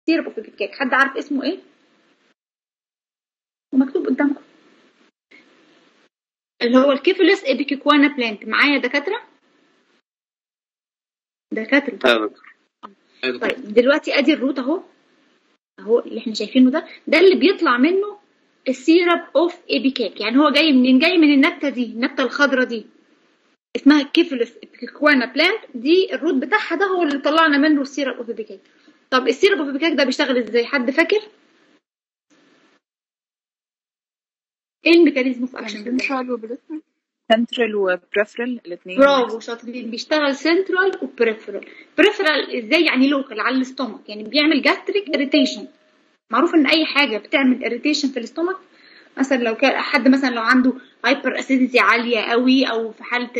سيرب اوف كيك حد عارف اسمه ايه ومكتوب قدامكم اللي هو الكيفلس ابيكيكوانا بلانت معايا دكاتره دكاتره ايوه يا دكتور أيوة يا دكتور. طيب دلوقتي ادي الروت اهو اهو اللي احنا شايفينه ده ده اللي بيطلع منه السيرب اوف ايبيكاك يعني هو جاي منين جاي من النبته دي النبته الخضراء دي اسمها كيفلس ابيكيكوانا بلانت دي الروت بتاعها ده هو اللي طلعنا منه السيرب اوف ايبيكاك طب السيرب اوف ايبيكاك ده بيشتغل ازاي حد فاكر ايه الميكانيزم اوف اكشن سنترال وبريفرال سنترال وبريفرال الاثنين برافو شاطرين بيشتغل سنترال وبريفرال بريفرال ازاي يعني لوكال على الاستومك يعني بيعمل جاستريك اريتيشن معروف ان اي حاجه بتعمل اريتيشن في الاستومك مثلا لو كان حد مثلا لو عنده هايبر اسيديتي عاليه قوي او في حاله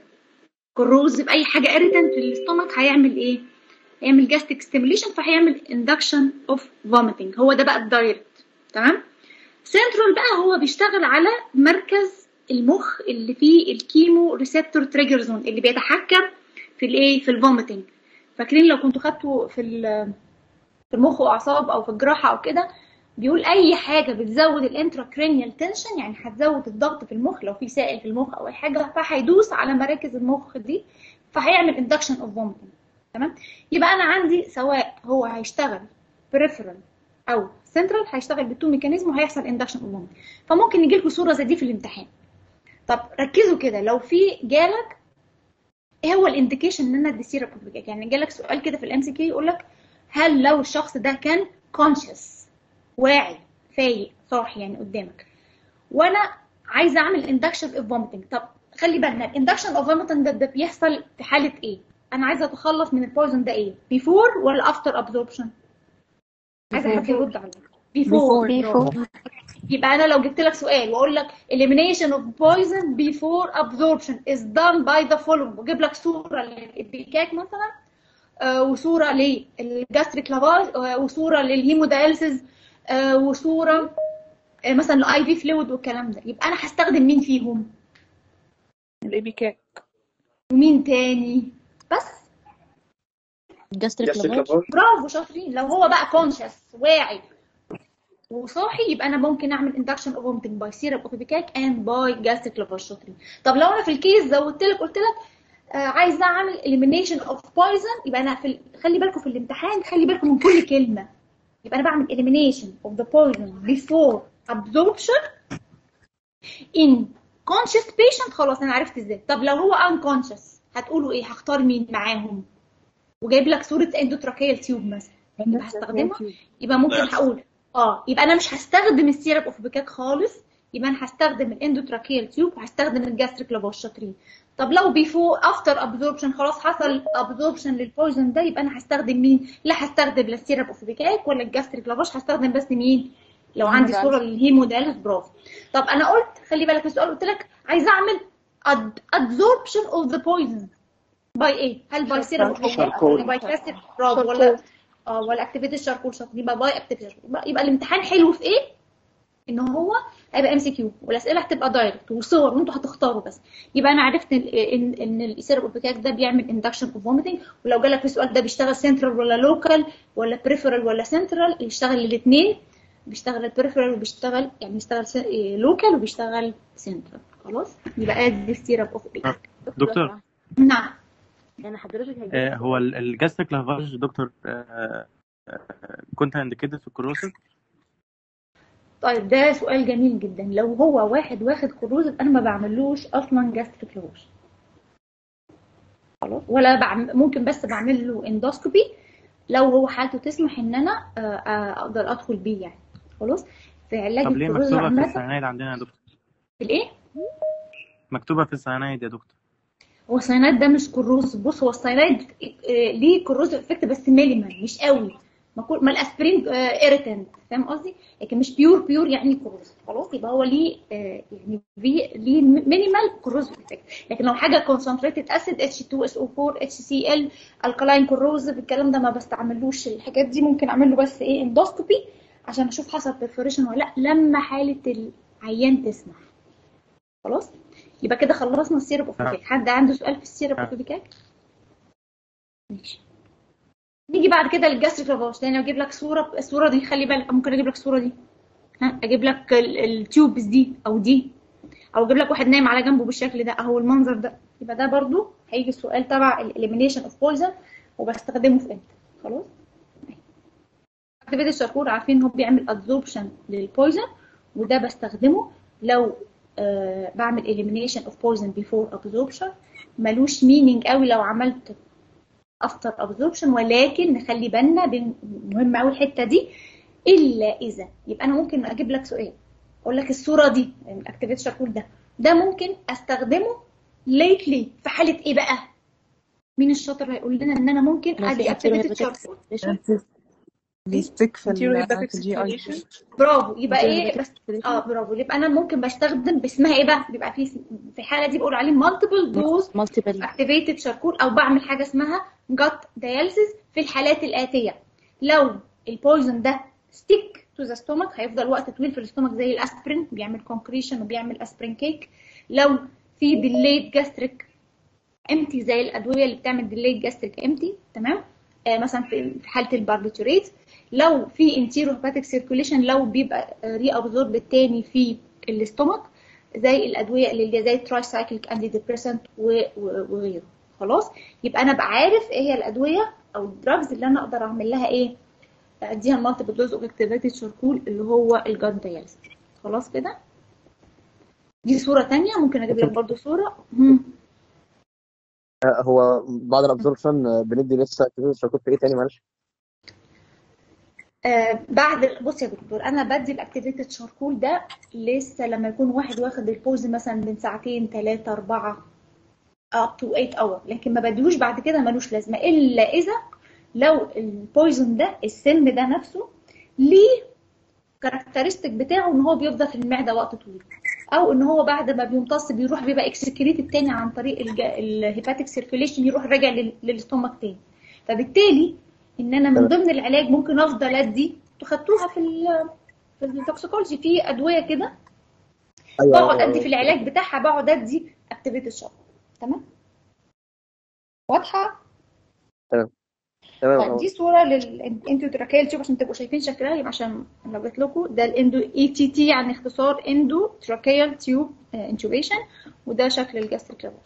الكروز اي حاجه اريتنت في الاستومك هيعمل ايه هيعمل جاستريك ستيميليشن فهيعمل اندكشن اوف فوميتنج هو ده بقى الدايركت تمام سنترال بقى هو بيشتغل على مركز المخ اللي فيه الكيمو ريسبتور تريجر زون اللي بيتحكم في الايه في الفوميتنج فاكرين لو كنتوا خدتوا في ال- في المخ واعصاب او في الجراحه او كده بيقول اي حاجه بتزود الانتراكرينيال تنشن يعني هتزود الضغط في المخ لو في سائل في المخ او اي حاجه فهيدوس على مراكز المخ دي فهيعمل اندكشن اوف فوميتنج تمام يبقى انا عندي سواء هو هيشتغل بريفرال او سنترال هيشتغل بالتو ميكانيزم وهيحصل اندكشن اوف فوميتنج فممكن يجي لكم صوره زي دي في الامتحان طب ركزوا كده لو في جالك ايه هو الانديكيشن ان انا ادي سيرب اوف يعني جالك سؤال كده في الام سي كيو يقول لك هل لو الشخص ده كان كونشس واعي فايق صاحي يعني قدامك وانا عايزه اعمل اندكشن اوف فوميتنج طب خلي بالنا الاندكشن اوف فوميتنج ده, ده بيحصل في حاله ايه انا عايزه اتخلص من البويزن ده ايه بيفور ولا افتر ابزوربشن عايزه حد يرد عليا بيفور Before. يبقى انا لو جبت لك سؤال واقول لك elimination of poison before absorption is done by the following واجيب لك صوره للابيكاك مثلا آه، وصوره للجاستريك لافاج آه، وصوره للهيمودايلسيس آه، وصوره آه، مثلا الاي في فلويد والكلام ده يبقى انا هستخدم مين فيهم الاي كاك ومين تاني بس جاستريك جاستريك لافاج لافاج برافو شاطرين لو هو بقى كونشس واعي وصاحي يبقى انا ممكن اعمل اندكشن اوف vomiting باي سيرب اوف بيكاك اند باي جاستريك لافاج شاطرين طب لو انا في الكيس زودت لك قلت لك آه عايزه اعمل elimination of poison يبقى انا في ال... خلي بالكم في الامتحان خلي بالكم من كل كلمه يبقى انا بعمل elimination of the poison before absorption in conscious patient خلاص انا عرفت ازاي طب لو هو unconscious هتقولوا ايه هختار مين معاهم وجايب لك صوره اندوتراكيال تيوب مثلا يبقى هستخدمها يبقى ممكن لا. هقول اه يبقى انا مش هستخدم السيرب اوف بيكاك خالص يبقى انا هستخدم الاندوتراكيال تيوب وهستخدم الجاستريك لافاج شاطرين طب لو بيفور افتر ابزوربشن خلاص حصل ابزوربشن للبويزن ده يبقى انا هستخدم مين لا هستخدم لا السيرب اوف بيكاك ولا الجاستريك لافاج هستخدم بس مين لو عندي صوره للهيموداليس برافو طب انا قلت خلي بالك من السؤال قلت لك عايزه اعمل ادزوربشن اوف ذا بويزن باي ايه هل باي سيرب اوف بيكاك شاركول. ولا باي كاستر برافو ولا اه ولا اكتيفيتي الشاركول شاطر يبقى باي اكتيفيتي يبقى, يبقى الامتحان حلو في ايه ان هو هيبقى ام سي كيو والاسئله هتبقى دايركت وصور وانتوا هتختاروا بس يبقى انا عرفت ان ان, إن السيرب اوبيكاك ده بيعمل اندكشن اوف فوميتنج ولو جالك في السؤال ده بيشتغل سنترال ولا لوكال ولا بريفرال ولا سنترال يشتغل الاثنين بيشتغل البريفرال وبيشتغل يعني بيشتغل لوكال وبيشتغل سنترال خلاص يبقى ادي السيرب اوف اوبيكاك دكتور نعم يعني حضرتك هيجي آه، هو ال- الجاستريك لافاج دكتور كنت انديكيتد في الكروسيف طيب ده سؤال جميل جدا لو هو واحد واخد كروز انا ما بعملوش اصلا جاستريك لوش خلاص ولا بعمل ممكن بس بعمل له اندوسكوبي لو هو حالته تسمح ان انا آه، آه، اقدر ادخل بيه يعني خلاص في علاج طب ليه الكروز مكتوبة في عامه السيانايد عندنا يا دكتور في الايه مكتوبة في السيانايد يا دكتور هو الساينايد ده مش كروز بص هو الساينايد آه، ليه كروز افكت بس مينيمال مش قوي ما كل ما الاسبرين ايريتنت فاهم قصدي لكن مش بيور بيور يعني كروز خلاص يبقى هو ليه آه، يعني في ليه مينيمال كروز افكت لكن لو حاجه كونسنتريتد اسيد اتش 2 اس او 4 اتش سي ال الكلاين كروز الكلام ده ما بستعملوش الحاجات دي ممكن اعمل له بس ايه اندوسكوبي عشان اشوف حصل بيرفوريشن ولا لا لما حاله العيان تسمح خلاص يبقى كده خلصنا السيرب اوف آه. حد عنده سؤال في السيرب اوف ماشي نيجي بعد كده للجاستريك لافاج لان اجيب لك صوره الصوره دي خلي بالك ممكن اجيب لك الصوره دي ها اجيب لك ال- التيوبس دي او دي او اجيب لك واحد نايم على جنبه بالشكل ده اهو المنظر ده يبقى ده برضو هيجي السؤال تبع الاليمينيشن اوف بويزن وبستخدمه في امتى خلاص اكتيفيتي الشاركور عارفين ان هو بيعمل ادزوربشن للبويزن وده بستخدمه لو آه بعمل elimination of poison before absorption ملوش meaning قوي لو عملت after absorption ولكن نخلي بالنا بين- مهم قوي الحته دي الا اذا يبقى انا ممكن اجيب لك سؤال اقول لك الصوره دي الاكتيفيتي شاركول ده ده ممكن استخدمه lately في حاله ايه بقى مين الشاطر هيقول لنا ان انا ممكن ما ادي في اكتيفيتي anterior شاركول hepatic بيستك في Anterior ال hepatic في الجي اي circulation. برافو يبقى Anterior ايه hepatic بس circulation. اه برافو يبقى انا ممكن بستخدم باسمها ايه بقى بيبقى في في الحاله دي بقول عليه مالتيبل دوز multiple اكتيفيتد شاركول او بعمل حاجه اسمها جات دياليسيس في الحالات الاتيه لو البويزن ده ستيك تو ذا ستومك هيفضل وقت طويل في الاستومك زي الاسبرين بيعمل كونكريشن وبيعمل اسبرين كيك لو في ديليد جاستريك امتي زي الادويه اللي بتعمل ديليد جاستريك امتي تمام آه مثلا في في حاله الباربيتوريت لو في انتيرو هيباتيك سيركوليشن لو بيبقى ري ابزورب التاني في الاستومك زي الادويه اللي هي زي التراي سايكليك انتي ديبريسنت وغيره خلاص يبقى انا ابقى عارف ايه هي الادويه او الدراجز اللي انا اقدر اعمل لها ايه اديها المالتيبل دوز اوف اكتيفيتد شاركول اللي هو الجات دياليسيس خلاص كده دي صوره تانية ممكن اجيب لك برضو صوره مم. آه، هو بعد الابزوربشن بندي لسه اكتيفيتي شاركوت في ايه تاني معلش آه بعد بص يا دكتور انا بدي الاكتيفيتد شاركول ده لسه لما يكون واحد واخد البوز مثلا من ساعتين ثلاثة أربعة up to 8 اور لكن ما بديهوش بعد كده ملوش لازمة إلا إذا لو البويزن ده السم ده نفسه ليه كاركترستيك بتاعه ان هو بيفضل في المعده وقت طويل او ان هو بعد ما بيمتص بيروح بيبقى اكسكريتد تاني عن طريق الهيباتيك سيركيوليشن يروح راجع لل- للاستومك تاني فبالتالي ان انا من ضمن العلاج ممكن افضل ادي انتوا خدتوها في ال في التوكسيكولوجي في ادويه كده بقعد ادي في العلاج بتاعها بقعد ادي اكتيفيتي الشر تمام واضحه تمام طيب أهو. دي صوره للاندوتراكيال تيوب عشان تبقوا شايفين شكلها يبقى عشان لو جات لكم ده الاندو اي تي تي يعني اختصار اندو تراكيال تيوب انتوبيشن وده شكل الجاستريك لافاج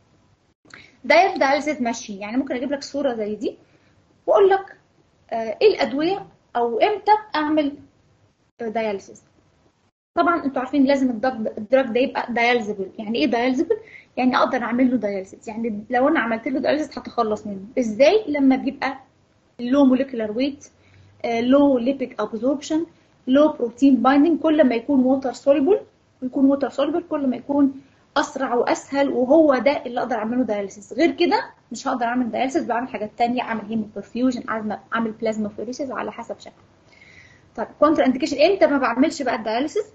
ده يبدا على ماشي يعني ممكن اجيب لك صوره زي دي واقول لك آه، ايه الادويه او امتى اعمل داياليسيس طبعا انتوا عارفين لازم الدرج الدرج ده يبقى داياليزبل يعني ايه داياليزبل يعني اقدر اعمل له داياليسيس يعني لو انا عملت له داياليسيس هتخلص منه ازاي لما بيبقى لو موليكولار ويت لو ليبيك ابزوربشن لو بروتين بايندينج كل ما يكون ووتر سوليبل ويكون ووتر سوليبل كل ما يكون اسرع واسهل وهو ده اللي اقدر اعمله داياليسيس غير كده مش هقدر اعمل داياليسيس بعمل حاجات تانية اعمل هيمو برفيوجن اعمل بلازما فيريسيس على حسب شكله طيب كونتر انديكيشن امتى ما بعملش بقى الداياليسيس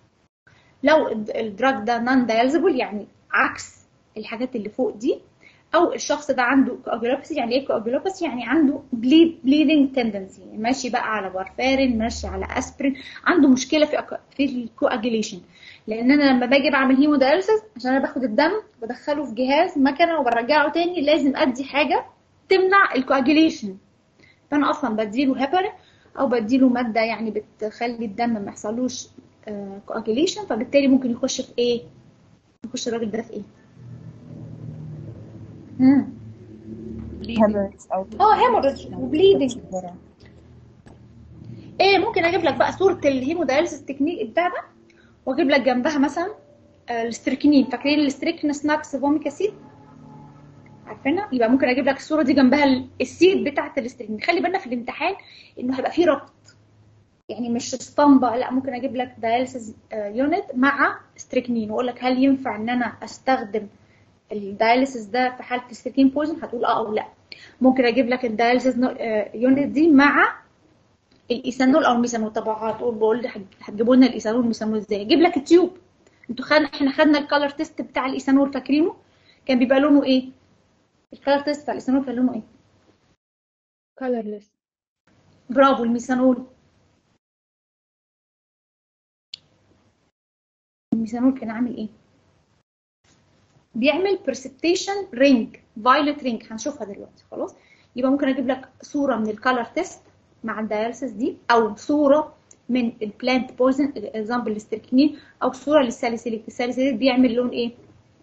لو الد- الدراج ده نون داياليزبل يعني عكس الحاجات اللي فوق دي او الشخص ده عنده كواجولوباسي يعني ايه كواجولوباسي يعني عنده بليد بليدنج تندنسي ماشي بقى على وارفارين ماشي على اسبرين عنده مشكله في أك... في الكواجيليشن لان انا لما باجي بعمل هيمو داياليسيس عشان انا باخد الدم بدخله في جهاز مكنه وبرجعه تاني لازم ادي حاجه تمنع الكواجيليشن فانا اصلا بديله هيبرين او بديله ماده يعني بتخلي الدم ما يحصلوش كواجيليشن فبالتالي ممكن يخش في ايه يخش الراجل ده في ايه مم. hemorrhage أو اه هيموريدج وبليدنج ايه ممكن اجيب لك بقى صوره الهيمودايليسيس تكنيك بتاع ده واجيب لك جنبها مثلا آه، الاستريكنين فاكرين الاستريكن سناكس فوميك اسيد عارفينها يبقى ممكن اجيب لك الصوره دي جنبها ال- السيد بتاعه الاستريكنين خلي بالنا في الامتحان انه هيبقى فيه ربط يعني مش اسطمبه لا ممكن اجيب لك داياليسيس يونت مع استريكنين واقول لك هل ينفع ان انا استخدم الداياليسيس ده في حاله الستريكين بويزن هتقول اه او لا ممكن اجيب لك الداياليسيس يونت دي مع الايثانول او الميثانول طبعا هتقول بقول لي هت- هتجيبوا لنا الايثانول والميثانول ازاي اجيب لك التيوب انتوا خدنا احنا خدنا الكالر تيست بتاع الايثانول فاكرينه كان بيبقى لونه ايه الكالر تيست بتاع الايثانول كان لونه ايه colorless برافو الميثانول الميثانول كان عامل ايه بيعمل برسبتيشن رينج فايلوت رينج هنشوفها دلوقتي خلاص يبقى ممكن اجيب لك صوره من الكالر تيست مع الدياليسيس دي او صوره من البلانت بويزن اكزامبل الاستركنين او صوره للساليسيليك الساليسيليك بيعمل لون ايه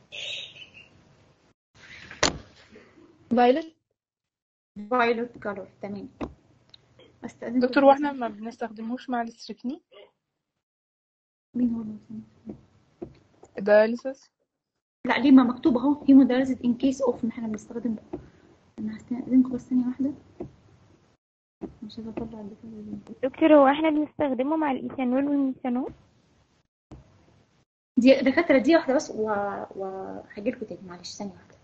فايلت فايلوت كالر تمام استاذنكم دكتور واحنا ما بنستخدموش مع الاستريكنين مين هو المصنف؟ الدياليسيس لا ليه ما مكتوب اهو هيمودايليزيس ان كيس اوف ما احنا بنستخدمه انا هستأذنكم بس ثانيه واحده مش عايزه اطلع البتاع دي دكتور هو احنا بنستخدمه مع الايثانول والميثانول دي دكاتره دي واحده بس و... وهجي لكم تاني معلش ثانيه واحده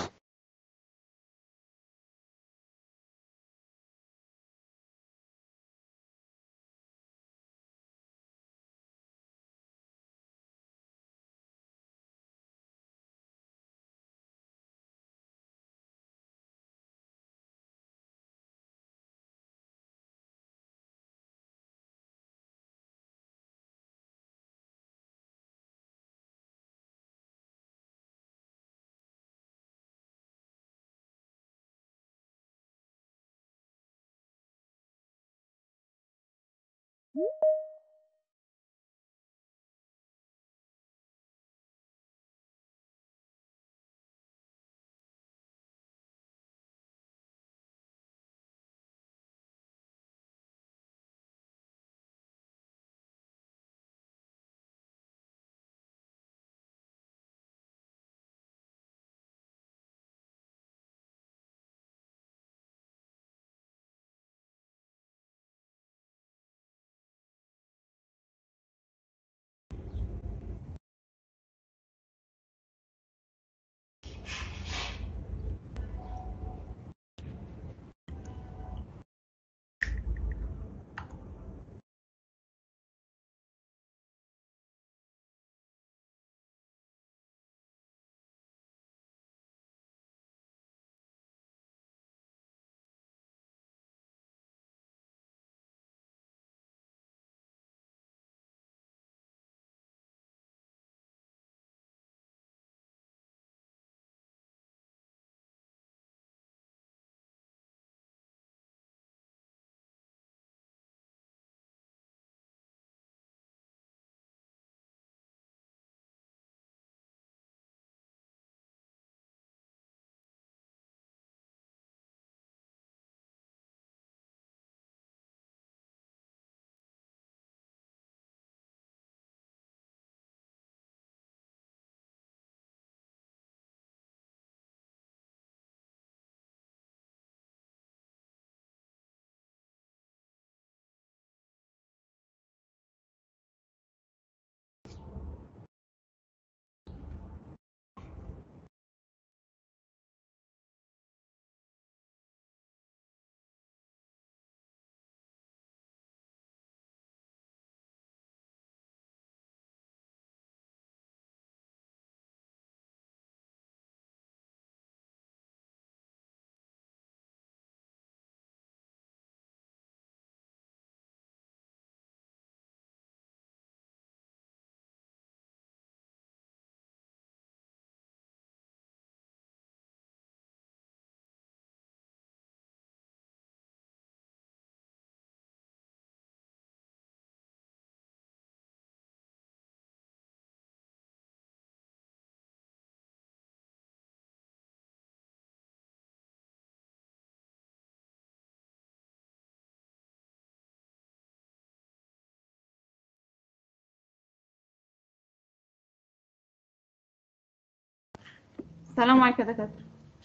السلام عليكم يا دكاتره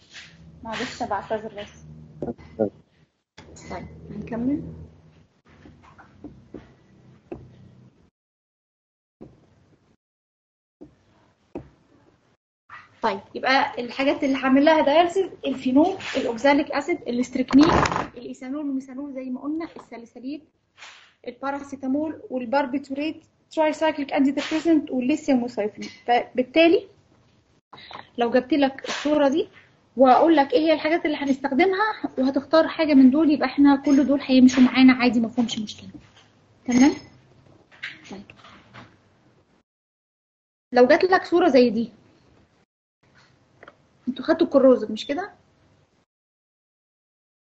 معلش بعتذر بس طيب هنكمل طيب يبقى الحاجات اللي هعمل لها دايلسيس الفينول الاوكزاليك اسيد الاستريكنين الايثانول والميثانول زي ما قلنا الساليسيليك الباراسيتامول والباربيتوريت تراي سايكليك انتي ديبريسنت والليثيوم وسايفين فبالتالي لو جبت لك الصوره دي واقول لك ايه هي الحاجات اللي هنستخدمها وهتختار حاجه من دول يبقى احنا كل دول هيمشوا معانا عادي ما فيهمش مشكله تمام طيب لو جات لك صوره زي دي انتوا خدتوا الكروزك مش كده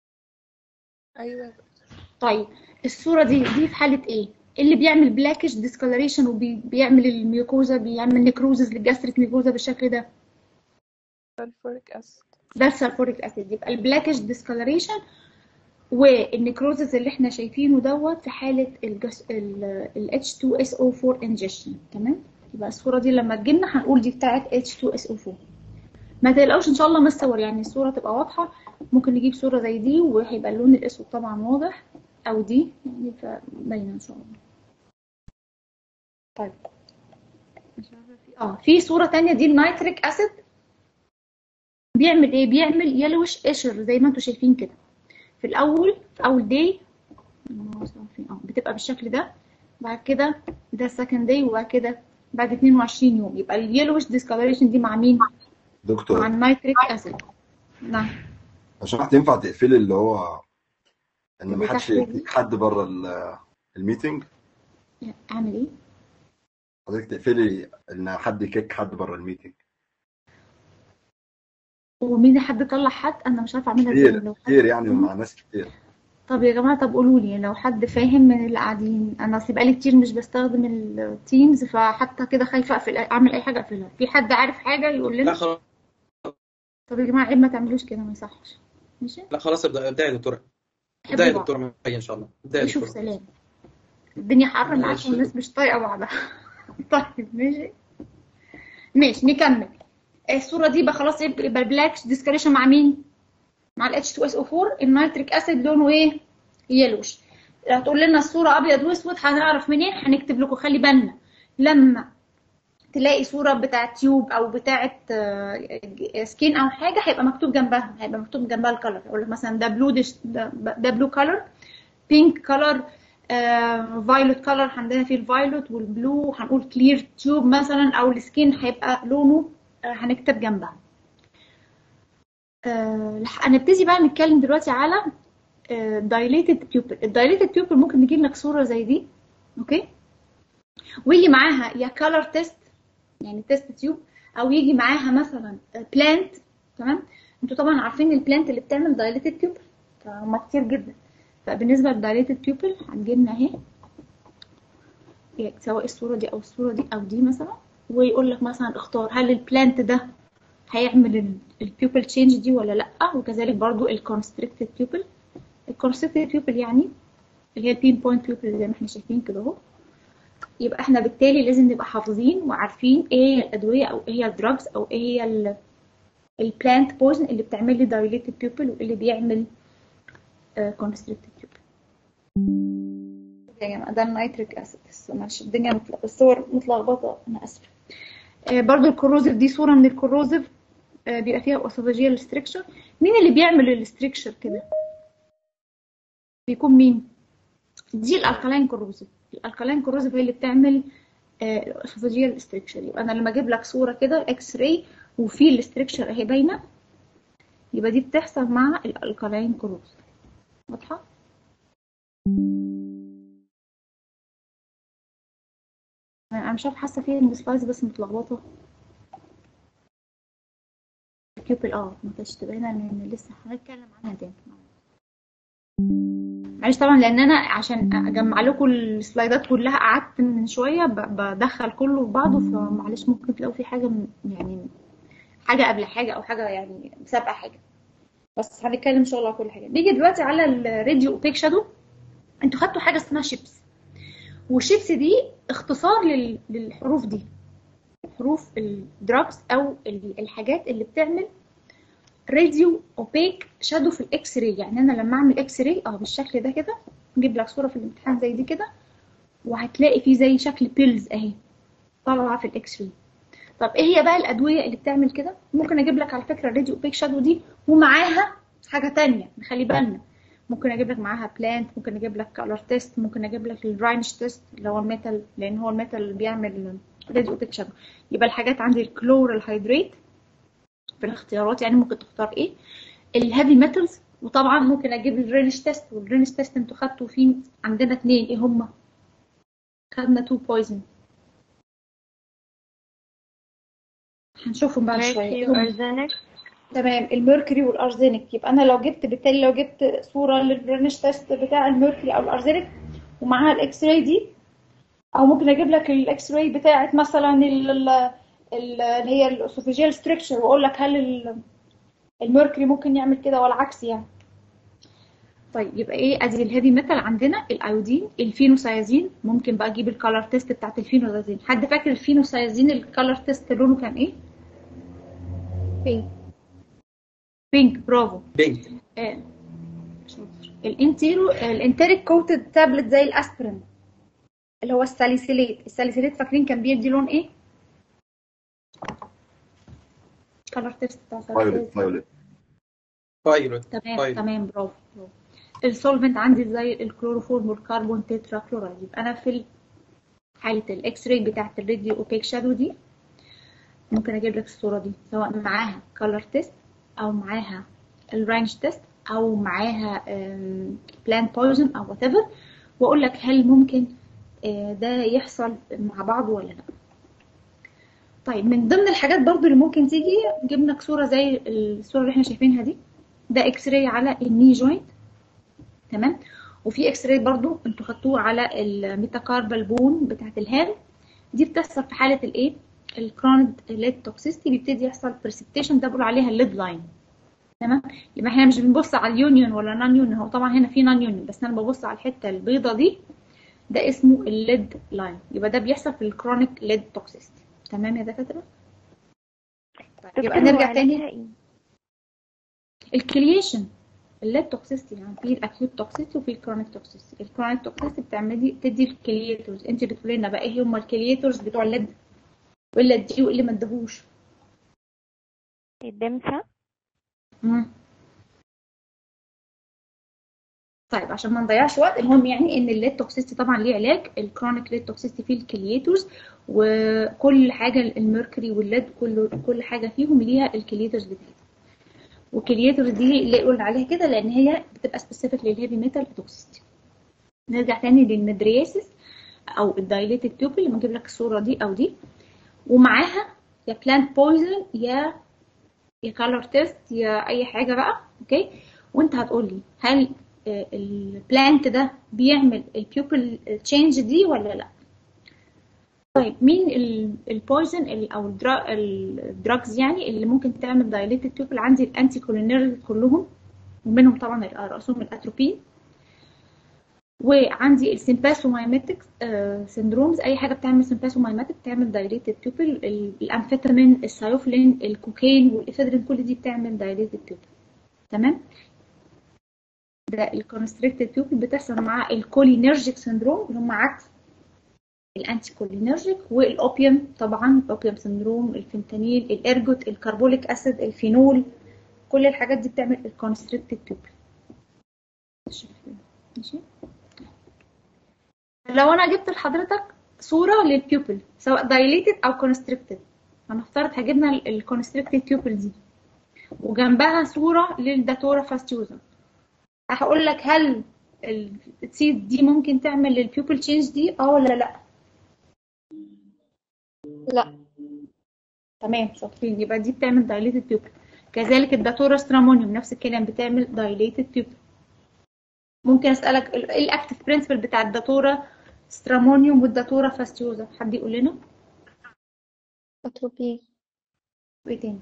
ايوه طيب الصورة دي دي في حالة ايه؟ اللي بيعمل بلاكش ديسكولريشن وبيعمل الميوكوزا بيعمل نيكروزز للجاستريك ميوكوزا بالشكل ده سلفوريك اسيد ده السلفوريك اسيد يبقى البلاكش ديسكولريشن والنيكروزز اللي احنا شايفينه دوت في حالة الجس... ال H2SO4 ingestion تمام؟ يبقى الصورة دي لما تجيلنا هنقول دي بتاعت H2SO4 ما تقلقوش ان شاء الله من الصور يعني الصورة تبقى واضحة ممكن نجيب صورة زي دي وهيبقى اللون الاسود طبعا واضح او دي يعني فباينة ان شاء الله طيب مش عارفة في اه في صورة تانية دي النيتريك اسيد بيعمل ايه بيعمل يلوش قشر زي ما انتم شايفين كده في الاول في اول داي اه بتبقى بالشكل ده بعد كده ده السكند داي وبعد كده بعد 22 يوم يبقى اليلوش ديسكولريشن دي مع مين مع دكتور النيتريك اسيد نعم لو سمحت ينفع تقفلي اللي هو ان اللي ما حدش تحت دي؟ يديك حد بره ال- الميتنج اعمل ايه حضرتك تقفلي ان حد يكيك حد بره الميتنج ومين حد طلع حد انا مش عارفه اعملها ازاي كتير لو حد كتير يعني مع ناس كتير طب يا جماعه طب قولوا لي لو حد فاهم من اللي قاعدين انا اصل بقالي كتير مش بستخدم التيمز فحتى كده خايفه اقفل اعمل اي حاجه اقفلها في حد عارف حاجه يقول لا لنا خلاص طب يا جماعه عيب ما تعملوش كده ما يصحش ماشي لا خلاص ابدا ابدا يا دكتوره ابدا حبوا يا بعض دكتوره مي ان شاء الله ابدا يا نشوف دكتوره سلام الدنيا حر معاكم ماشي والناس مش طايقه بعضها طيب ماشي ماشي نكمل الصوره دي بقى خلاص يبقى يبقى البلاك ديسكريشن مع مين مع ال H2SO4 النيتريك اسيد لونه ايه يلوش هتقول لنا الصوره ابيض واسود هنعرف منين هنكتب لكم خلي بالنا لما تلاقي صوره بتاعه تيوب او بتاعه سكين او حاجه هيبقى مكتوب جنبها هيبقى مكتوب جنبها الكلر اقول لك مثلا ده بلو ديش ده, ده بلو كلر بينك كلر فايلوت كلر عندنا فيه الفايلوت والبلو هنقول كلير تيوب مثلا او السكين هيبقى لونه آه، هنكتب جنبها آه، هنبتدي بقى نتكلم دلوقتي على دايليتد بيوبل الدايليتد بيوبل ممكن نجيب لك صوره زي دي اوكي ويجي معاها يا كلر تيست يعني تيست تيوب او يجي معاها مثلا بلانت تمام انتوا طبعا عارفين البلانت اللي بتعمل دايليتد بيوبل فهم كتير جدا فبالنسبه للدايليتد بيوبل هنجي لنا اهي يعني سواء الصوره دي او الصوره دي او دي مثلا ويقول لك مثلا اختار هل البلانت ده هيعمل البيوبل تشينج دي ولا لا وكذلك برضو الكونستريكتد بيوبل الكونستريكتد بيوبل يعني اللي هي البين بوينت بيوبل زي ما احنا شايفين كده اهو يبقى احنا بالتالي لازم نبقى حافظين وعارفين ايه هي الادويه او ايه هي الدراجز او ايه هي البلانت بويزن اللي بتعمل لي دايليتد بيوبل واللي بيعمل كونستريكتد بيوبل يا جماعه ده النيتريك اسيد معلش الدنيا متل- الصور متلخبطه انا اسفه آه، برضو الكوروزيف دي صوره من الكوروزيف آه، بيبقى فيها اسوفاجيال ستريكشر مين اللي بيعمل الستريكشر كده بيكون مين دي الالكالين كوروزيف الالكالين كوروزيف هي اللي بتعمل الاسوفاجيال ستريكشر يبقى انا لما اجيب لك صوره كده اكس راي وفي الستريكشر اهي باينه يبقى دي بتحصل مع الالكالين كوروزيف واضحه انا مش عارفه حاسه فين السلايدز بس متلخبطه البيوبل اه ما كانتش تبقى هنا لان لسه هنتكلم عنها تاني معلش طبعا لان انا عشان اجمع لكم السلايدات كلها قعدت من شويه ب- بدخل كله في بعضه فمعلش ممكن تلاقوا في حاجه م- يعني حاجه قبل حاجه او حاجه يعني سابقه حاجه بس هنتكلم ان شاء الله على كل حاجه نيجي دلوقتي على الراديو اوبيك شادو انتوا خدتوا حاجه اسمها شيبس والشيبس دي اختصار لل- للحروف دي حروف الدراجز او ال- الحاجات اللي بتعمل راديو اوبيك شادو في الاكس راي يعني انا لما اعمل اكس راي اه بالشكل ده كده نجيب لك صوره في الامتحان زي دي كده وهتلاقي فيه زي شكل بيلز اهي طالعه في الاكس راي طب ايه هي بقى الادويه اللي بتعمل كده ممكن اجيب لك على فكره الراديو اوبيك شادو دي ومعاها حاجه تانية نخلي بالنا ممكن اجيب لك معاها بلانت ممكن اجيب لك كالر تيست ممكن اجيب لك الراينش تيست اللي هو الميتال لان هو الميتال اللي بيعمل راديو اوبيك شادو يبقى الحاجات عندي الكلورال هيدريت في الاختيارات يعني ممكن تختار ايه الهيفي ميتالز وطبعا ممكن اجيب الرينش تيست والرينش تيست انتوا خدتوا فيه عندنا اتنين ايه هما خدنا تو بويزن هنشوفهم بعد شويه ميركوري إيه هما؟ وارزانك تمام الميركوري والارزينيك يبقى انا لو جبت بالتالي لو جبت صوره للبرنش تيست بتاع الميركوري او الارزينيك ومعاها الاكس راي دي او ممكن اجيب لك الاكس راي بتاعت مثلا ال- ال- ال- اللي هي الاسوفيجيال ستركشر واقول لك هل ال- الميركوري ممكن يعمل كده ولا عكس يعني طيب يبقى ايه ادي الهيفي ميتال عندنا الايودين الفينوسايزين ممكن بقى اجيب الكالر تيست بتاعت الفينوسايزين حد فاكر الفينوسايزين الكالر تيست لونه كان ايه بينك بينك برافو بينك آه. شاطر. الانتيرو الانتريك كوتد تابلت زي الاسبرين اللي هو الساليسيليت الساليسيليت فاكرين كان بيدي لون ايه كالر تيست بتاع فايولت الساليسيليت فايولت فايروت تمام فايروت تمام برافو برافو. السولفنت عندي زي الكلوروفورم والكربون تترا كلورايد يبقى انا في حالة الاكس راي بتاعت الراديو اوبيك شادو دي ممكن اجيب لك الصورة دي سواء معاها كولر تيست او معاها الرانج تيست او معاها بلان بويزن او وات ايفر واقول لك هل ممكن آه، ده يحصل مع بعض ولا لا طيب من ضمن الحاجات برضو اللي ممكن تيجي جبنا لك صورة زي الصورة اللي احنا شايفينها دي ده اكس راي على الني جوينت تمام وفي اكس راي برضو انتوا خدتوه على الميتاكاربال بون بتاعت الهام دي بتحصل في حالة الايه الكرونيد ليد توكسيستي بيبتدي يحصل بريسبتيشن ده بيقولوا عليها الليد لاين تمام يبقى احنا مش بنبص على اليونيون ولا نون يونيون هو طبعا هنا في نون يونيون بس انا ببص على الحته البيضه دي ده اسمه الليد لاين يبقى ده بيحصل في الكرونيك ليد توكسيستي تمام يا دكاتره طيب يبقى دكتور، نرجع هو تاني علاجها ايه؟ الكليشن الليد توكسيستي يعني في الاكيوت توكسيستي وفي الكرونيك توكسيستي الكرونيك توكسيستي بتعملي تدي الكلياتورز انت بتقولي لنا بقى ايه هم الكلياتورز بتوع الليد والا اديه وايه اللي ما ادهوش الدمسة مم. طيب عشان ما نضيعش وقت المهم يعني ان الليد توكسيستي طبعا ليه علاج الكرونيك ليد توكسيستي فيه الكلياتورز وكل حاجه الميركوري والليد كل كل حاجه فيهم ليها الكلياتورز بتاعتها والكلياتورز دي اللي قلنا عليها كده لان هي بتبقى سبيسيفيك للهيفي ميتال توكسيستي نرجع تاني للمدرياسيس او الدايليتد بيوبل لما اجيب لك الصوره دي او دي ومعاها يا بلانت بويزن يا يا كالر تيست يا اي حاجه بقى اوكي وانت هتقول لي هل البلانت ده بيعمل البيوبل تشينج دي ولا لا طيب مين البويزن او الدراجز يعني اللي ممكن تعمل دايليتد بيوبل عندي الانتي كولينيرز كلهم ومنهم طبعا راسهم الاتروبين وعندي السيمباسومايماتيك سندرومز اي حاجه بتعمل سيمباسومايماتيك بتعمل دايليتد بيوبل الامفيتامين السايوفلين الكوكين والافيدرين كل دي بتعمل دايليتد بيوبل تمام ده الكونستريكتد بيوبل بتحصل مع الكولينرجيك سندروم اللي هم عكس الانتي كولينرجيك والاوبيوم طبعا الاوبيوم سندروم الفنتانيل الارجوت الكربوليك اسيد الفينول كل الحاجات دي بتعمل الكونستريكتد بيوبل ماشي لو انا جبت لحضرتك صوره للبيوبل سواء دايليتد او كونستريكتد هنفترض هجيبنا الكونستريكتد بيوبل دي وجنبها صوره للداتورا فاستيوزا هقول لك هل السيد دي ممكن تعمل للبيوبل تشينج دي اه ولا لا لا تمام شاطرين يبقى دي بتعمل دايليتد بيوبل كذلك الداتورا سترامونيوم نفس الكلام بتعمل دايليتد بيوبل ممكن اسالك ايه الاكتف برنسبل بتاع الداتورا سترامونيوم والداتورا فاستيوزا حد يقول لنا اتروبي وايه تاني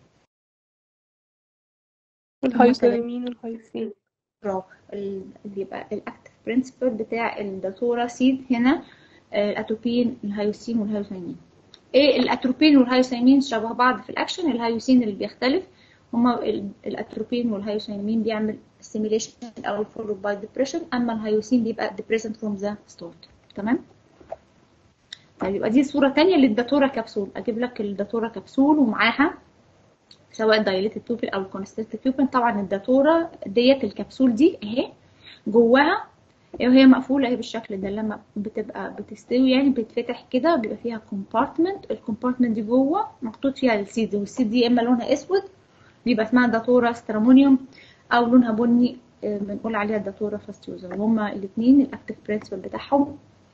الهايسولامين والهايسين برافو ال- بيبقى الاكتف برنسبل بتاع الداتورا سيد هنا آه، الاتروبين الهيوسين والهيوسينين ايه الاتروبين والهيوسينين شبه بعض في الاكشن الهيوسين اللي بيختلف هما ال- الاتروبين والهيوسينين بيعمل stimulation او followed by depression اما الهيوسين بيبقى depressant from the start تمام طيب يبقى دي صورة تانية للداتورا كبسول اجيب لك الداتورا كبسول ومعاها سواء دايليتد بيوبل او الكونستريكتد بيوبل طبعا الداتورا ديت الكبسول دي اهي جواها وهي مقفولة اهي بالشكل ده لما بتبقى بتستوي يعني بتفتح كده بيبقى فيها كومبارتمنت الكومبارتمنت دي جوه محطوط فيها السيد والسيد دي يا اما لونها اسود بيبقى اسمها داتورا سترامونيوم او لونها بني آه، بنقول عليها داتورا فاستيوزا وهما الاثنين الاكتف برنسبل بتاعهم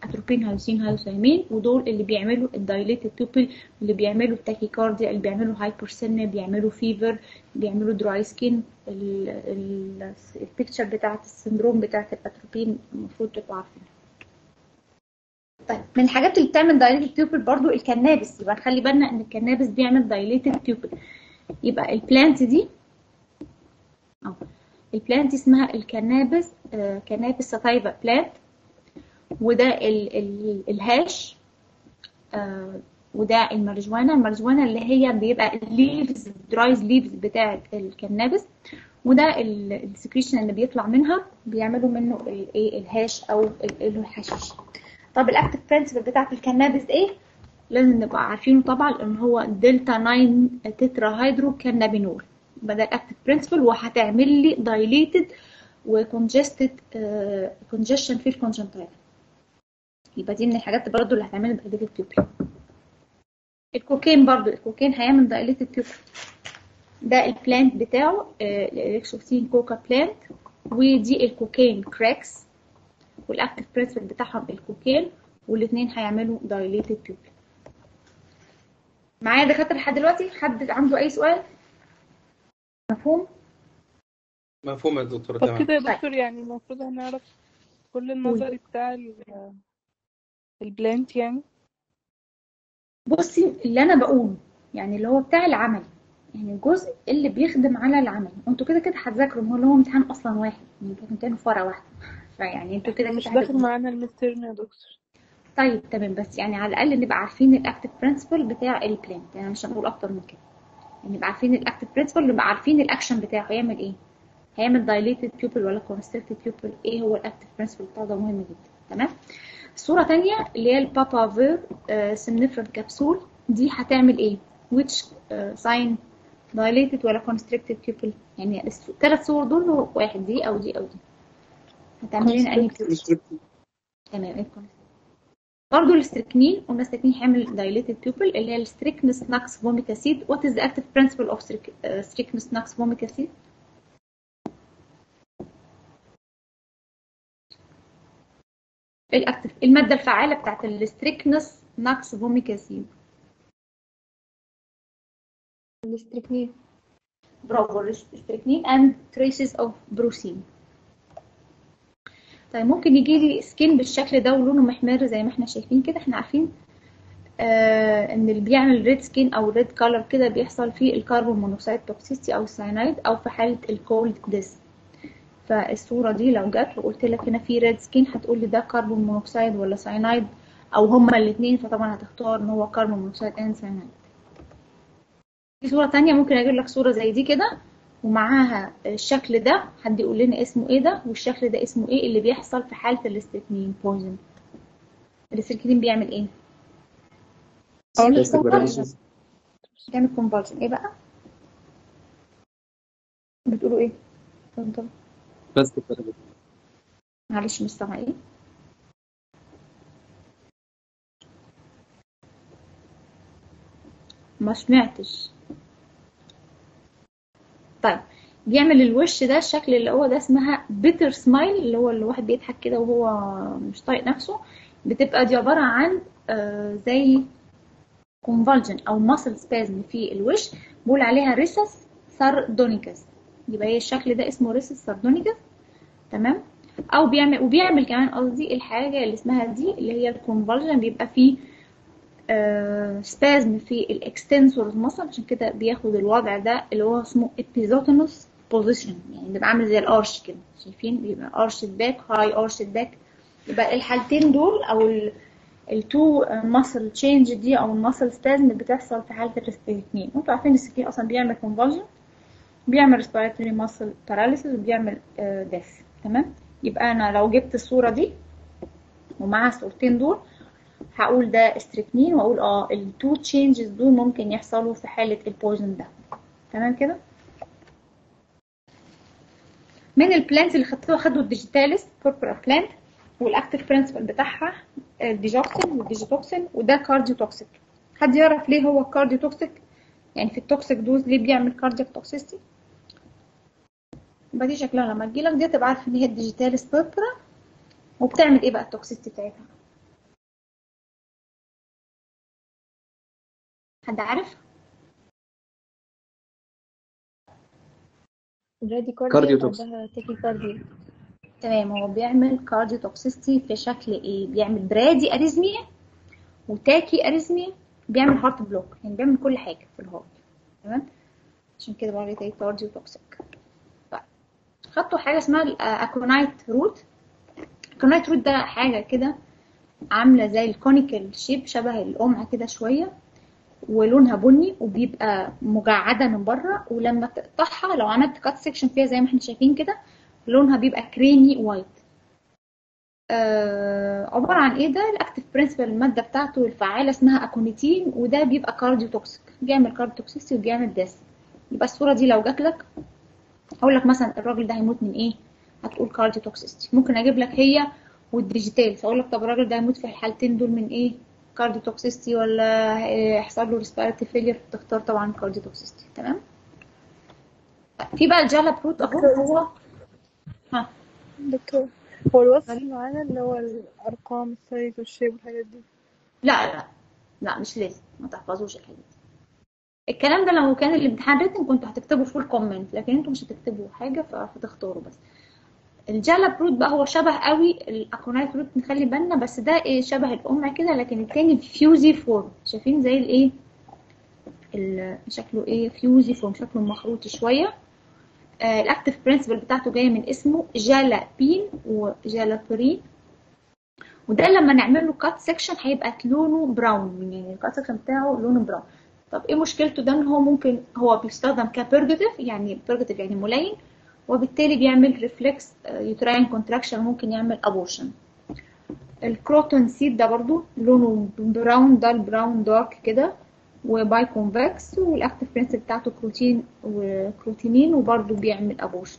اتروبين هايوسين هايوسايمين ودول اللي بيعملوا الدايليتد بيبل اللي بيعملوا التاكيكارديا اللي بيعملوا هايبرسينيا بيعملوا فيفر بيعملوا دراي سكين البيكتشر بتاعت السندروم بتاعت الاتروبين المفروض تبقوا عارفينها طيب من الحاجات اللي بتعمل دايليتد بيبل برضو الكنابس يبقى نخلي بالنا ان الكنابس بيعمل دايليتد بيبل يبقى البلانت دي اه البلانت دي اسمها الكنابس آه كنابس ساتايفا بلانت وده ال ال الهاش آه وده المارجوانا المارجوانا اللي هي بيبقى الليفز درايز ليفز بتاعه الكنابس وده السكريشن اللي بيطلع منها بيعملوا منه الايه الهاش او الحشيش طب الاكتف برنسبل بتاعت الكنابس ايه لازم نبقى عارفينه طبعا ان هو دلتا 9 تترا هيدرو كانابينول يبقى ده الاكتف برنسبل وهتعمل لي دايليتد وكونجستد كونجشن في الكونجنتايل يبقى دي من الحاجات برضو اللي هتعمل دايليتد بيبل الكوكين برضو الكوكين هيعمل دايليتد بيبل ده البلانت بتاعه الالكسوسين كوكا بلانت ودي الكوكين كراكس والاكتف برنسبل بتاعهم الكوكين والاثنين هيعملوا دايليتد بيبل معايا دكاتره لحد دلوقتي حد عنده اي سؤال مفهوم مفهوم يا دكتورة طب تمام كده يا دكتور يعني المفروض هنعرف كل النظري بتاع ال- البلانت يعني بصي اللي انا بقوله يعني اللي هو بتاع العمل يعني الجزء اللي بيخدم على العمل انتوا كده كده هتذاكروا هو اللي هو امتحان اصلا واحد يعني انتوا امتحان فرع واحده فيعني انتوا كده مش كده داخل هتبقوا معانا المترم يا دكتور طيب تمام بس يعني على الاقل نبقى عارفين الاكتف برنسبل بتاع البلانت يعني مش هنقول اكتر من كده يعني نبقى عارفين الاكتف برنسبل نبقى عارفين الاكشن بتاعه هيعمل ايه هيعمل دايليتد بيوبل ولا كونستريكتد بيوبل ايه هو الاكتف برنسبل بتاعه ده مهم جدا تمام صورة تانية اللي هي البابافير سمنفرد كبسول دي هتعمل ايه which ساين dilated ولا constricted pupil يعني الثلاث صور دول هو واحد دي او دي او دي هتعمل لنا انهي pupil تمام ايه constricted. برضه الاستركنين قلنا الاستركنين هيعمل dilated pupil اللي هي الستريكنس ناكس فوميك acid what is the active principle of stricness ناكس فوميك acid الاكتف الماده الفعاله بتاعت الاستريكنس ناكس فوميك acid الاستريكنين برافو الاستريكنين and traces of brucine طيب ممكن يجي لي سكين بالشكل ده ولونه محمر زي ما احنا شايفين كده احنا عارفين آه ان اللي بيعمل ريد سكين او ريد كولر كده بيحصل في الكربون مونوكسيد توكسيستي او الساينايد او في حاله الكولد ديس فالصوره دي لو جت وقلت لك هنا في ريد سكين هتقول لي ده كربون مونوكسيد ولا ساينايد او هما الاثنين فطبعا هتختار ان هو كربون مونوكسيد اند ساينايد في صورة تانية ممكن اجيب لك صورة زي دي كده ومعاها الشكل ده حد يقول لنا اسمه ايه ده والشكل ده اسمه ايه اللي بيحصل في حالة الاستركنين بويزن الاستركنين بيعمل ايه؟ بيعمل convulsion. بيعمل convulsion ايه بقى؟ بتقولوا ايه؟ اتفضل بس كده معلش مش سامعة ايه؟ ما سمعتش طيب بيعمل الوش ده الشكل اللي هو ده اسمها بيتر سمايل اللي هو الواحد بيضحك كده وهو مش طايق نفسه بتبقى دي عبارة عن آه زي كونفالجن او ماسل سبازم في الوش بقول عليها ريسس ساردونيكس يبقى هي الشكل ده اسمه ريسس ساردونيكس تمام او بيعمل وبيعمل كمان قصدي الحاجه اللي اسمها دي اللي هي الكونفالجن بيبقى فيه سبازم في الاكستنسورز مصل عشان كده بياخد الوضع ده اللي هو اسمه ابيزوتونوس بوزيشن يعني بيبقى عامل زي الارش كده شايفين بيبقى ارش باك هاي ارش باك يبقى الحالتين دول او التو ماسل تشينج دي او الماسل سبازم بتحصل في حاله الاثنين انتوا عارفين السكين اصلا بيعمل كونفالجن بيعمل ريسبيراتوري ماسل باراليسيس وبيعمل ديث تمام يبقى انا لو جبت الصوره دي ومعاها الصورتين دول هقول ده استريكنين واقول اه التو تشينجز دول ممكن يحصلوا في حاله البويزن ده تمام كده من البلانت اللي خدتوها خدوا الديجيتاليس بوربرا بلانت والاكتيف برنسبل بتاعها الديجوكسين والديجيتوكسين وده كارديو توكسيك حد يعرف ليه هو كارديو توكسيك يعني في التوكسيك دوز ليه بيعمل كاردياك توكسيستي يبقى دي شكلها لما تجيلك دي تبقى عارف ان هي الديجيتاليس بوربرا وبتعمل ايه بقى التوكسيستي بتاعتها حد عارف براديكارديا كارديو توكس وبعدها تاكيكارديا تمام هو بيعمل كارديو توكسيستي في شكل ايه بيعمل برادي اريزميا وتاكي اريزميا بيعمل هارت بلوك يعني بيعمل كل حاجه في الهارت تمام عشان كده بقول لك كارديو توكسيك خدتوا حاجه اسمها الاكونايت روت الاكونايت روت ده حاجه كده عامله زي الكونيكال شيب شبه القمع كده شويه ولونها بني وبيبقى مجعده من بره ولما تقطعها لو عملت كات سيكشن فيها زي ما احنا شايفين كده لونها بيبقى كريمي وايت آه عباره عن ايه ده الاكتيف برنسبل الماده بتاعته الفعاله اسمها اكونيتين وده بيبقى كارديو توكسيك بيعمل كارديو توكسيستي وبيعمل داس يبقى الصوره دي لو جات لك اقول لك مثلا الراجل ده هيموت من ايه هتقول كارديو توكسيستي ممكن اجيب لك هي والديجيتال اقول لك طب الراجل ده هيموت في الحالتين دول من ايه كارديو توكسيستي ولا هيحصل له ريسبيراتي فيلير تختار طبعا كارديو توكسيستي تمام في بقى الجالا بروت اهو هو ها دكتور هو الوصف معانا اللي هو الأرقام السايز والشيب والحاجات دي لا لا لا مش لازم ما تحفظوش الحاجات دي الكلام ده لو كان الامتحان ريتن كنتوا هتكتبوا فول كومنت لكن انتوا مش هتكتبوا حاجه فهتختاروا بس الجالا بروت بقى هو شبه قوي الاكونايت روت نخلي بالنا بس ده ايه شبه القمع كده لكن التاني فيوزي فورم شايفين زي الايه ال- شكله ايه فيوزي فورم شكله مخروطي شويه آه الاكتيف برنسبل بتاعته جايه من اسمه جالابين وجالابرين وده لما نعمل له كات سيكشن هيبقى لونه براون يعني الكات سيكشن بتاعه لونه براون طب ايه مشكلته ده ان هو ممكن هو بيستخدم كبيرجيتيف يعني بيرجيتيف يعني ملين وبالتالي بيعمل ريفلكس يوتراين كونتراكشن ممكن يعمل ابورشن الكروتون سيد ده برضو لونه براون ده البراون دارك كده وباي كونفكس والاكتيف برنسبل بتاعته بروتين وكروتينين وبرضو بيعمل ابورشن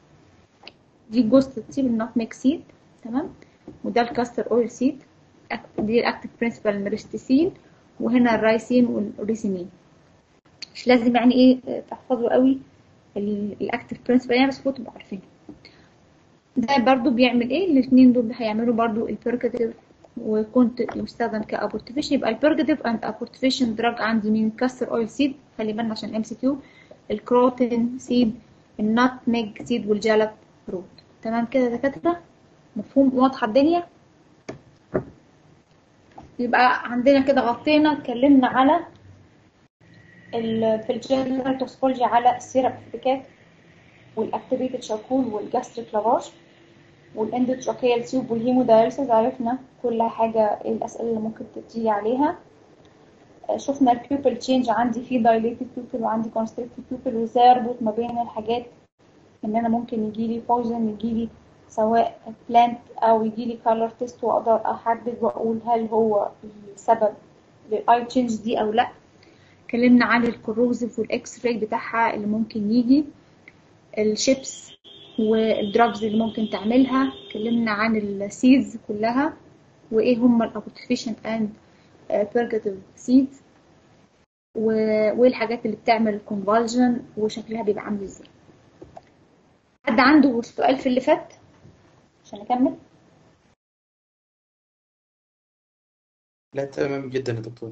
دي جوز سيد النوتميك سيد تمام وده الكاستر اويل سيد دي الاكتيف برنسبل ميرستيسين وهنا الرايسين والريسينين مش لازم يعني ايه تحفظوا قوي الاكتيف برنسبل يعني بس تبقوا عارفين ده برضو بيعمل ايه الاثنين دول هيعملوا برضو البيركاتيف وكنت يستخدم كابورتيفيشن يبقى البيركاتيف اند ابورتيفيشن دراج عندي من كاستر اويل سيد خلي بالنا عشان ام سي كيو الكروتين سيد الناتميج سيد والجلب روت تمام كده يا دكاتره مفهوم واضحه الدنيا يبقى عندنا كده غطينا اتكلمنا على ال- في الجنرال توكسيكولوجي على السيرابيفيكات والاكتيفيتد شاركول والجاستريك لافاج والاندوتراكيال تيوب والهيمودايلسيس عرفنا كل حاجة ايه الأسئلة اللي ممكن تجي عليها آه، شفنا البيوبل تشينج عندي في دايليتد بيوبل وعندي كونستريكتد بيوبل وازاي اربط ما بين الحاجات ان انا ممكن يجيلي بويزن يجيلي سواء بلانت او يجيلي كالر تيست واقدر احدد واقول هل هو السبب للاي تشينج دي او لا اتكلمنا عن الكروزيف والاكس راي بتاعها اللي ممكن يجي الشيبس والدراجز اللي ممكن تعملها اتكلمنا عن السيدز كلها وايه هم الابوتيفيشن اند بيرجاتيف سيدز وايه الحاجات اللي بتعمل كونفالجن وشكلها بيبقى عامل ازاي حد عنده سؤال في اللي فات عشان نكمل لا تمام جدا يا دكتور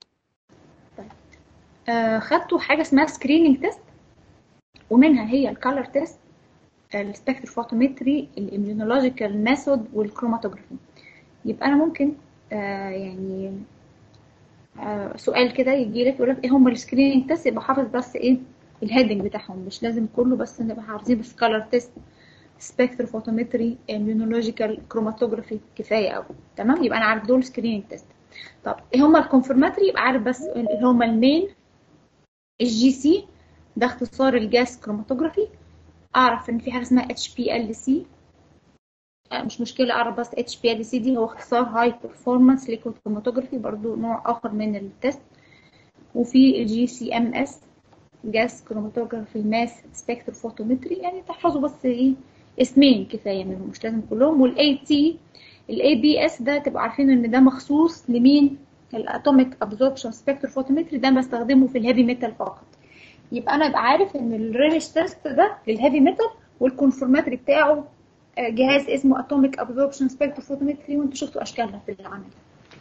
آه، خدتوا حاجة اسمها سكريننج تيست ومنها هي الكالر تيست السبكتروفوتومتري الاميونولوجيكال ميثود والكروماتوجرافي يبقى انا ممكن آه يعني آه سؤال كده يجي لك يقول لك ايه هم السكريننج تيست يبقى حافظ بس ايه الهيدنج بتاعهم مش لازم كله بس نبقى حافظين بس كالر تيست سبكتروفوتومتري اميونولوجيكال كروماتوجرافي كفايه قوي تمام يبقى انا عارف دول سكريننج تيست طب ايه هم الكونفرماتري يبقى عارف بس اللي هم المين الجي سي ده اختصار الجاس كروماتوجرافي اعرف ان في حاجه اسمها اتش بي ال سي مش مشكله اعرف بس اتش بي ال سي دي هو اختصار هاي بيرفورمانس ليكويد كروماتوجرافي برضو نوع اخر من التست وفي الجي سي ام اس جاس كروماتوجرافي ماس سبكتروفوتومتري يعني تحفظوا بس ايه اسمين كفايه منهم مش لازم كلهم والاي تي الاي بي اس ده تبقوا عارفين ان ده مخصوص لمين الاتوميك ابزوربشن سبكتروفوتومتري ده بستخدمه في الهيفي ميتال فقط يبقى انا ابقى عارف ان الريليش تيست ده للهيفي ميتال والكونفورماتري بتاعه آه، جهاز اسمه اتوميك ابزوربشن سبكتروفوتومتري وانتوا شفتوا اشكالها في العمل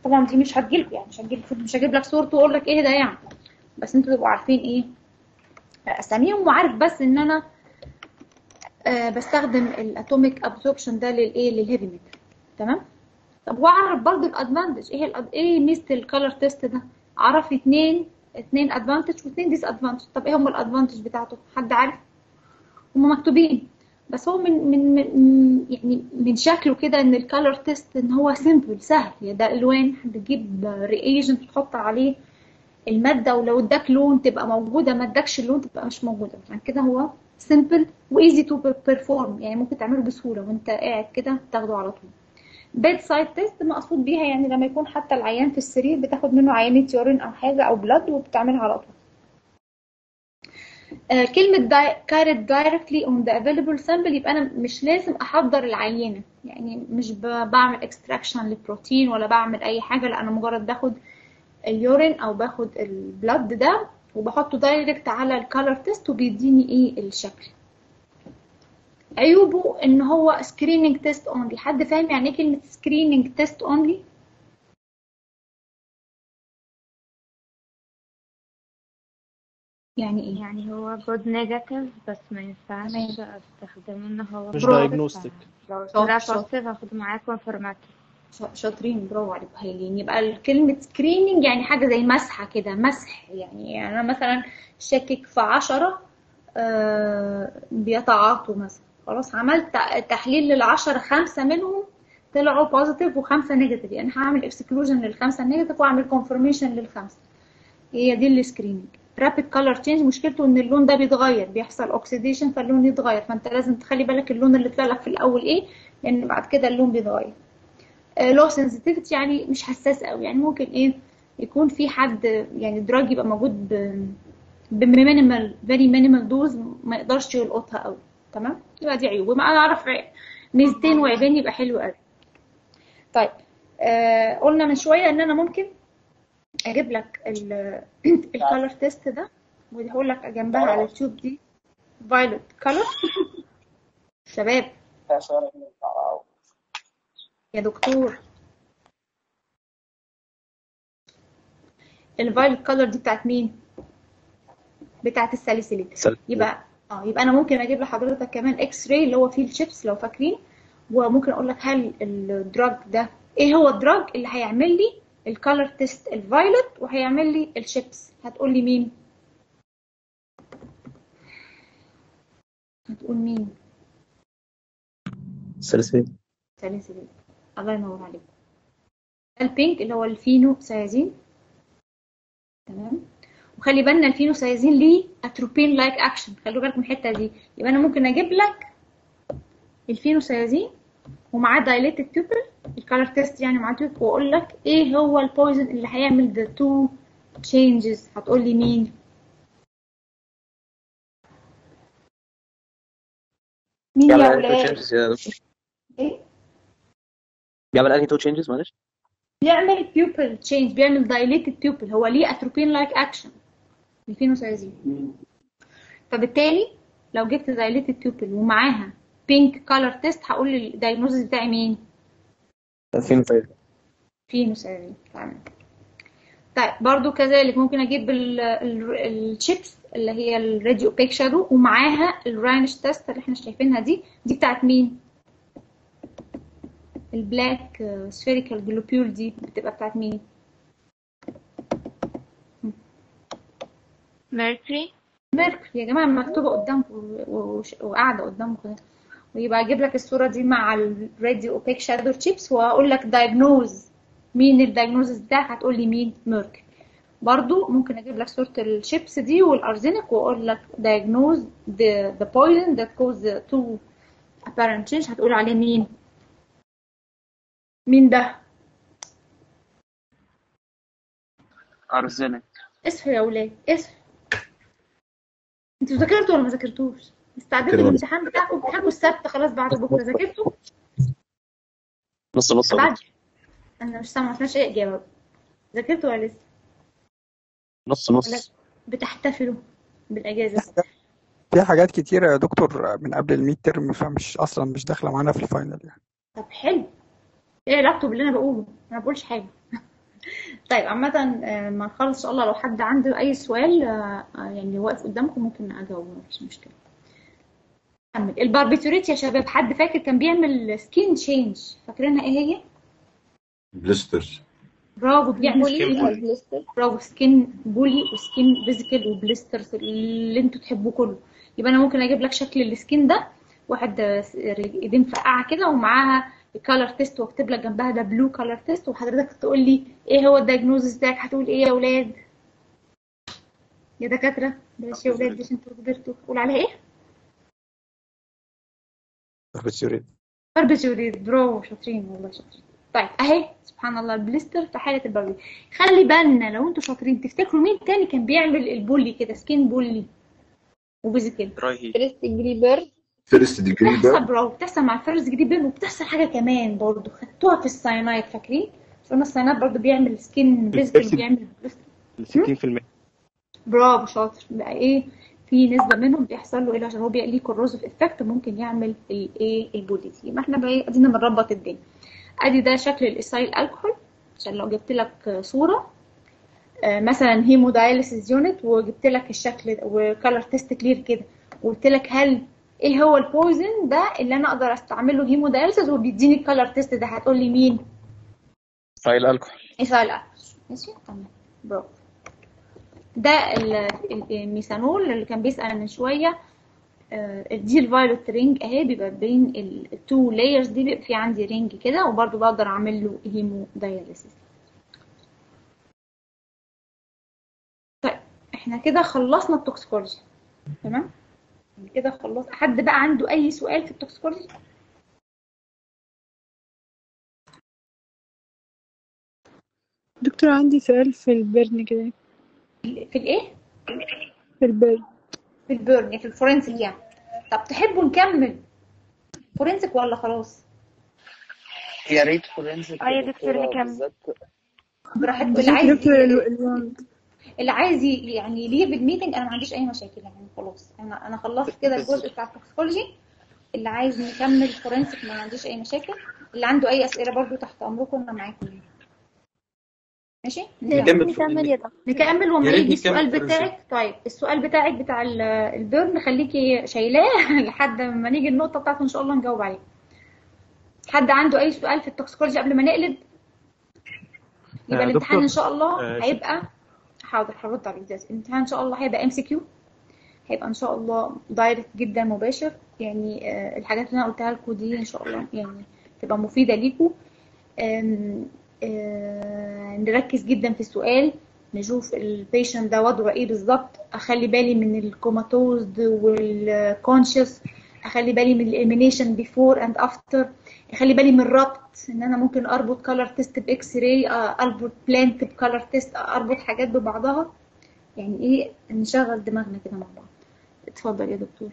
طبعا دي مش هتجيلكوا يعني مش هتجيب مش هجيب لك صورته واقول لك ايه ده يعني بس انتوا تبقوا عارفين ايه اساميهم وعارف بس ان انا آه بستخدم الاتوميك ابسوربشن ده للايه للهيفي ميتال تمام طب واعرف برضه الادفانتج ايه الأد... ايه ميزه الكالر تيست ده اعرف اتنين اتنين ادفانتج واتنين ديس ادفانتج طب ايه هم الادفانتج بتاعته حد عارف هم مكتوبين بس هو من من, من يعني من شكله كده ان الكالر تيست ان هو سيمبل سهل يعني ده الوان بتجيب رياجنت تحط عليه الماده ولو اداك لون تبقى موجوده ما اداكش اللون تبقى مش موجوده عشان كده هو سيمبل وايزي تو بيرفورم يعني ممكن تعمله بسهوله وانت قاعد كده تاخده على طول بيد سايد تيست مقصود بيها يعني لما يكون حتى العيان في السرير بتاخد منه عينه يورين او حاجه او بلاد وبتعملها على طول آه كلمة carried directly on the available sample يبقى أنا مش لازم أحضر العينة يعني مش بعمل extraction للبروتين ولا بعمل أي حاجة لا أنا مجرد باخد اليورين أو باخد البلد ده وبحطه دايركت على الكالر تيست وبيديني إيه الشكل عيوبه ان هو سكريننج تيست اونلي حد فاهم يعني ايه كلمه سكريننج تيست اونلي يعني ايه يعني هو جود نيجاتيف بس ما ينفعش تمام. استخدمه ان هو مش برافو. دايجنوستيك لو شاطر، طلع شاطر. بوزيتيف هاخده معاه كونفرماتيف شاطرين برافو عليكم هايلين يبقى كلمة سكريننج يعني حاجة زي مسحة كده مسح يعني أنا مثلا شاكك في عشرة آه بيتعاطوا مثلا خلاص عملت تحليل للعشرة خمسة منهم طلعوا بوزيتيف وخمسة نيجاتيف يعني هعمل اكسكلوجن للخمسة النيجاتيف واعمل كونفرميشن للخمسة هي دي السكريننج رابid color change مشكلته ان اللون ده بيتغير بيحصل اوكسيديشن فاللون يتغير فانت لازم تخلي بالك اللون اللي طلع لك في الاول ايه لان بعد كده اللون بيتغير لو sensitivity يعني مش حساس قوي يعني ممكن ايه يكون في حد يعني دراج يبقى موجود ب بمينيمال فيري مينيمال دوز ما يقدرش يلقطها قوي تمام يبقى دي عيوب ما انا اعرف ميزتين وعيبين يبقى حلو قوي طيب آه قلنا من شويه ان انا ممكن اجيب لك الكالر تيست ده ودي هقول لك جنبها على التيوب دي فايلوت كالر شباب يا دكتور الفايلوت كالر دي بتاعت مين بتاعت الساليسيليت يبقى اه يبقى انا ممكن اجيب لحضرتك كمان اكس راي اللي هو فيه الشيبس لو فاكرين وممكن اقول لك هل الدراج ده ايه هو الدراج اللي هيعمل لي الكالر تيست الفايلوت وهيعمل لي الشيبس هتقول لي مين هتقول مين سلسلة ساليسيليت الله ينور عليك البينك اللي هو الفينو سيازين تمام وخلي بالنا الفينو سيازين ليه اتروبين لايك اكشن خلوا بالكم من الحته دي يبقى انا ممكن اجيب لك الفينو سيازين ومعاه دايليتد تيوبل الكالر تيست يعني معاه تيوب واقول لك ايه هو البويزن اللي هيعمل ذا تو تشينجز هتقول لي مين مين يا بيعمل انهي تو ولاد تشينجز يا دكتور ايه بيعمل انهي تو تشينجز معلش بيعمل بيوبل تشينج بيعمل دايليتد بيوبل هو ليه اتروبين لايك اكشن الفينوسايزين فبالتالي لو جبت دايليتد بيوبل ومعاها بينك كالر تيست هقول الدايجنوزس بتاعي مين فين طيب فينوسايزين تمام طيب برضو كذلك ممكن اجيب الشيبس اللي هي الراديو بيك شادو ومعاها الراينش تيست اللي احنا شايفينها دي دي بتاعت مين البلاك سفيريكال جلوبيول دي بتبقى بتاعت مين ميركوري ميركوري يا جماعه مكتوبه قدامكم و- وش- وقاعده قدامكم ويبقى اجيب لك الصوره دي مع الراديو اوبيك شادو تشيبس واقول لك دايجنوز مين الدايجنوزس بتاعك هتقول لي مين ميركوري برضو ممكن اجيب لك صوره الشيبس دي والارزينيك واقول لك diagnose the the poison that caused the two apparent change هتقول عليه مين مين ده ارزنك اصحوا يا ولاد اصحوا انتوا ذاكرتوا ولا ما ذاكرتوش استعدتوا كده. للامتحان بتاعكم امتحانكم السبت خلاص بعد بكره ذاكرتوا نص نص بعد انا مش سامعه ما سمعتش اي اجابه ذاكرتوا ولا لسه نص نص بتحتفلوا بالاجازه في حاجات كتيرة يا دكتور من قبل الميد ترم فمش أصلا مش داخلة معانا في الفاينل يعني طب حلو ايه علاقته باللي انا بقوله انا ما بقولش حاجه طيب عامة آه، ما نخلص إن شاء الله لو حد عنده أي سؤال آه، آه، يعني واقف قدامكم ممكن أجاوبه مفيش مشكلة كمل الباربيتوريت يا شباب حد فاكر كان بيعمل سكين تشينج فاكرينها إيه هي؟ بليستر برافو بيعمل بولي سكين او بليستر برافو سكين بولي وسكين فيزيكال وبليسترز اللي انتوا تحبوه كله يبقى انا ممكن اجيب لك شكل السكين ده واحد آه، ايدين مفقعه كده ومعاها الكالر تيست واكتب لك جنبها ده بلو كالر تيست وحضرتك تقول لي ايه هو الدايجنوزس بتاعك هتقول ايه يا اولاد يا دكاتره بلاش يا اولاد عشان انتوا كبرتوا قول عليها ايه باربيتوريت باربيتوريت برافو شاطرين والله شاطرين طيب اهي سبحان الله البليستر في حاله الباربي خلي بالنا لو انتوا شاطرين تفتكروا مين تاني كان بيعمل البولي كده سكين بولي وفيزيكال دراي هيت فيرست ديجري بيرد فيرست ديجري بتحصل برافو بتحصل مع الفيرست جديد بين وبتحصل حاجه كمان برضو خدتوها في الساينايد فاكرين مش قلنا الساينايد برضو بيعمل سكين فيزيكال الفيرست وبيعمل بليستر 60% برافو شاطر بقى ايه في نسبه منهم بيحصل له ايه عشان هو بيبقى ليه كوروزيف افكت ممكن يعمل الايه البولي دي يبقى احنا بقى إيه، ادينا بنربط الدنيا ادي ده شكل الايسايل الكحول عشان لو جبت لك صوره آه، مثلا هيمودايليسيس يونت وجبت لك الشكل وكالر تيست كلير كده وقلت لك هل ايه هو البويزن ده اللي انا اقدر استعمله هيمودايليسيس وبيديني الكالر تيست ده هتقول لي مين سايل الكحول ايسايل الكحول ماشي تمام برافو ده ال- ال- الميثانول اللي كان بيسأل من شوية آه، دي الفايولوت رينج اهي بيبقى بين التو لايرز دي بيبقى في عندي رينج كده وبرده بقدر اعمل له هيمو داياليسيس طيب احنا كده خلصنا التوكسيكولوجي تمام كده خلص حد بقى عنده اي سؤال في التوكسيكولوجي دكتور عندي سؤال في البرن كده في الايه في البرن في البيرن في الفورنسيك يعني طب تحبوا نكمل فورنسيك ولا خلاص يا ريت فورنزيك اه يا دكتور نكمل بالذات براحتكم اللي عايز دكتور ال- الوند اللي عايز ي- يعني ليه بالميتنج انا ما عنديش اي مشاكل يعني خلاص انا انا خلصت كده الجزء بتاع التوكسيكولوجي اللي عايز نكمل فورنسيك ما عنديش اي مشاكل اللي عنده اي اسئله برضو تحت امركم انا معاكم يعني. ماشي نكمل نكمل نكمل يا دكتور نكمل وما يا ريت يجي نكمل السؤال فورنسيك. بتاعك طيب السؤال بتاعك بتاع ال- البيرن خليكي شايلاه لحد ما نيجي النقطه بتاعته ان شاء الله نجاوب عليه حد عنده اي سؤال في التوكسيكولوجي قبل ما نقلب يبقى آه، الامتحان دكتور، ان شاء الله آه، هيبقى حاضر هرد عليك دلوقتي الامتحان ان شاء الله هيبقى ام سي كيو هيبقى ان شاء الله دايركت جدا مباشر يعني آه، الحاجات اللي انا قلتها لكم دي ان شاء الله يعني تبقى مفيده ليكم آم، آه، نركز جدا في السؤال نشوف البيشنت ده وضعه ايه بالظبط اخلي بالي من الكوماتوز والكونشس اخلي بالي من الاليمينيشن بيفور اند افتر اخلي بالي من الربط ان انا ممكن اربط كولر تيست باكس راي اربط بلانت بكولر تيست اربط حاجات ببعضها يعني ايه نشغل دماغنا كده مع بعض اتفضل يا دكتور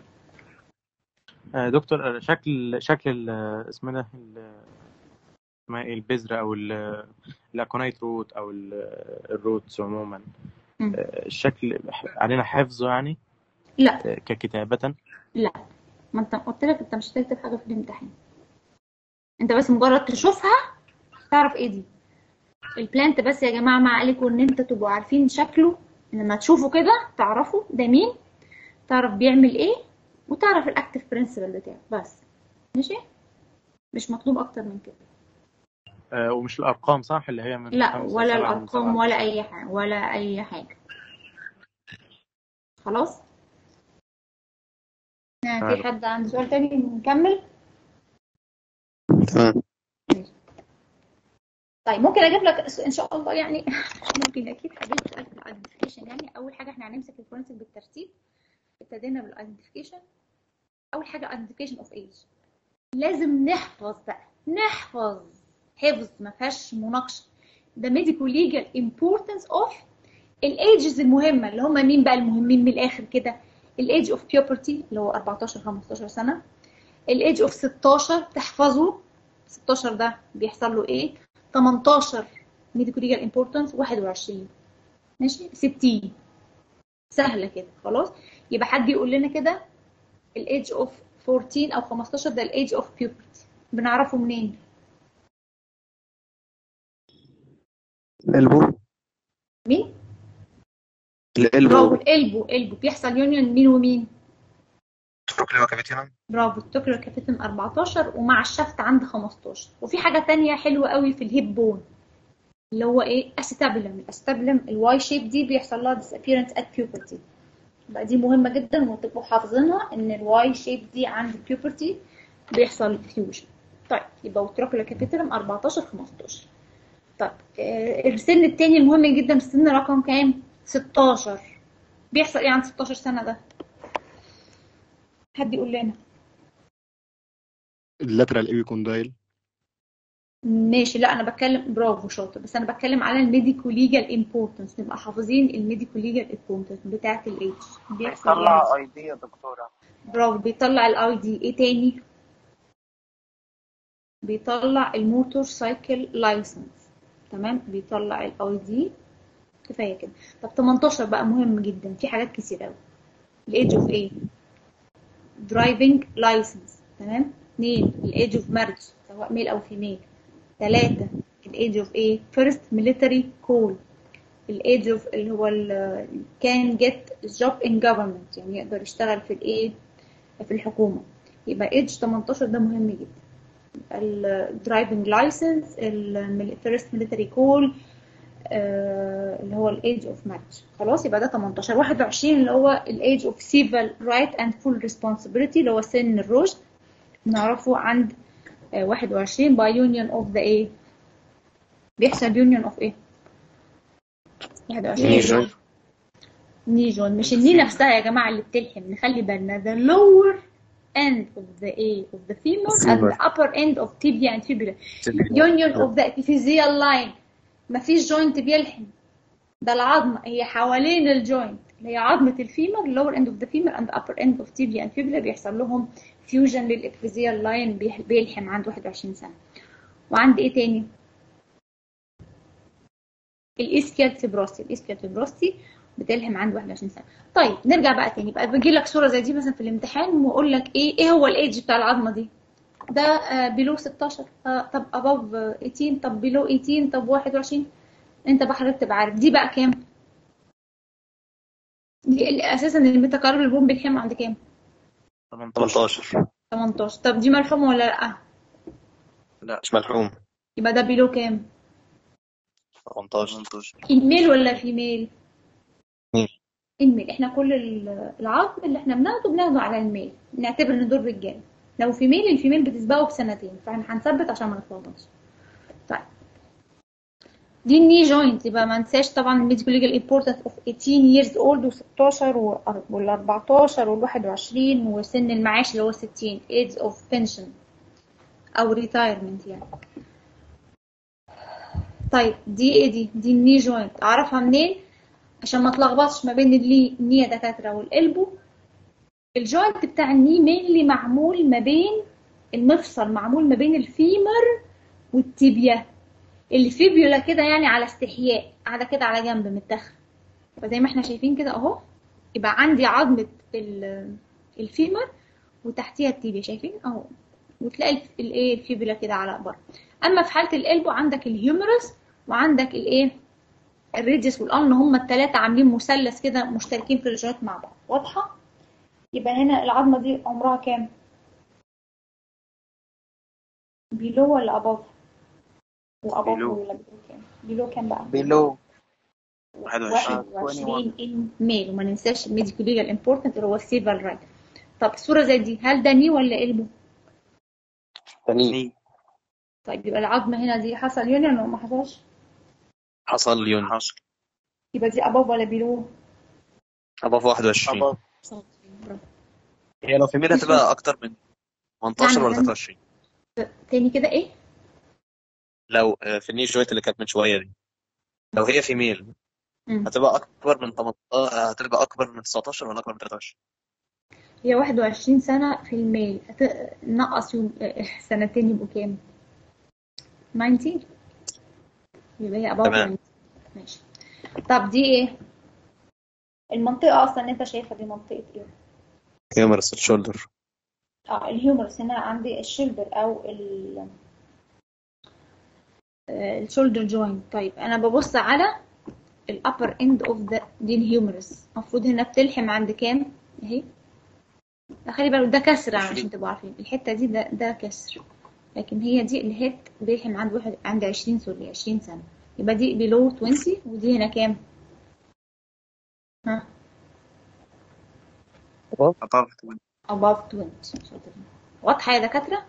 آه، دكتور آه، شكل شكل ال- اسمه ده ال- اسمها ايه البذرة او ال- الاكونايت روت او ال- الروتس عموما مم. آه، الشكل علينا حفظه يعني لا آه، ككتابة لا ما انت قلت لك انت مش هتكتب حاجه في الامتحان انت بس مجرد تشوفها تعرف ايه دي البلانت بس يا جماعه مع عليكم ان انت تبقوا عارفين شكله لما تشوفوا كده تعرفوا ده مين تعرف بيعمل ايه وتعرف الاكتف برنسبل بتاعه بس ماشي مش مطلوب اكتر من كده آه، ومش الارقام صح اللي هي من لا خمسة ولا لسبعة من الارقام سبعة ولا اي حاجه ولا اي حاجه خلاص آه، في حلو. حد عنده سؤال تاني نكمل تمام طيب ممكن اجيب لك ان شاء الله يعني ممكن اكيد هجيب سؤال في الايدنتيفيكيشن يعني اول حاجه احنا هنمسك الفورنسيك بالترتيب ابتدينا بالايدنتيفيكيشن اول حاجه ايدنتيفيكيشن اوف ايج لازم نحفظ بقى نحفظ حفظ ما فيهاش مناقشه the medical legal importance of الايجز المهمه اللي هم مين بقى المهمين من الاخر كده الايج اوف بيوبرتي اللي هو 14 15 سنه الايج اوف 16 تحفظه 16 ده بيحصل له ايه 18 medical legal importance 21 ماشي 60 سهله كده خلاص يبقى حد يقول لنا كده الايدج اوف 14 او 15 ده الايدج اوف بيوبرتي بنعرفه منين البول مين؟ القلب برافو القلبو القلبو بيحصل يونيون مين ومين؟ تروكليما كابيتينم برافو التوكلو كابيتم 14 ومع الشفت عند 15 وفي حاجة تانية حلوة قوي في الهيب بون اللي هو ايه استابلم الاستابلم الواي شيب دي بيحصل لها disappearance at puberty بقى دي مهمة جدا وتبقوا حافظينها ان الواي شيب دي عند puberty بيحصل فيوجن طيب يبقى التروكلو كابيتلم 14 15 طيب آه، السن التاني المهم جدا السن رقم كام 16 بيحصل ايه عند 16 سنة ده حد يقول لنا اللاترال ايبي كوندايل ماشي لا انا بتكلم برافو شاطر بس انا بتكلم على الميديكو ليجال امبورتنس نبقى حافظين الميديكو ليجال امبورتنس بتاعه الايدج بيحصل بيطلع يعني اي دي يا دكتورة برافو بيطلع الاي دي ايه تاني بيطلع الموتور سايكل لايسنس تمام بيطلع الاي دي كفايه كده طب 18 بقى مهم جدا في حاجات كتير قوي الايدج اوف ايه درايفنج لايسنس تمام اثنين الايدج اوف مارج سواء ميل او فيميل ثلاثة الايدج اوف ايه فيرست ميليتري كول الايدج اوف اللي هو كان جيت جوب ان جفرمنت يعني يقدر يشتغل في الايه في الحكومة يبقى ايدج 18 ده مهم جدا الدرايفنج لايسنس الفيرست ميليتري كول اللي هو الايدج اوف مارج خلاص يبقى ده 18 21 اللي هو الايدج اوف سيفل رايت اند فول ريسبونسبيلتي اللي هو سن الرشد نعرفه عند آه، 21 by union of the ايه بيحصل union of ايه 21 ني جوينت ني جوين مش الني نفسها يا جماعة اللي بتلحم نخلي بالنا the lower end of the A of the femur and the upper end of tibia and fibula union of the epiphyseal line مفيش جوينت بيلحم ده العظمة هي حوالين الجوينت اللي هي عظمة الفيمر lower end of the femur and upper end of tibia and fibula بيحصل لهم فيوجن للإبفيزيال لاين بيلحم عند 21 سنة وعند ايه تاني الاسكيال فيبروستي الاسكيال فيبروستي بتلهم عند 21 سنه طيب نرجع بقى تاني بقى بيجي لك صوره زي دي مثلا في الامتحان واقول لك ايه ايه هو الايدج بتاع العظمه دي ده آه بيلو 16 آه طب اباف 18 طب بيلو 18 طب 21 انت بقى حضرتك تبقى عارف دي بقى كام دي اللي اساسا الميتاكارب البوم بيلحم عند كام 18 18 طب دي مرحومه ولا لا لا مش ملحوم يبقى ده بيلو كام 18 الميل ولا فيميل ميل. الميل احنا كل ال- العظم اللي احنا بناخده بناخده على الميل نعتبر ان دول رجاله لو فيميل الفيميل بتسبقه بسنتين فاحنا هنثبت عشان ما نتلخبطش طيب دي الني جوينت يبقى ما ننساش طبعا الميديكال ليجال امبورتنس اوف 18 years old و16 وال 14 وال 21 وسن المعاش اللي هو 60 age of pension او retirement يعني طيب دي ايه دي دي الني جوينت اعرفها منين عشان ما اتلخبطش ما بين اللي الني يا دكاتره والقلبو الجوينت بتاع الني مينلي معمول ما بين المفصل معمول ما بين الفيمر والتيبيا الفيبيولا كده يعني على استحياء قاعده كده على جنب متاخره فزي ما احنا شايفين كده اهو يبقى عندي عظمه ال- الفيمر وتحتيها التيبيا شايفين اهو وتلاقي الايه الفيبولا كده على بره اما في حاله القلب عندك الهيومرس وعندك الايه الريديوس والارن هما الثلاثه عاملين مثلث كده مشتركين في الجوينت مع بعض واضحه يبقى هنا العظمه دي عمرها كام بيلو ولا اباف واباف بيلو. ولا بيلو كام بيلو كام بقى بيلو 21 21 ان ميل وما ننساش الميديكال ليجال امبورتنت اللي هو السيفال رايت طب الصوره زي دي هل ده ني ولا قلبه تاني طيب يبقى العظمه هنا دي حصل يونيون ولا ما حصلش حصل يون حصل يبقى دي اباف ولا بيلو أباف 21 أباف برافو. هي لو في ميل هتبقى أكتر من 18 ولا يعني 23 تاني كده ايه لو آه، في الني جوينت اللي كانت من شوية دي لو هي في ميل مم. هتبقى أكبر من 18 هتبقى أكبر من 19 ولا أكبر من 23 هي 21 سنة في الميل هت- نقص يوم آه، سنتين يبقوا كام 19 يبقى هي above تمام. 19 ماشي طب دي ايه المنطقة اصلا اللي انت شايفها دي منطقة ايه هيومرس الشولدر اه الهيومرس هنا عندي الشولدر او ال الشولدر جوينت طيب انا ببص على الابر اند اوف ذا دي الهيومرس المفروض هنا بتلحم عند كام اهي خلي بالك ده كسر عشان تبقوا عارفين الحته دي ده ده كسر لكن هي دي اللي هي بيلحم عند واحد عند 20 سوري 20 سنه يبقى دي بيلو 20 ودي هنا كام ها above above 20 شاطرين واضحه يا دكاتره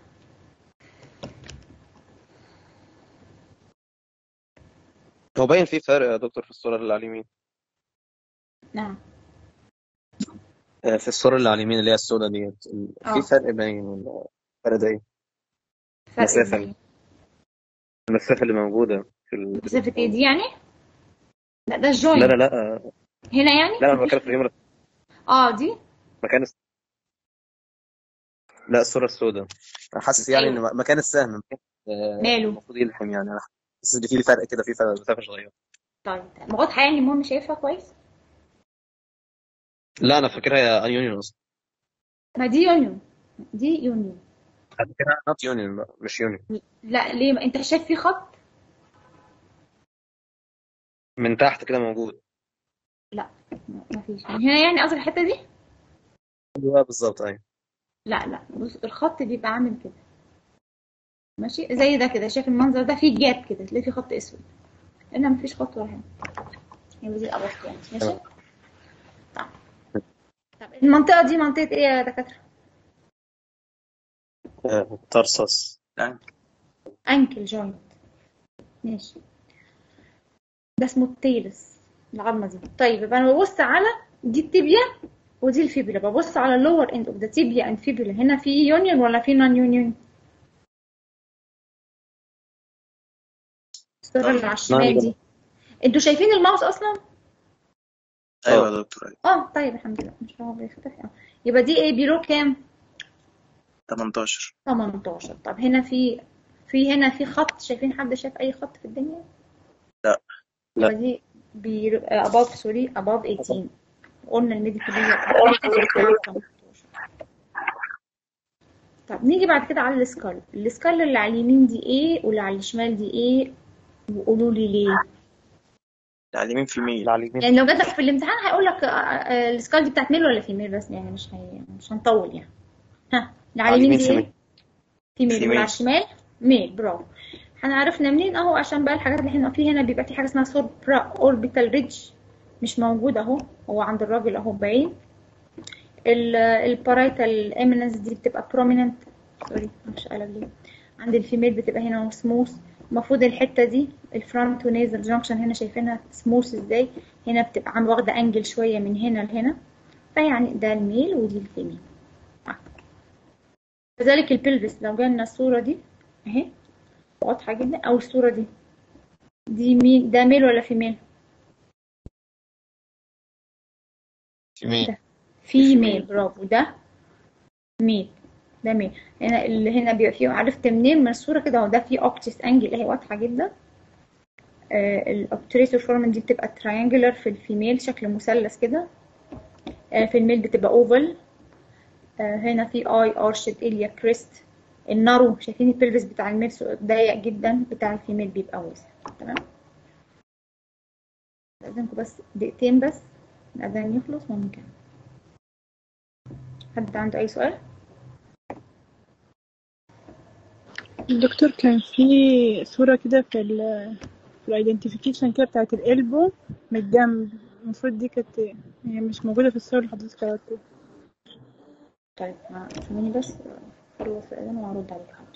هو باين في فرق يا دكتور في الصورة اللي على اليمين نعم آه، في الصورة اللي على اليمين اللي هي السوداء ديت اه في فرق باين ولا فرق ده ايه؟ فرق المسافة باين المسافة اللي موجودة في ال... مسافه ايه دي يعني لا ده لا الجوينت لا لا آه، هنا يعني لا انا مفيش بتكلم في الهيومرس اه دي مكان الس- لا الصورة السوداء حاسس يعني ايوه ان مكان السهم مكان آه، ماله المفروض يلحم يعني انا حاسس ان في فرق كده في فرق مسافة صغيرة طيب واضحه يعني المهم شايفها كويس لا انا فاكرها يونيون اصلا ما دي يونيون دي يونيون انا فاكرها نوت يونيون مش يونيون لا ليه ما انت شايف في خط من تحت كده موجود لا ما فيش من هنا يعني قصدك الحته دي ايوه بالظبط ايوه لا لا بص الخط بيبقى عامل كده ماشي زي ده كده شايف المنظر ده فيه جاب كده تلاقي فيه خط اسود هنا مفيش خط ولا حاجه يبقى دي الابط يعني ماشي تمام طب طب المنطقه دي منطقه ايه يا دكاتره آه، ترسس انكل جوينت ماشي ده اسمه التيلس العظمه دي طيب يبقى انا ببص على دي التibia ودي الفيبولا ببص على اللور اند اوف ذا tibia اند فيبولا هنا في يونيون ولا في نون يونيون الصوره اللي على الشمال دي انتوا شايفين الماوس اصلا ايوه يا دكتور اه طيب الحمد لله مش هو بيختفي اه يبقى دي ايه بيلو كام 18 18 طب هنا في في هنا في خط شايفين حد شايف اي خط في الدنيا لا يبقى لا دي بي above سوري above 18 قلنا الميديكال طب نيجي بعد كده على السكال السكال اللي على اليمين دي ايه واللي على الشمال دي ايه وقولوا لي ليه على اليمين في ميل على اليمين يعني لو جاتلك في الامتحان هيقول لك السكال دي بتاعت ميل ولا فيميل بس يعني مش هي مش هنطول يعني ها اللي على على اليمين اليمين دي في ايه ميل فيميل في واللي على ميل الشمال ميل برافو احنا عرفنا منين اهو عشان بقى الحاجات اللي احنا في هنا بيبقى في حاجه اسمها سوبرا اوربيتال ريدج مش موجود اهو هو عند الراجل اهو باين البارايتال اميننس دي بتبقى بروميننت سوري مش قلب ليه عند الفيميل بتبقى هنا سموث المفروض الحته دي الفرونت ونيزل جانكشن هنا شايفينها سموث ازاي هنا بتبقى عم واخده انجل شويه من هنا لهنا فيعني ده الميل ودي الفيميل كذلك البلفس لو جالنا الصوره دي اهي واضحه جدا او الصوره دي دي مين ده ميل ولا فيميل في ميل ده فيميل برافو ده ميل ده ميل هنا اللي هنا بيبقى فيه عرفت منين من الصوره كده هو ده فيه اوبتيس انجل اهي واضحه جدا آه الاوبتريتور فورمن دي بتبقى تريانجلر في الفيميل شكل مثلث كده آه في الميل بتبقى اوفل آه هنا في اي ارشد اليا كريست النارو شايفين البلفس بتاع الميل ضيق جدا بتاع الفيميل بيبقى واسع تمام لازمكم بس دقيقتين بس الأذان يخلص ممكن حد عنده أي سؤال؟ الدكتور كان في صورة كده في ال في الايدنتيفيكيشن كده بتاعت القلبه من الجنب المفروض دي كانت هي مش موجودة في الصورة اللي حضرتك عرضتها طيب ثواني بس خلص الأذان وهرد عليك حاضر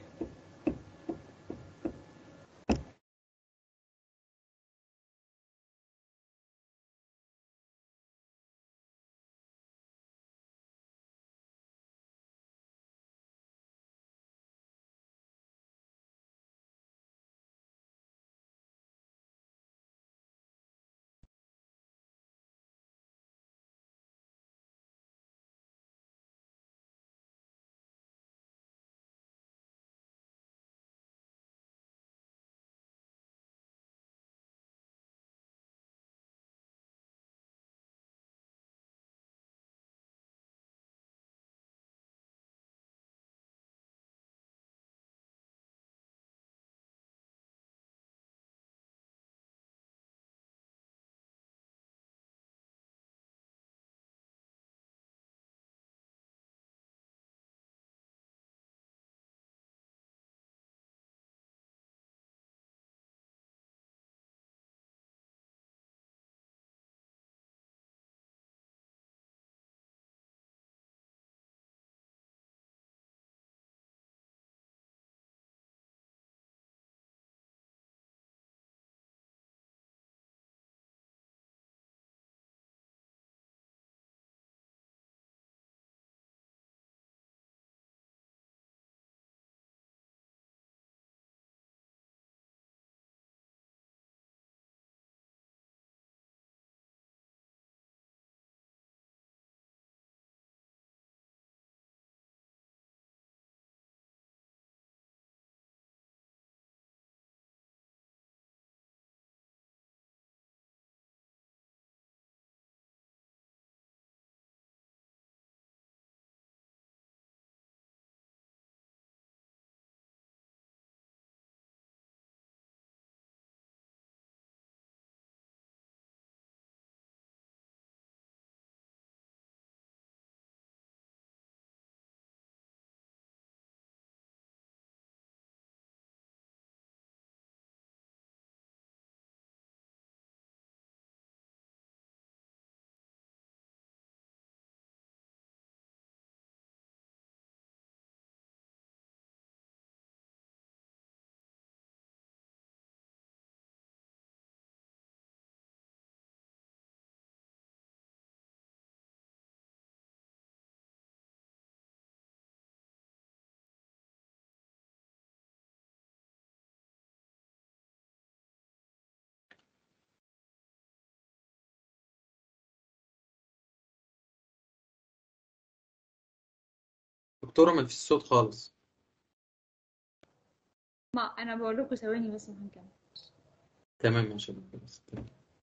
دكتورة ما فيش صوت خالص ما انا بقول لكم ثواني بس وهنكمل تمام ماشي يا دكتورة بس تمام.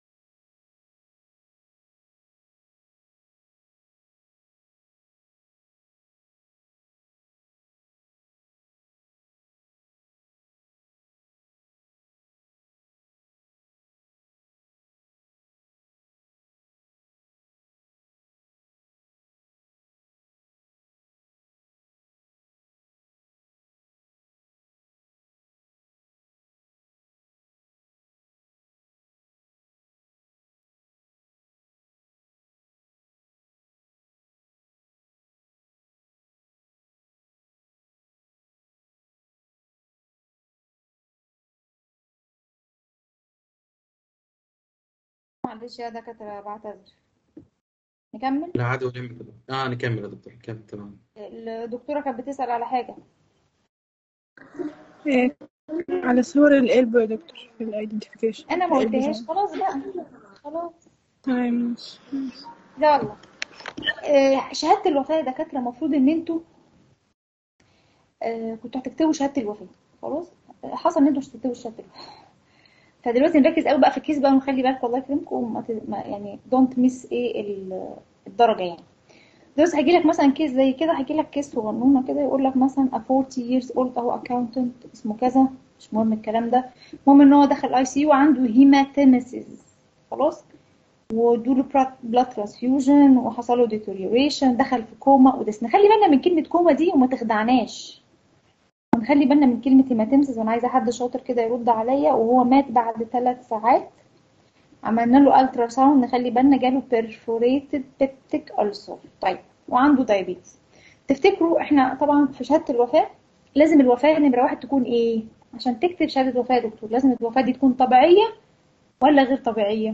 معلش يا دكاترة بعتذر نكمل لا عادي ولا يهمك يا دكتور. اه نكمل يا دكتور كمل تمام الدكتورة كانت بتسأل على حاجة إيه على صور القلب يا دكتور في الايدنتيفيكيشن انا ما قلتهاش خلاص بقى خلاص تمام ماشي ماشي. يلا آه، شهادة الوفاة يا دكاترة المفروض ان انتوا آه، كنتوا هتكتبوا شهادة الوفاة خلاص آه، حصل ان انتوا مش هتكتبوا شهادة الوفاة فدلوقتي نركز قوي بقى في الكيس بقى ونخلي بالك الله يكرمكم وما ت- ما- يعني دونت ميس ايه ال- الدرجة يعني دلوقتي هيجي لك مثلا كيس زي كده هيجي لك كيس صغنونه كده يقول لك مثلا a 40 years old اهو accountant اسمه كذا مش مهم الكلام ده المهم ان هو دخل اي سي يو وعنده هيماتيمسيس خلاص ودوله بلاد ترانسفيوجن وحصل له ديتوريوريشن دخل في كوما ودس نخلي بالنا من كلمه كوما دي وما تخدعناش ونخلي بالنا من كلمه هيماتيمسيس وانا عايزه حد شاطر كده يرد عليا وهو مات بعد ثلاث ساعات عملنا له الترا ساوند نخلي بالنا جاله perforated peptic ulcer طيب وعنده diabetes تفتكروا احنا طبعا في شهاده الوفاه لازم الوفاه نمره واحد تكون ايه عشان تكتب شهاده وفاه يا دكتور لازم الوفاه دي تكون طبيعيه ولا غير طبيعيه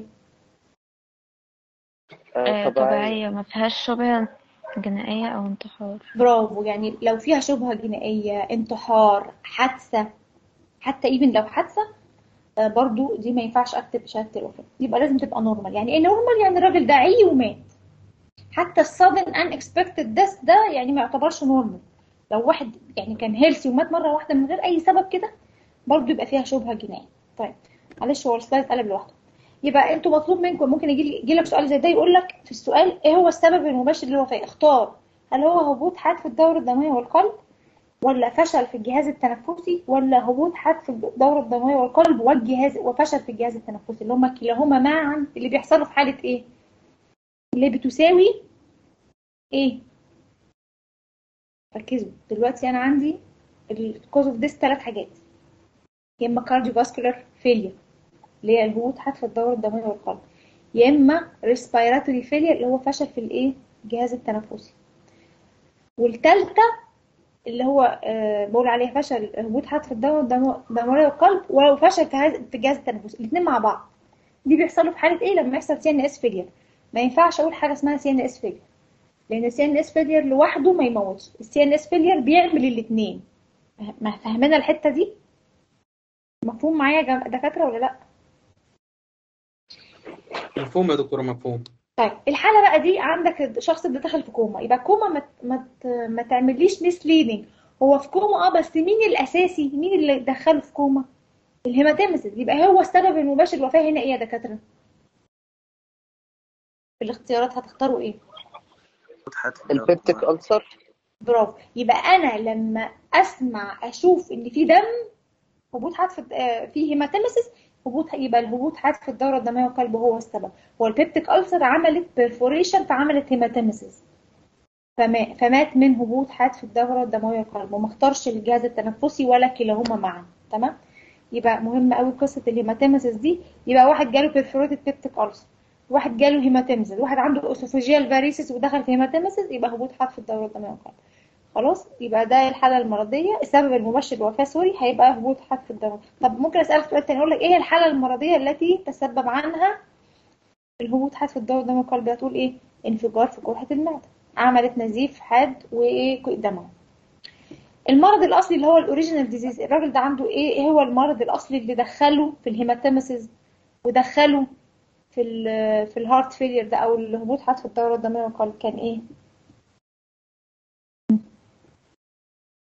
آه، طبيعية ما فيهاش شبهة جنائية أو انتحار برافو يعني لو فيها شبهه جنائيه انتحار حادثه حتى ايفن لو حادثه آه، برضو دي ما ينفعش اكتب شهاده الوفاه يبقى لازم تبقى نورمال يعني ايه نورمال يعني الراجل ده عي ومات حتى السادن ان اكسبكتد ديث ده يعني ما يعتبرش نورمال لو واحد يعني كان هيلثي ومات مره واحده من غير اي سبب كده برضو يبقى فيها شبهه جنائيه طيب معلش هو السلايد قلب لوحده يبقى انتوا مطلوب منكم ممكن يجي يجي لك سؤال زي ده يقول لك في السؤال ايه هو السبب المباشر للوفاه اختار هل هو هبوط حاد في الدوره الدمويه والقلب ولا فشل في الجهاز التنفسي ولا هبوط حاد في الدوره الدمويه والقلب والجهاز وفشل في الجهاز التنفسي اللي هما كلاهما معا اللي بيحصلوا في حاله ايه اللي بتساوي ايه ركزوا دلوقتي انا عندي الكوز اوف ديس ثلاث حاجات يا اما كارديوفاسكولار فيلير اللي هي الهبوط حاد في الدوره الدمويه والقلب يا اما ريسبيراتوري فيلير اللي هو فشل في الايه الجهاز التنفسي والثالثه اللي هو آه، بقول عليها فشل هبوط حاد في الدوره الدمو- الدمويه والقلب وفشل في هذا- في الجهاز التنفسي الاثنين مع بعض دي بيحصلوا في حاله ايه لما يحصل سي ان اس فيلير ما ينفعش اقول حاجه اسمها سي ان اس فيلير لان السي ان اس فيلير لوحده ما يموتش السي ان اس فيلير بيعمل الاثنين ما فاهمنا الحته دي مفهوم معايا يا جم- دكاتره ولا لا مفهوم يا دكتورة مفهوم طيب الحاله بقى دي عندك الشخص اللي دخل في كوما يبقى كوما ما ما ت- ما تعمليش ميسليدنج هو في كوما اه بس مين الاساسي مين اللي دخله في كوما الهيماتيمسيس يبقى هو السبب المباشر للوفاه هنا ايه يا دكاتره في الاختيارات هتختاروا ايه البيبتيك ألسر برافو يبقى انا لما اسمع اشوف ان في دم هبوط حاد في آه، في هيماتيمسيس هبوط يبقى الهبوط حاد في الدوره الدمويه والقلب هو السبب هو البيبتيك ألسر عملت بيرفوريشن فعملت هيماتيمسيس فما فمات من هبوط حاد في الدوره الدمويه والقلب وما اختارش الجهاز التنفسي ولا كلاهما معا تمام يبقى مهم قوي قصه الهيماتيمسيس دي يبقى واحد جاله بيرفوريتد بيبتيك ألسر واحد جاله هيماتيمسيس واحد عنده اسوفيجيال فاريسيس ودخل في هيماتيمسيس يبقى هبوط حاد في الدوره الدمويه والقلب خلاص يبقى ده الحاله المرضيه السبب المباشر للوفاه سوري هيبقى هبوط حاد في الدم طب ممكن اسالك سؤال تاني اقول لك ايه هي الحاله المرضيه التي تسبب عنها الهبوط حاد في الدوره الدمويه والقلب هتقول ايه انفجار في قرحه المعده عملت نزيف حاد وايه دموي المرض الاصلي اللي هو الاوريجينال ديزيز الراجل ده عنده ايه ايه هو المرض الاصلي اللي دخله في الهيماتيمسيس ودخله في ال في الهارت فيلير ده او الهبوط حاد في الدوره الدمويه والقلب كان ايه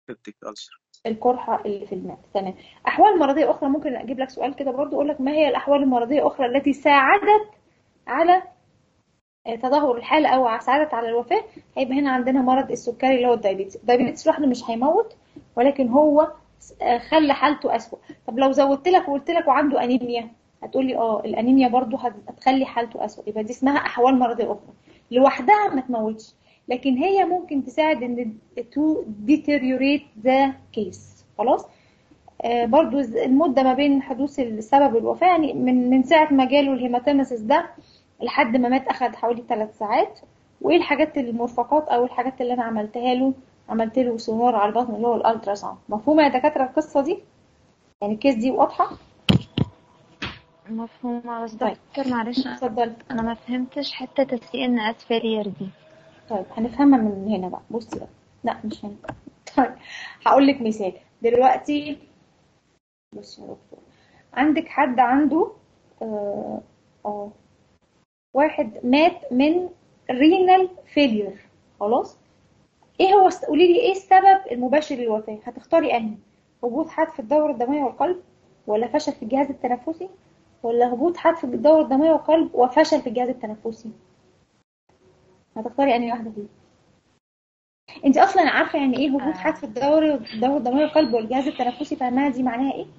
بيبتيك ألسر القرحة اللي في الماء تمام أحوال مرضية أخرى ممكن أجيب لك سؤال كده برضو أقول لك ما هي الأحوال المرضية الأخرى التي ساعدت على آه، تدهور الحالة أو ساعدت على الوفاة هيبقى هنا عندنا مرض السكري اللي هو الدايابيتس الدايابيتس لوحده مش هيموت ولكن هو آه، خلى حالته أسوأ طب لو زودت لك وقلت لك وعنده أنيميا هتقولي اه الأنيميا برضو هت- هتخلي حالته أسوأ يبقى دي اسمها أحوال مرضية أخرى لوحدها ما تموتش لكن هي ممكن تساعد ان to deteriorate the case خلاص آه برضو ز- المدة ما بين حدوث السبب الوفاة يعني من من ساعة ما جاله الهيماتيمسيس ده لحد ما مات أخد حوالي ثلاث ساعات وإيه الحاجات المرفقات أو الحاجات اللي أنا عملتها له عملت له سونار على البطن اللي هو الألترا ساوند مفهومة يا دكاترة القصة دي؟ يعني الكيس دي واضحة؟ مفهومة بس طيب دكتور معلش اتفضلي أنا ما فهمتش حتة السي إن إس فيلير دي طيب هنفهمها من هنا بقى بصي بقى لا مش هنا طيب هقول لك مثال دلوقتي بصي يا دكتور عندك حد عنده اه آه، واحد مات من رينال فيلير خلاص ايه هو است- قولي لي ايه السبب المباشر للوفاة هتختاري انهي هبوط حاد في الدورة الدموية والقلب ولا فشل في الجهاز التنفسي ولا هبوط حاد في الدورة الدموية والقلب وفشل في الجهاز التنفسي هتختاري انهي واحدة فيهم انت اصلا عارفه يعني ايه هبوط حاد في الدورة الدورة الدموية والقلب والجهاز التنفسي فاهمها دي معناها ايه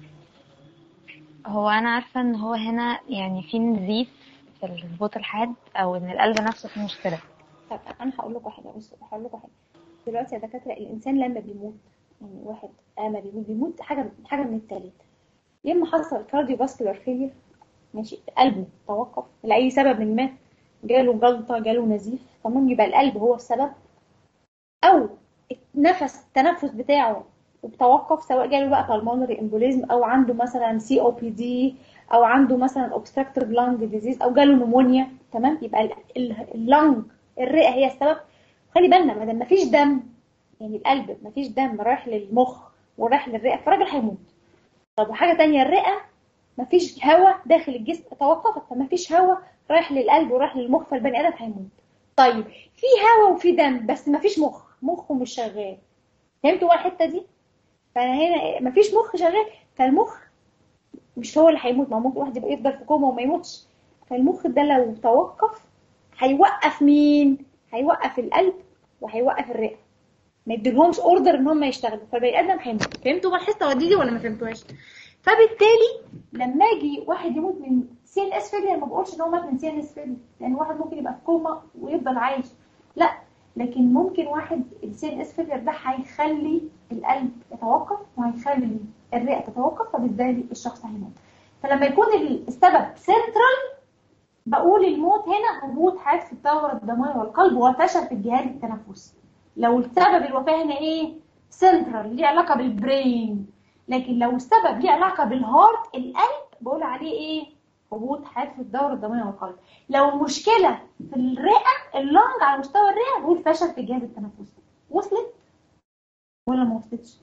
هو أنا عارفة إن هو هنا يعني في نزيف في الهبوط الحاد أو إن القلب نفسه فيه مشكلة طب انا هقول لكم حاجه بص هقول لكم حاجه دلوقتي يا دكاتره الانسان لما بيموت يعني واحد اما بيموت بيموت حاجه حاجه من الثلاثه يا اما حصل كارديو فاسكولار فيلير ماشي قلبه توقف لاي سبب من ما جاله جلطه جاله نزيف تمام يبقى القلب هو السبب او النفس التنفس بتاعه توقف سواء جاله بقى pulmonary embolism او عنده مثلا سي او بي دي او عنده مثلا obstructive lung disease او جاله نمونيا تمام يبقى اللنج الرئه هي السبب خلي بالنا ما دام مفيش دم يعني القلب مفيش دم رايح للمخ ورايح للرئه فالراجل هيموت طب وحاجه تانية الرئه مفيش هواء داخل الجسم توقفت فمفيش هواء رايح للقلب ورايح للمخ فالبني ادم هيموت طيب في هواء وفي دم بس مفيش مخ مخه مش شغال فهمتوا بقى الحته دي فانا هنا مفيش مخ شغال فالمخ مش هو اللي هيموت ما هو ممكن واحد يبقى يفضل في كوما وما يموتش فالمخ ده لو توقف هيوقف مين هيوقف القلب وهيوقف الرئه ما يديلهمش اوردر ان هم يشتغلوا فالبني ادم هيموت فهمتوا بقى الحته دي ولا ما فهمتوهاش فبالتالي لما اجي واحد يموت من سي ان اس فيلير ما بقولش ان هو مات من سي ان اس فيلير لان واحد ممكن يبقى في كوما ويفضل عايش لا لكن ممكن واحد السي ان اس فيلير ده هيخلي القلب يتوقف وهيخلي الرئه تتوقف فبالتالي الشخص هيموت فلما يكون السبب سنترال بقول الموت هنا هبوط حاد في الدورة الدموية والقلب وفشل في الجهاز التنفسي لو السبب الوفاة هنا ايه سنترال ليه علاقة بالبرين لكن لو السبب ليه علاقة بالهارت القلب بقول عليه ايه هبوط حاد في الدورة الدموية والقلب لو مشكلة في الرئة اللنج على مستوى الرئة بقول فشل في الجهاز التنفسي وصلت ولا ما وصلتش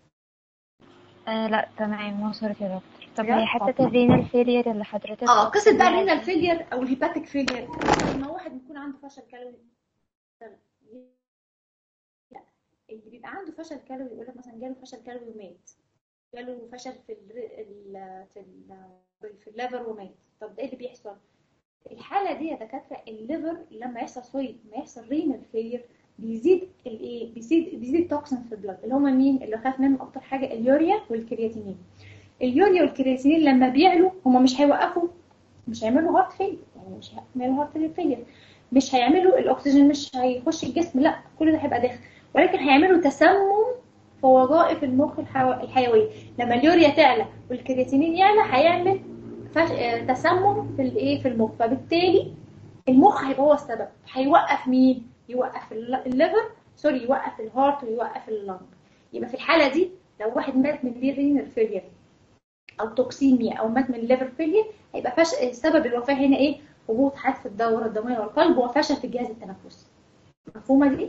آه لا تمام وصلت يا دكتور طب بجد؟ هي حتة الرينال فيلير اللي حضرتك اه قصه بقى قلتيها الرينال دي، فيلير او الهيباتيك فيلير لما واحد بيكون عنده فشل كلوي لا اللي بيبقى عنده فشل كلوي يقول لك مثلا جاله فشل كلوي ومات جاله فشل في ال ال في ال في الليفر ومات طب ده ايه اللي بيحصل الحاله دي يا دكاتره الليفر لما يحصل سوري لما يحصل رينال فيلير بيزيد الايه بيزيد بيزيد التوكسين في البلد اللي هما مين اللي خاف منهم اكتر حاجه اليوريا والكرياتينين اليوريا والكرياتينين لما بيعلوا هما مش هيوقفوا مش هيعملوا هارت فيلير يعني مش هيعملوا هارت فيلير مش هيعملوا الاكسجين مش هيخش الجسم لا كل ده هيبقى داخل ولكن هيعملوا تسمم في وظائف المخ الحيو... الحيويه لما اليوريا تعلى والكرياتينين يعلى هيعمل فش... آه، تسمم في الايه في المخ فبالتالي المخ هيبقى هو السبب هيوقف مين يوقف الل- الليفر سوري يوقف الهارت ويوقف اللنج يبقى في الحاله دي لو واحد مات من رينال فيلير او توكسيميا او مات من الليفر فيلير هيبقى فش... سبب الوفاه هنا ايه هبوط حاد في الدوره الدمويه والقلب وفشل في الجهاز التنفسي مفهومه دي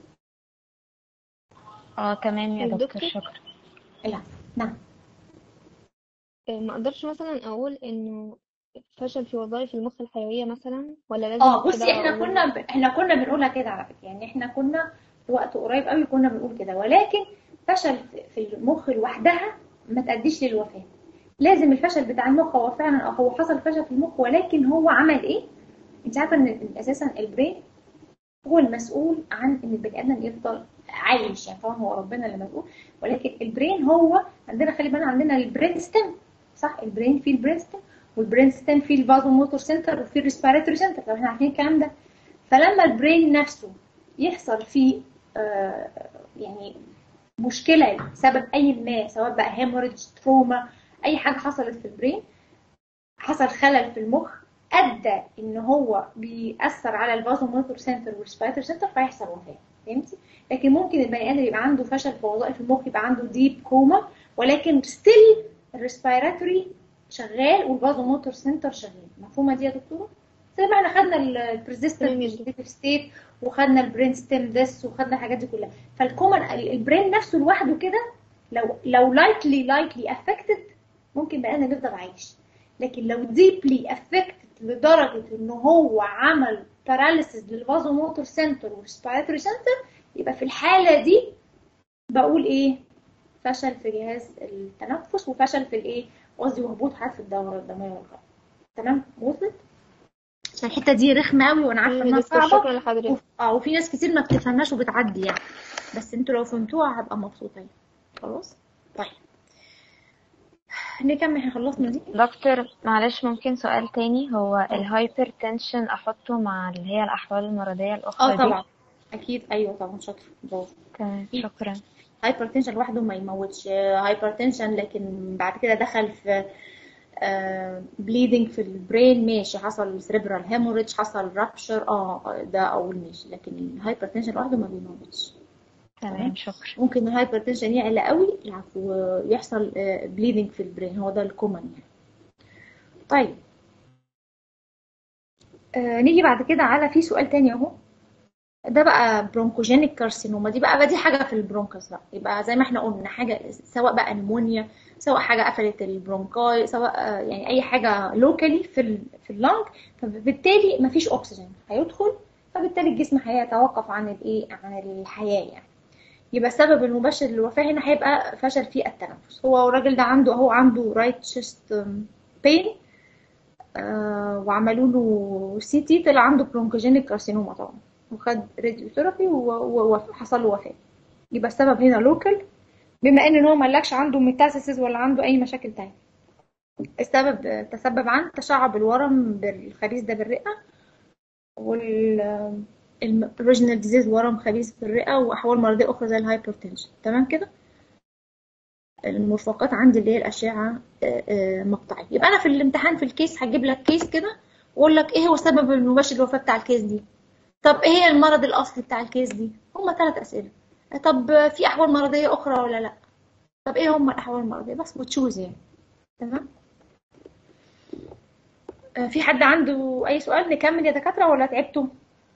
اه تمام يا دكتور الدكتور شكرا لا نعم آه، ما اقدرش مثلا اقول انه فشل في وظائف المخ الحيوية مثلا ولا لازم اه بصي كده احنا اقول كنا ب... احنا كنا بنقولها كده على فكره يعني احنا كنا في وقت قريب قوي كنا بنقول كده ولكن فشل في المخ لوحدها ما تأديش للوفاة لازم الفشل بتاع المخ هو فعلا هو حصل فشل في المخ ولكن هو عمل ايه انت عارفه ان اساسا البرين هو المسؤول عن ان البني ادم يفضل عايش يعني طبعا هو ربنا اللي مسؤول ولكن البرين هو عندنا خلي بالنا عندنا البرين ستيم صح البرين فيه البرين ستيم والبرين ستيم فيه الفازو موتور سنتر وفيه الريسبيراتوري سنتر طب احنا عارفين الكلام ده فلما البرين نفسه يحصل فيه آه يعني مشكله سبب اي ما سواء بقى هيموريدج تروما اي حاجه حصلت في البرين حصل خلل في المخ ادى ان هو بيأثر على الفازو موتور سنتر والريسبيراتوري سنتر فيحصل وفاه فهمتي لكن ممكن البني ادم يبقى عنده فشل في وظائف المخ يبقى عنده ديب كوما ولكن ستيل الريسبيراتوري شغال والفازو موتور سنتر شغال مفهومه دي يا دكتوره زي ما احنا خدنا البريزيستنت ستيت وخدنا البرين ستيم ديس وخدنا الحاجات دي كلها فالكومن البرين نفسه لوحده كده لو لو لايكلي لايكلي افكتد ممكن بقى انا نفضل عايش لكن لو ديبلي افكتد لدرجه ان هو عمل باراليسيس للفازو موتور سنتر والريسبيراتوري سنتر يبقى في الحاله دي بقول ايه فشل في جهاز التنفس وفشل في الايه قصدي وهبوط حاد في الدوره الدمويه والقلب تمام وصلت عشان الحته دي رخمه قوي وانا عارفه انها دكتور صعبه شكرا لحضرتك وف- اه وفي ناس كتير ما بتفهمهاش وبتعدي يعني بس انتوا لو فهمتوها هبقى مبسوطه يعني خلاص طيب نكمل احنا خلصنا دي دكتور معلش ممكن سؤال تاني هو الهايبر تنشن احطه مع اللي هي الاحوال المرضية الاخرى اه دي طبعا اكيد ايوه طبعا شاطر برافو تمام شكرا هايبرتنشن لوحده ما يموتش هايبرتنشن لكن بعد كده دخل في بليدنج في البرين ماشي حصل سريبرال هيموريدج حصل رابشر اه ده اول ماشي لكن الهايبرتنشن لوحده ما بيموتش تمام شكرا ممكن الهايبرتنشن يعلى قوي العفو يحصل بليدنج في البرين هو ده الكومن يعني طيب آه نيجي بعد كده على في سؤال تاني اهو ده بقى برونكوجينيك كارسينوما دي بقى دي حاجه في البرونكس بقى يبقى زي ما احنا قلنا حاجه سواء بقى نمونيا سواء حاجه قفلت البرونكاي سواء آه، يعني اي حاجه لوكالي في ال في اللنج فبالتالي مفيش اكسجين هيدخل فبالتالي الجسم هيتوقف عن الايه عن الحياه يعني يبقى السبب المباشر للوفاه هنا هيبقى فشل في التنفس هو الراجل ده عنده هو عنده رايت شيست بين آه وعملوا له سي تي طلع عنده برونكوجينيك كارسينوما طبعا وخد راديوثيرابي وحصل له وفاه يبقى السبب هنا لوكال بما ان هو ملكش عنده ميتاسيسز ولا عنده اي مشاكل تانية السبب تسبب عن تشعب الورم بالخبيث ده بالرئه وال الاوريجينال ديزيز ورم خبيث في الرئه واحوال مرضيه اخرى زي الهايبرتنشن تمام كده المرفقات عندي اللي هي الاشعه آه، آه، مقطعيه يبقى انا في الامتحان في الكيس هجيب لك كيس كده واقول لك ايه هو السبب المباشر للوفاه بتاع الكيس دي طب ايه هي المرض الاصلي بتاع الكيس دي هما ثلاث اسئله طب في احوال مرضيه اخرى ولا لا طب ايه هما الاحوال المرضيه بس وتشوز يعني تمام آه، في حد عنده اي سؤال نكمل يا دكاتره ولا تعبتوا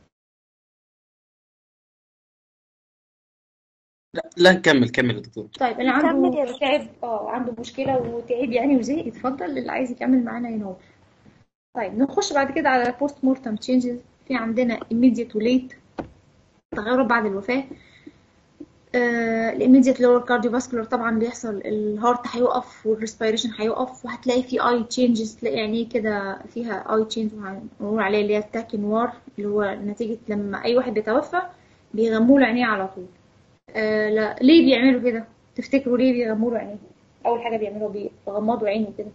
لا لا نكمل كمل يا دكتور طيب اللي نكمل عنده يا دكتور. تعب اه عنده مشكله وتعب يعني وزهق يتفضل اللي عايز يكمل معانا ينور طيب نخش بعد كده على بوست مورتم تشينجز في عندنا immediate وليت تغيرات بعد الوفاه الاميديت لور كارديوفاسكولار طبعا بيحصل الهارت هيقف والريسبيريشن هيقف وهتلاقي في اي تشينجز تلاقي عينيه كده فيها اي تشينج هنقول عليها اللي هي التاكينوار اللي هو نتيجه لما اي واحد بيتوفى بيغموا له عينيه على طول آه لا ليه بيعملوا كده تفتكروا ليه بيغموا له عينيه اول حاجه بيعملوها بيغمضوا عينه كده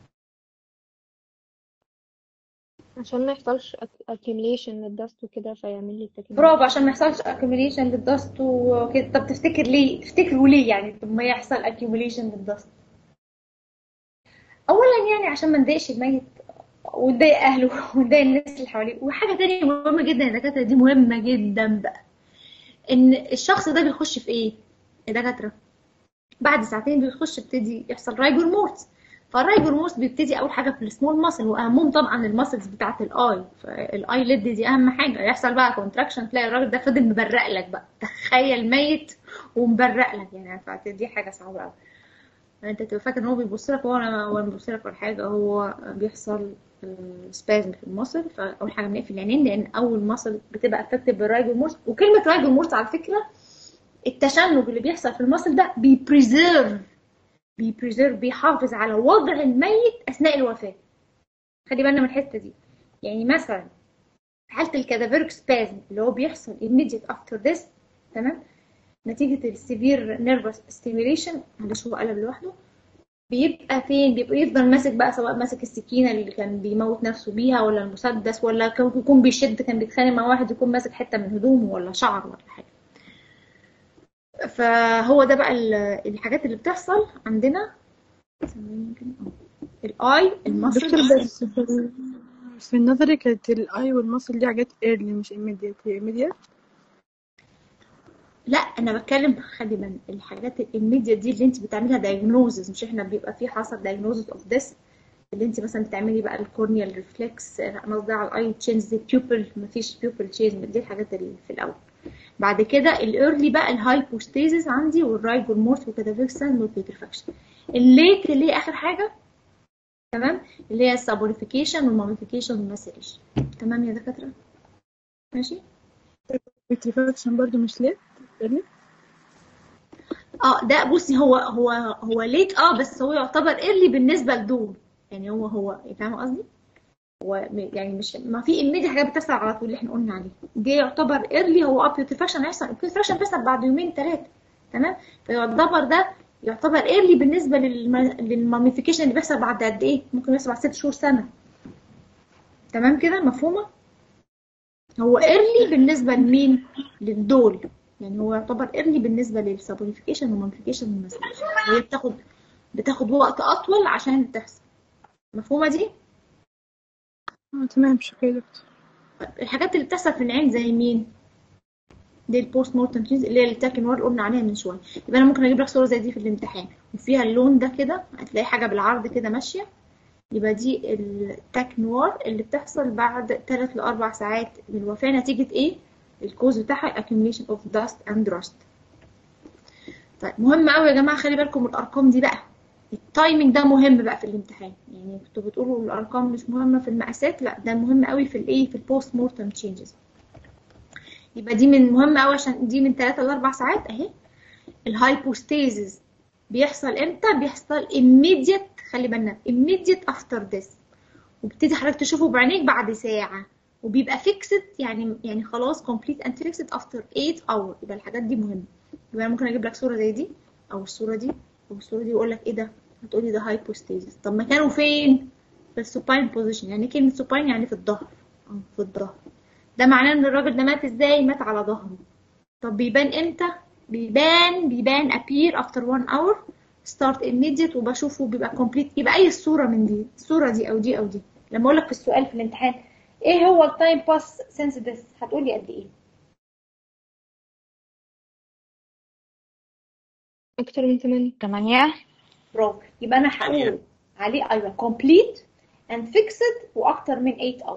عشان ما يحصلش accumulation للدست وكده فيعمل لي التكنيك برافو عشان ما يحصلش accumulation للدست وكده طب تفتكر ليه تفتكروا ليه يعني طب ما يحصل accumulation للدست اولا يعني عشان ما نضايقش الميت ونضايق اهله ونضايق الناس اللي حواليه وحاجه تانية مهمه جدا يا دكاتره دي مهمه جدا بقى ان الشخص ده بيخش في ايه يا دكاتره بعد ساعتين بيخش يبتدي يحصل رايجور مورت فالرايجور مورت بيبتدي اول حاجه في السمول ماسل واهمهم طبعا الماسلز بتاعه الاي فالاي ليد دي اهم حاجه يحصل بقى كونتراكشن تلاقي الراجل ده فضل مبرق لك بقى تخيل ميت ومبرق لك يعني فدي حاجه صعبه قوي انت تبقى فاكر ان هو بيبص لك وهو انا وانا ببص لك ولا حاجه هو بيحصل سبازم في المصل فاول حاجه بنقفل العينين لان اول مصل بتبقى افكتيف بالرايجور مورس وكلمه رايجور مورس على فكره التشنج اللي بيحصل في المصل ده بيبريزيرف بيبريزيرف بيحافظ على وضع الميت اثناء الوفاه خلي بالنا من الحته دي يعني مثلا في حاله الكادافيرك سبازم اللي هو بيحصل immediate after this تمام نتيجه السيفير نيرفس ستيميوليشن معلش هو قلب لوحده بيبقى فين بيبقى يفضل ماسك بقى سواء ماسك السكينه اللي كان بيموت نفسه بيها ولا المسدس ولا كان يكون بيشد كان بيتخانق مع واحد يكون ماسك حته من هدومه ولا شعر ولا حاجه فهو ده بقى ال- الحاجات اللي بتحصل عندنا الاي دكتور المصل بس في ال- في النظري كانت الاي والمصل دي حاجات ايرلي مش immediate هي immediate لا انا بتكلم خلي بالك الحاجات الاميديا دي اللي انت بتعملها دايجنوزز مش احنا بيبقى في حصل دايجنوزز اوف ذس اللي انت مثلا بتعملي بقى الكورنيال ريفلكس انا قصدي على الاي تشينج بيوبل مفيش بيوبل تشينج دي الحاجات اللي في الاول بعد كده الايرلي بقى الهايبوستيزيس عندي والرايجورمورت وكاتافيكسن والبيترفاكشن الليت اللي هي اخر حاجه تمام اللي هي السابوريفيكيشن والموميفيكيشن والماسيريشن تمام يا دكاتره ماشي petrifaction برضو مش ليه early اه ده بصي هو هو هو ليت اه بس هو يعتبر ايرلي بالنسبه لدول يعني هو هو فاهمه قصدي؟ هو م- يعني مش ما في الميديا حاجات بتحصل على طول اللي احنا قلنا عليه دي يعتبر ايرلي هو اه بيوتيفاكشن هيحصل البيوتيفاكشن بيحصل بعد يومين ثلاثه تمام فيعتبر ده يعتبر ايرلي بالنسبه للم... للماميفيكيشن اللي بيحصل بعد قد ايه ممكن يحصل بعد ست شهور سنه تمام كده مفهومه هو ايرلي بالنسبه لمين للدول يعني هو يعتبر ايرلي بالنسبه للسابونيفيكيشن والماميفيكيشن والماسيفيكيشن هي بتاخد بتاخد وقت اطول عشان تحصل مفهومه دي اه تمام شكرا يا دكتور الحاجات اللي بتحصل في العين زي مين دي البوست مورتم تشينز اللي هي التاكن وار قلنا عليها من شويه يبقى انا ممكن اجيب لك صوره زي دي في الامتحان وفيها اللون ده كده هتلاقي حاجه بالعرض كده ماشيه يبقى دي التاك نوار اللي بتحصل بعد 3 ل 4 ساعات من الوفاه نتيجه ايه الكوز بتاعها accumulation of dust and rust طيب مهم قوي يا جماعه خلي بالكم من الارقام دي بقى التايمنج ده مهم بقى في الامتحان يعني كنتوا بتقولوا الارقام مش مهمه في المقاسات لا ده مهم قوي في الايه في البوست مورتم تشينجز يبقى دي من مهمه قوي عشان دي من 3 ل 4 ساعات اهي الهايبوستيزز بيحصل امتى بيحصل immediate خلي بالنا immediate after this وبتدي حضرتك تشوفه بعينيك بعد ساعه وبيبقى فيكسد يعني يعني خلاص complete and fixed after 8 hour يبقى الحاجات دي مهمه يبقى انا ممكن اجيب لك صوره زي دي او الصوره دي او الصوره دي واقول لك ايه ده هتقولي ده هايبوستيزيس طب مكانه فين في السوباين بوزيشن يعني كلمه سوباين يعني في الظهر اه في الظهر ده معناه ان الراجل ده مات ازاي مات على ظهره طب بيبان امتى بيبان بيبان appear after one hour start immediate وبشوفه بيبقى complete يبقى اي صوره من دي الصوره دي او دي او دي لما اقول لك في السؤال في الامتحان ايه هو التايم باس سينس ذس هتقولي قد ايه أكتر من ثمانية تمانية برافو يبقى انا هقول عليه ايوه complete and fixed واكتر من 8 اور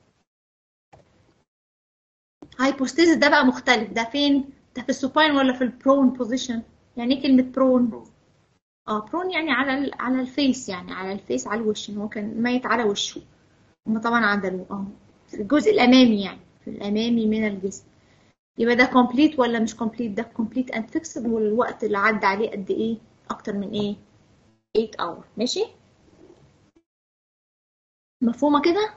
هايبوستيزيس ده بقى مختلف ده فين ده في السوباين ولا في البرون بوزيشن يعني ايه كلمه برون اه برون يعني على ال على الفيس يعني على الفيس على الوش إن هو كان ميت على وشه هما طبعا عدلوا اه في الجزء الامامي يعني في الامامي من الجسم يبقى ده complete ولا مش complete ده complete and fixed والوقت اللي عدى عليه قد ايه اكتر من ايه 8 اور ماشي مفهومه كده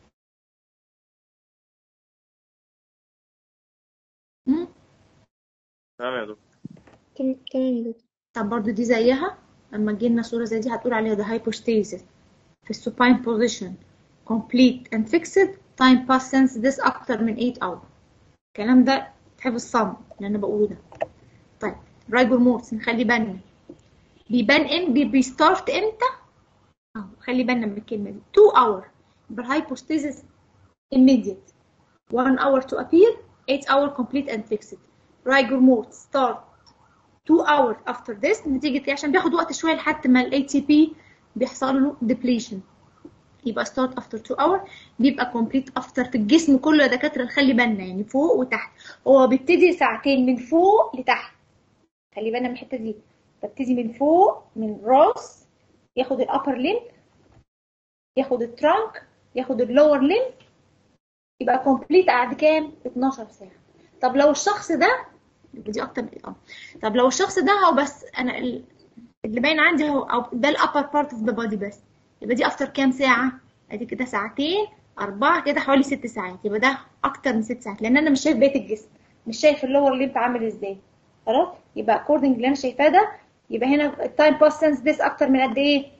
مم؟ تمام يا دكتور تم- تمام يا دكتور طب برضو دي زيها لما تجيلنا صورة زي دي هتقول عليها ده hypostasis في السوباين position complete and fixed time pass since this أكتر من 8 hour الكلام ده تحب الصم اللي أنا بقوله ده طيب رايجور مورس نخلي بالنا بيبان ام بي بيستارت امتى؟ اه خلي بالنا من الكلمة دي 2 hour يبقى الهايبوستيزيس immediate 1 hour to appear 8 hour complete and fixed رايجور مورس start 2 hours after this نتيجة ايه عشان بياخد وقت شوية لحد ما ال ATP بيحصل له depletion يبقى start after 2 hours بيبقى complete after في الجسم كله يا دكاترة خلي بالنا يعني فوق وتحت هو بيبتدي ساعتين من فوق لتحت خلي بالنا من الحتة دي ببتدي من فوق من الراس ياخد الابر limb ياخد الترانك ياخد اللور limb يبقى complete بعد كام 12 ساعة طب لو الشخص ده يبقى دي اكتر اه طب لو الشخص ده هو بس انا ال- اللي باين عندي هو أو ده الابر بارت اوف ذا بودي بس يبقى دي افتر كام ساعه ادي كده ساعتين أربعة كده حوالي ست ساعات يبقى ده أكتر من ست ساعات لأن أنا مش شايف بقية الجسم مش شايف اللور ليمب عامل إزاي خلاص يبقى according اللي أنا شايفاه ده يبقى هنا التايم باس سنس ديس أكتر من قد إيه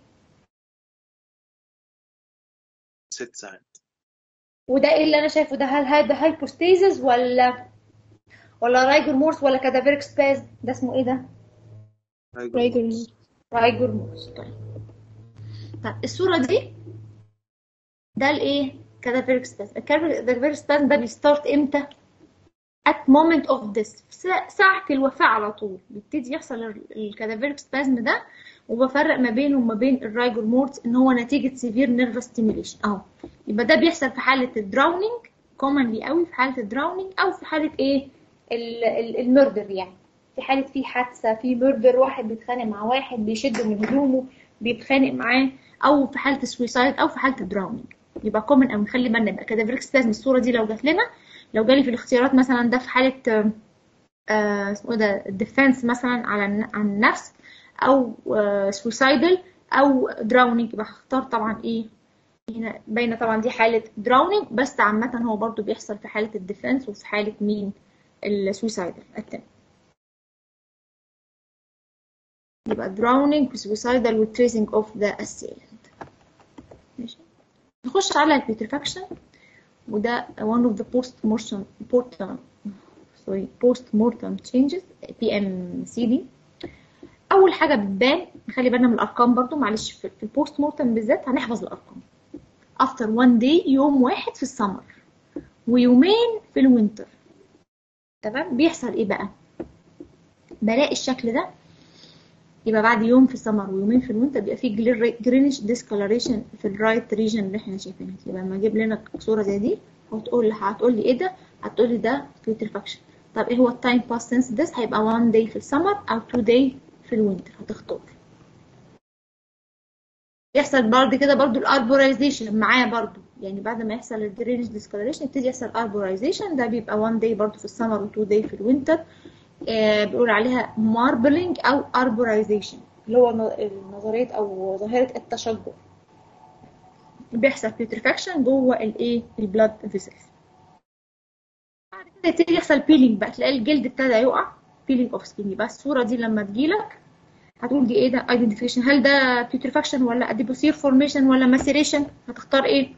ست ساعات وده إيه اللي أنا شايفه ده هل هذا هايبوستيزس ولا ولا رايجور مورس ولا كادافيريك سباز ده اسمه إيه ده؟ رايجر مورس رايجور مورس طيب طب الصورة دي ده الايه كادافيريك سباز الكادافيريك سباز ده بيستارت امتى at moment of death في سا- ساعة الوفاة على طول بيبتدي يحصل الكادافيريك سبازم ده وبفرق ما بينه وما بين الرايجور مورتس ان هو نتيجة سيفير نيرفس ستيميليشن اهو يبقى ده بيحصل في حالة الدراونينج كومنلي قوي في حالة الدراونينج او في حالة ايه ال- ال- الميردر يعني في حالة في حادثة في ميردر واحد بيتخانق مع واحد بيشده من هدومه بيتخانق معاه او في حالة السويسايد او في حالة الدراونينج يبقى كومن او نخلي بالنا يبقى كادافيريك سبازم الصورة دي لو جات لنا لو جالي في الاختيارات مثلا ده في حالة آه، آه، اسمه إيه ده الديفense مثلا على الن- عن النفس او سويسايدل او دراونينج يبقى هختار طبعا ايه هنا باينه طبعا دي حاله دراونينج بس عامه هو برضو بيحصل في حاله الديفense وفي حاله مين السويسايدل التاني يبقى drowning suicidal with tracing of the assailant ماشي نخش على البيترفاكشن وده one of the post mortem mortem sorry post mortem changes PMCD اول حاجه بتبان نخلي بالنا من الارقام برضو معلش في في البوست مورتم بالذات هنحفظ الارقام after one day يوم واحد في السمر ويومين في الوينتر تمام بيحصل ايه بقى بلاقي الشكل ده يبقى بعد يوم في السمر ويومين في الوينتر بيبقى فيه جرينش ديسكولاريشن في الرايت ريجن اللي احنا شايفينها دي. يبقى لما اجيب لنا صوره زي دي هتقول هتقول لي ايه ده هتقول لي ده بيترفاكشن طب ايه هو التايم باس سنس ديس هيبقى 1 day في السمر او 2 day في الوينتر هتختار يحصل بعد كده برضو الاربورايزيشن معاه برضو يعني بعد ما يحصل الجرينش ديسكولاريشن يبتدي يحصل اربورايزيشن ده بيبقى 1 day برضو في السمر و2 day في الوينتر آه بيقول عليها ماربلينج او اربورايزيشن اللي هو ن- نظريه او ظاهره التشجر بيحصل بيترفاكشن جوه الايه البلاد فيسلز بعد كده يبتدي يحصل بيلينج بقى تلاقي الجلد ابتدى يقع بيلينج اوف سكين يبقى الصوره دي لما تجيلك هتقول دي ايه ده ايدنتيفيكيشن هل ده بيوتريفاكشن ولا اديبوسير فورميشن ولا ماسيريشن هتختار ايه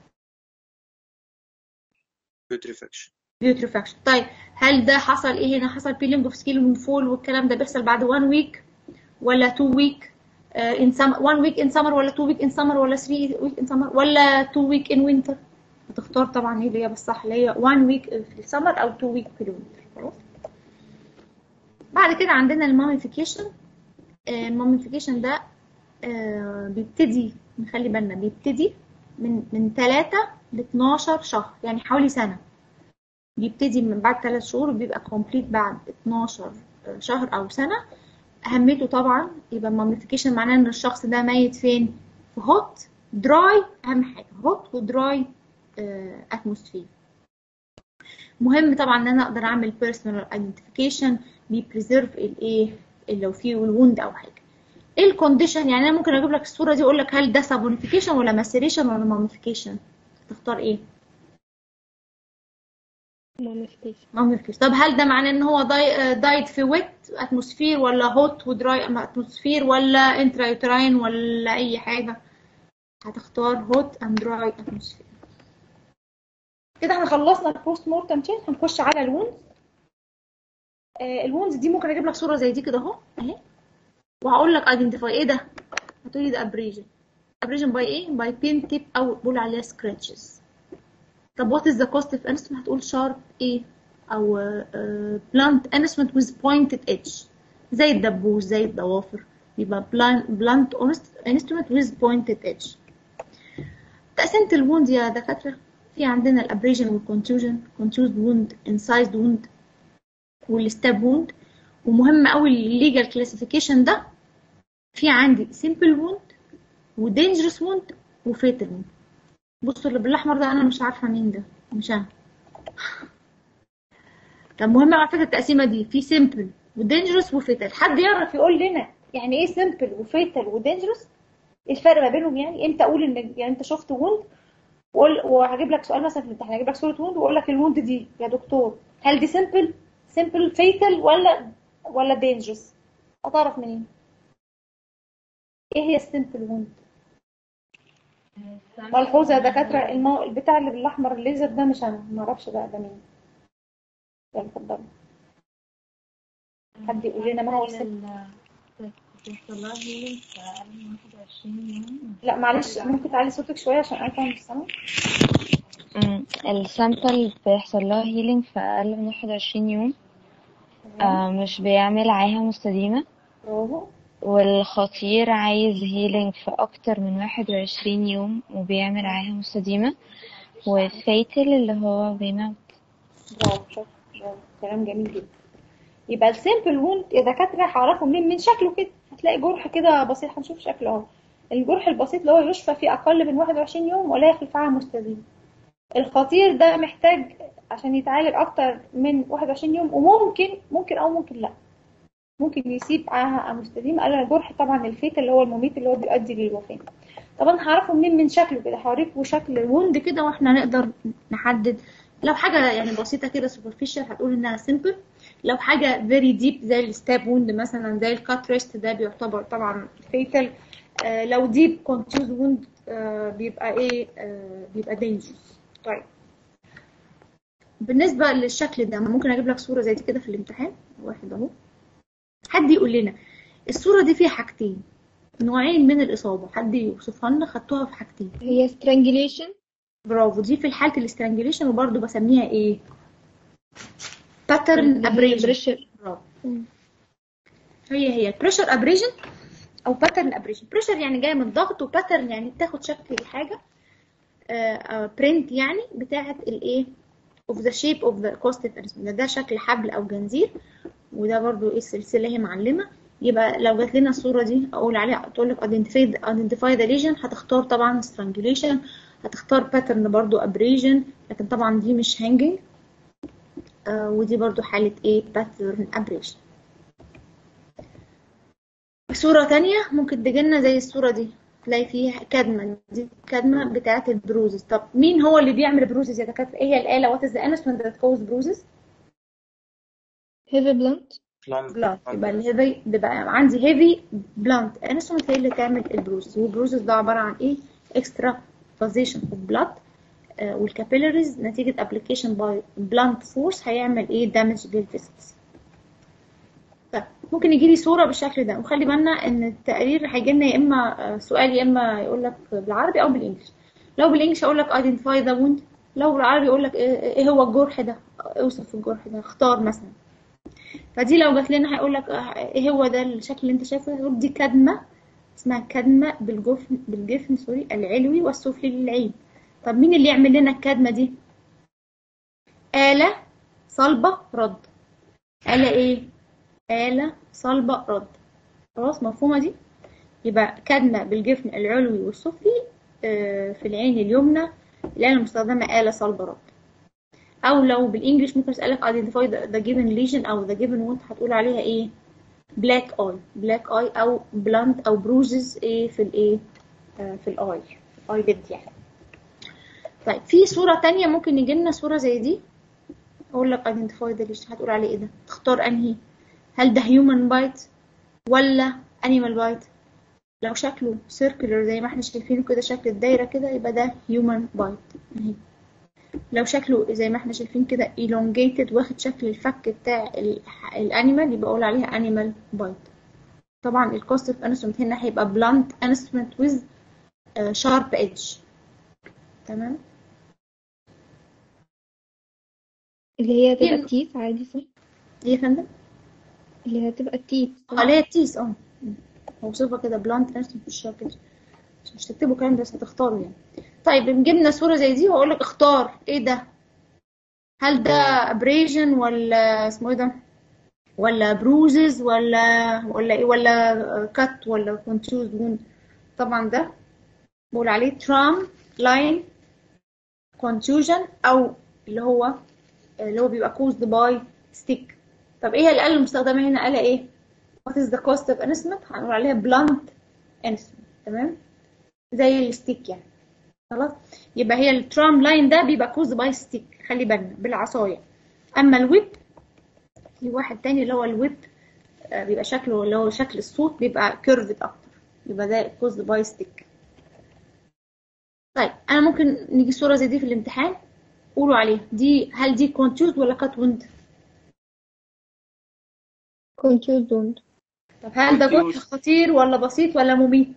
بيوتريفاكشن بيوتريفاكشن طيب هل ده حصل ايه هنا حصل بيلينج اوف سكين وفول والكلام ده بيحصل بعد 1 ويك ولا 2 ويك ان سمر 1 ويك ان سمر ولا 2 ويك ان سمر ولا 3 ويك ان سمر ولا 2 ويك ان وينتر هتختار طبعا ايه اللي هي بالصح اللي هي 1 ويك في السمر او 2 ويك في الوينتر خلاص بعد كده عندنا الماميفيكيشن الماميفيكيشن ده آه، بيبتدي نخلي بالنا بيبتدي من من 3 ل 12 شهر يعني حوالي سنة بيبتدي من بعد 3 شهور وبيبقى كومبليت بعد 12 شهر أو سنة أهميته طبعا يبقى الماميفيكيشن معناه إن الشخص ده ميت فين؟ في هوت دراي أهم حاجة هوت ودراي اتموسفير مهم طبعا ان انا اقدر اعمل بيرسونال ايدنتيفيكيشن بيبريزيرف الايه لو في الوند او حاجه ايه الكونديشن يعني انا ممكن اجيب لك الصوره دي اقول لك هل ده سابونيفيكيشن ولا ماسيريشن ولا ماميفيكيشن تختار ايه ماميفيكيشن ماميفيكيشن طب هل ده معناه ان هو داي دايت في ويت اتموسفير ولا هوت ودراي اتموسفير ولا انترايوتراين ولا اي حاجه هتختار هوت اند دراي اتموسفير كده احنا خلصنا البوست مورتم تشين هنخش على الوندز آه الوندز دي ممكن اجيب لك صوره زي دي كده اهو اهي وهقول لك ايدنتيفاي ايه ده هتقولي ده ابريجن ابريجن باي ايه باي بين تيب او بقول عليها سكراتشز طب وات از ذا كوست اوف انسترومنت هتقول شارب ايه او بلانت انسترومنت ويز بوينتد ايدج زي الدبوس زي الضوافر يبقى بلانت انسترومنت ويز بوينتد ايدج تقسيمة الوند يا دكاترة في عندنا الابريجن والكونتوجن كونتوزد ووند انسايزد ووند والستاب ووند ومهم قوي الليجال كلاسيفيكيشن ده في عندي سيمبل ووند ودينجرس ووند وفيتال ووند بصوا اللي بالاحمر ده انا مش عارفه مين ده مش انا طب مهم على فكره التقسيمه دي في سيمبل ودينجرس وفيتال حد يعرف يقول لنا يعني ايه سيمبل وفيتال ودينجرس ايه الفرق ما بينهم يعني امتى اقول ان يعني انت شفت ووند وقول وهجيب لك سؤال مثلا في الامتحان هجيب لك صوره ووند واقول لك الوند دي يا دكتور هل دي سيمبل سيمبل فيتال ولا ولا دينجرس هتعرف منين ايه هي السيمبل ووند ملحوظه يا دكاتره المو... البتاع اللي بالاحمر الليزر ده مش انا ما اعرفش بقى ده مين يلا اتفضلي حد يقول لنا ما هو السيمبل لا معلش ممكن تعلي صوتك شويه عشان انا فاهم السمع السامبل بيحصل لها هيلينج في أقل من 21 يوم آه مش بيعمل عاهة مستديمة برافو والخطير عايز هيلينج في أكتر من 21 يوم وبيعمل عاهة مستديمة وفيتل اللي هو بيموت برافو شاطر برافو كلام جميل جدا يبقى السيمبل ووند يا دكاتره هعرفه منين من شكله كده هتلاقي جرح كده بسيط هنشوف شكله اهو الجرح البسيط اللي هو يشفى في اقل من 21 يوم ولا يخلف عاهه مستديمه الخطير ده محتاج عشان يتعالج اكتر من 21 يوم وممكن ممكن او ممكن لا ممكن يسيب عاهه مستديمه قال الجرح طبعا الفيت اللي هو المميت اللي هو بيؤدي للوفاه طبعا هعرفه منين من شكله كده هوريكوا شكل الوند كده واحنا نقدر نحدد لو حاجه يعني بسيطه كده سوبرفيشال هتقول انها سيمبل لو حاجه فيري ديب زي الستاب ووند مثلا زي الكات ريست ده بيعتبر طبعا فيتال آه لو ديب كونتيوز ووند آه بيبقى ايه آه بيبقى دينجرس طيب بالنسبه للشكل ده ممكن اجيب لك صوره زي دي كده في الامتحان واحد اهو حد يقول لنا الصوره دي فيها حاجتين نوعين من الاصابه حد يوصفها لنا خدتوها في حاجتين هي strangulation برافو دي في حاله الاسترانجليشن وبرده بسميها ايه باترن ابريجن برافو هي هي البريشر ابريجن او باترن ابريجن بريشر يعني جايه من الضغط وباترن يعني بتاخد شكل الحاجه برنت يعني بتاعه الايه of the shape of the costed ده, ده شكل حبل او جنزير وده برضو ايه السلسله هي معلمه يبقى لو جات لنا الصوره دي اقول عليها تقول لك identify identify the lesion هتختار طبعا strangulation هتختار باترن برضو ابريجن لكن طبعا دي مش هانجنج آه ودي برضو حالة ايه باترن ابريجن صورة تانية ممكن تجيلنا زي الصورة دي تلاقي فيها كدمة دي كدمة بتاعة البروزز طب مين هو اللي بيعمل بروزز يا دكاترة ايه هي الآلة what is the instrument that cause bruises heavy blunt بلانت يبقى الهيفي بيبقى عندي هيفي بلانت انسترومنت هي اللي تعمل البروزز والبروزز ده عبارة عن ايه اكسترا position of blood uh, والكابيلاريز نتيجة application by blunt force هيعمل ايه damage للفيسكس طيب ممكن يجي لي صورة بالشكل ده وخلي بالنا ان التقرير هيجي لنا يا اما سؤال يا اما يقول لك بالعربي او بالانجلش لو بالانجلش اقول لك identify the wound لو بالعربي يقول لك ايه هو الجرح ده اوصف الجرح ده اختار مثلا فدي لو جات لنا هيقول لك ايه هو ده الشكل اللي انت شايفه هيقول دي كدمه اسمها كدمة بالجفن بالجفن سوري العلوي والسفلي للعين طب مين اللي يعمل لنا الكدمة دي آلة صلبة رد آلة ايه آلة صلبة رد خلاص مفهومة دي يبقى كدمة بالجفن العلوي والسفلي في العين اليمنى الآلة المستخدمة آلة صلبة رد أو لو بالإنجلش ممكن أسألك identify the given lesion أو the given wound هتقول عليها ايه بلاك اي بلاك اي او بلانت او بروزز ايه في الايه آه في الاي اي ليد يعني طيب في صوره تانية ممكن يجي لنا صوره زي دي اقول لك ايدنتيفاي ده ليش هتقول عليه ايه ده تختار انهي هل ده هيومن بايت ولا انيمال بايت لو شكله سيركلر زي ما احنا شايفينه كده شكل الدايره كده يبقى ده هيومن بايت اهي لو شكله زي ما احنا شايفين كده elongated واخد شكل الفك بتاع الانيمال يبقى اقول عليها animal bite طبعا الكوست اوف انسترومنت هنا هيبقى blunt instrument with uh, sharp edge تمام اللي هي تبقى التيس عادي صح ايه يا فندم اللي هي تبقى التيس اه اللي هي التيس اه موصوفه كده blunt instrument with sharp edge مش تكتبوا الكلام ده بس هتختاروا يعني طيب جبنا صورة زي دي وأقول لك اختار ايه ده هل ده ابريجن ولا اسمه ايه ده ولا بروزز ولا ولا ايه ولا كات ولا كونتوز ووند طبعا ده بقول عليه ترام لاين كونتوجن او اللي هو اللي هو بيبقى كوزد باي stick طب ايه الآلة المستخدمة هنا آلة ايه what is the cost of instrument هنقول عليها blunt instrument تمام زي الستيك يعني خلاص يبقى هي الترام لاين ده بيبقى كوز باي ستيك خلي بالنا بالعصايه اما الويب في واحد تاني اللي هو الويب آه، بيبقى شكله اللي هو شكل الصوت بيبقى كيرفد اكتر يبقى ده كوز باي ستيك طيب انا ممكن نيجي صوره زي دي في الامتحان قولوا عليها دي هل دي كونتيوز ولا كات ويند confused wound طب هل ده جرح خطير ولا بسيط ولا مميت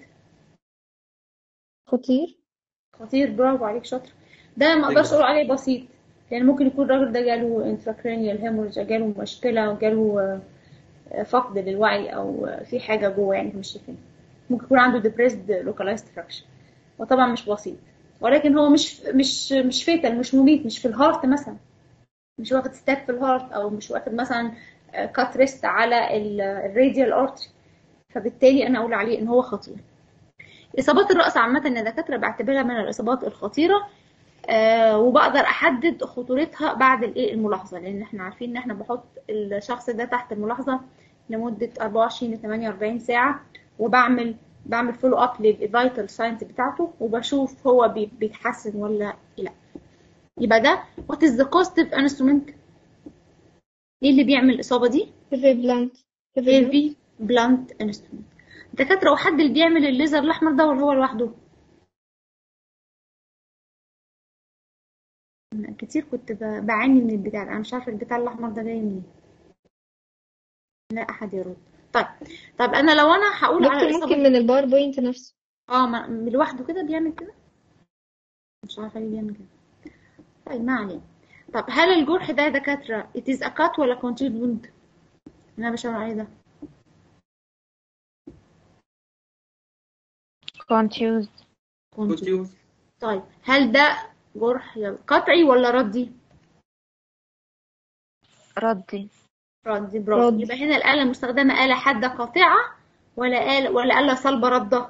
خطير خطير برافو عليك شاطر ده ما اقدرش اقول عليه بسيط لان ممكن يكون الراجل ده جاله انتراكرينيال هيموريج جاله مشكله جاله آه، فقد للوعي او آه، في حاجه جوه يعني مش شايفينها ممكن يكون عنده ديبريسد لوكالايزد فراكشن وطبعا مش بسيط ولكن هو مش مش مش فيتال مش مميت مش في الهارت مثلا مش واخد ستاب في الهارت او مش واخد مثلا كات ريست على الراديال ارتري فبالتالي انا اقول عليه ان هو خطير اصابات الراس عامه يا دكاتره بعتبرها من الاصابات الخطيره آه وبقدر احدد خطورتها بعد الايه الملاحظه لان احنا عارفين ان احنا بحط الشخص ده تحت الملاحظه لمده 24 ل 48 ساعه وبعمل بعمل فولو اب للفيتال ساينس بتاعته وبشوف هو بي- بيتحسن ولا لا يبقى ده what is the cost of instrument ايه اللي بيعمل الاصابه دي heavy blunt heavy blunt heavy blunt instrument الدكاتره وحد اللي بيعمل الليزر الاحمر ده ولا هو لوحده أنا كتير كنت ب- بعاني من البتاع ده انا مش عارفه البتاع الاحمر ده جاي منين لا احد يرد طيب طب انا لو انا هقول على دكتور الاصابه ممكن من الباوربوينت نفسه اه ما- لوحده كده بيعمل كده مش عارفه ليه بيعمل كده طيب ما علينا طب هل الجرح ده يا دكاتره it is a cut ولا continued wound اللي انا بشاور عليه ده confused continued طيب هل ده جرح قطعي ولا ردي ردي ردي برافو ردي. يبقى هنا الآلة المستخدمة آلة حادة قاطعة ولا آلة ولا آلة صلبة ردة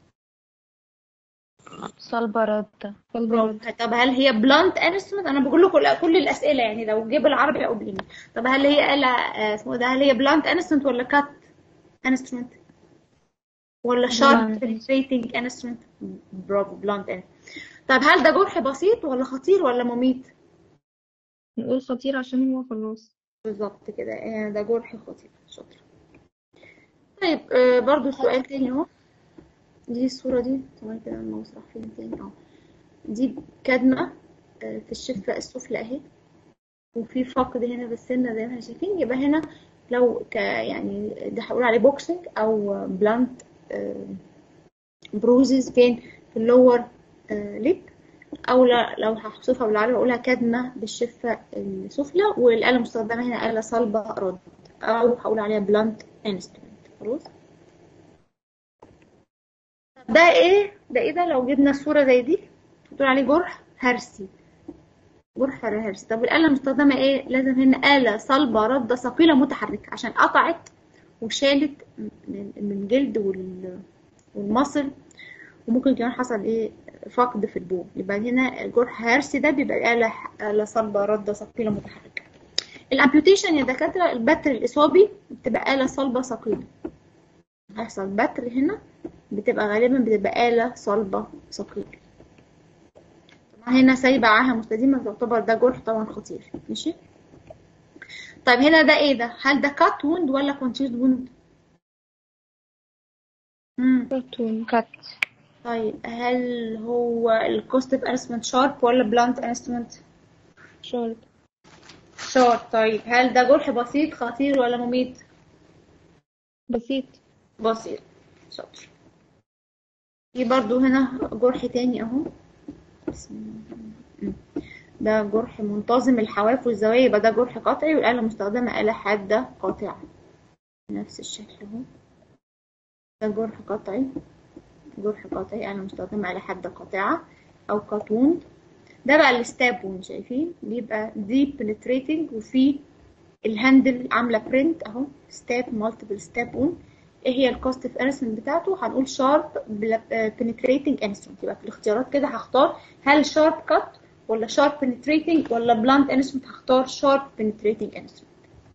صلبة ردة برافو طب هل هي بلانت انسترومنت انا بقول لكم كل الاسئله يعني لو جيب العربي او بالانجليزي طب هل هي آلة آه، اسمه ده هل هي بلانت انسترومنت ولا كات انسترومنت ولا شارب Blunt. penetrating انسترومنت برافو بلانت طب هل ده جرح بسيط ولا خطير ولا مميت نقول خطير عشان هو خلاص بالظبط كده آه، ده جرح خطير شاطر طيب آه، برضو سؤال تاني اهو دي الصورة دي ثواني كده الماوس راح فين تاني اه دي كدمة آه، في الشفة السفلى اهي وفي فقد هنا بالسنة زي ما احنا شايفين يبقى هنا لو ك يعني ده هقول عليه بوكسنج او بلانت بروزز فين في اللور ليب او لا لو هوصفها بالعربي اقولها كدمة بالشفة السفلى والآلة المستخدمة هنا آلة صلبة رد او هقول عليها بلانت انسترومنت خلاص ده ايه ده ايه ده لو جبنا صورة زي دي بتقول عليه جرح هرسي جرح هرسي طب الآلة المستخدمة ايه لازم هنا آلة صلبة ردة ثقيلة متحركة عشان قطعت وشالت من من الجلد وال- والمصل وممكن كمان حصل ايه فقد في البول يبقى هنا جرح هرسي ده بيبقى آلة آلة صلبة ردة ثقيلة متحركة الامبيوتيشن يا دكاترة البتر الإصابي بتبقى آلة صلبة ثقيلة هيحصل بتر هنا بتبقى غالبا بتبقى آلة صلبة ثقيلة طبعا هنا سايبة عاهة مستديمة تعتبر ده جرح طبعا خطير ماشي طيب هنا ده ايه ده هل ده كات ووند ولا كونتيوز ووند امم كرتون كات طيب هل هو الكوستيف انسترومنت شارب ولا بلانت انسترومنت شارب شارب طيب هل ده جرح بسيط خطير ولا مميت بسيط بسيط شاطر في برضو هنا جرح تاني اهو بسم الله الرحمن الرحيم. ده جرح منتظم الحواف والزوايا يبقى ده جرح قطعي والآلة المستخدمة آلة حادة قاطعة نفس الشكل اهو ده جرح قطعي جرح قطعي آلة مستخدمة آلة حادة قاطعة أو كاتوند ده بقى الستاب وون شايفين بيبقى ديب بنتريتنج وفي الهاندل عاملة برنت اهو ستاب مالتيبل ستاب وون ايه هي الكوست اوف انسترومنت بتاعته هنقول شارب بنتريتنج انسترومنت يبقى في الاختيارات كده هختار هل شارب كات ولا شارب بنتريتنج ولا بلاند انسترومنت هختار شارب بنتريتنج انسترومنت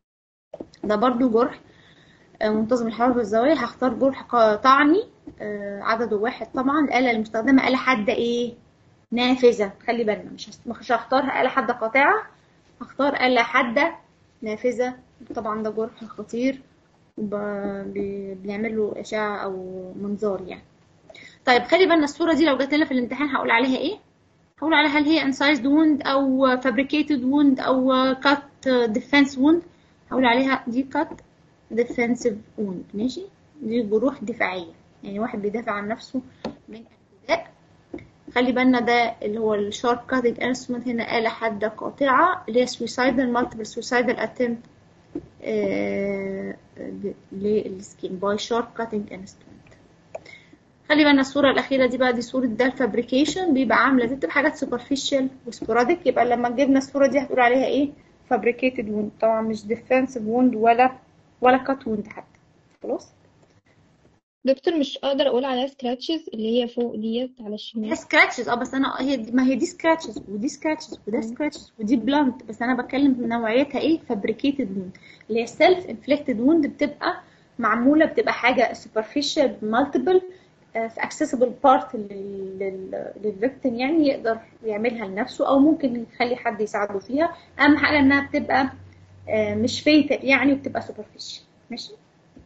ده برضو جرح آه، منتظم الحرارة والزوايا هختار جرح قطعني آه، عدده واحد طبعا الآلة المستخدمة آلة حادة ايه نافذة خلي بالنا مش هست- مش هختار آلة حادة قاطعة هختار آلة حادة نافذة طبعا ده جرح خطير وب- بي- بنعمل له إشعة أو منظار يعني طيب خلي بالنا الصورة دي لو جات لنا في الامتحان هقول عليها ايه هقول عليها هل هي incised wound أو fabricated wound أو cut defense wound هقول عليها دي cut defensive wound ماشي دي جروح دفاعية يعني واحد بيدافع عن نفسه من اعتداء خلي بالنا ده اللي هو الشارب كاتنج انسترومنت هنا آلة حادة قاطعة اللي هي suicidal multiple suicidal attempt آه، ب- للسكين باي شارب كاتنج انسترومنت خلي بالنا الصورة الأخيرة دي بقى دي صورة ده الفابريكيشن بيبقى عاملة دي بتبقى حاجات سوبرفيشال وسبوراديك يبقى لما جبنا الصورة دي هتقول عليها ايه فابريكيتد ووند طبعا مش ديفensive ووند ولا ولا كات ووند حتى خلاص دكتور مش اقدر اقول عليها سكراتشز اللي هي فوق ديت على هي الشمال سكراتشز اه بس انا هي ما هي دي سكراتشز ودي سكراتشز وده سكراتشز ودي بلانت بس انا بتكلم في نوعيتها ايه فابريكيتد ووند اللي هي سيلف انفليكتد ووند بتبقى معموله بتبقى حاجه سوبرفيشال مالتيبل في accessible بارت للفيكتيم يعني يقدر يعملها لنفسه او ممكن يخلي حد يساعده فيها اهم حاجه انها بتبقى آه، مش فيتال يعني وبتبقى سوبرفيشال ماشي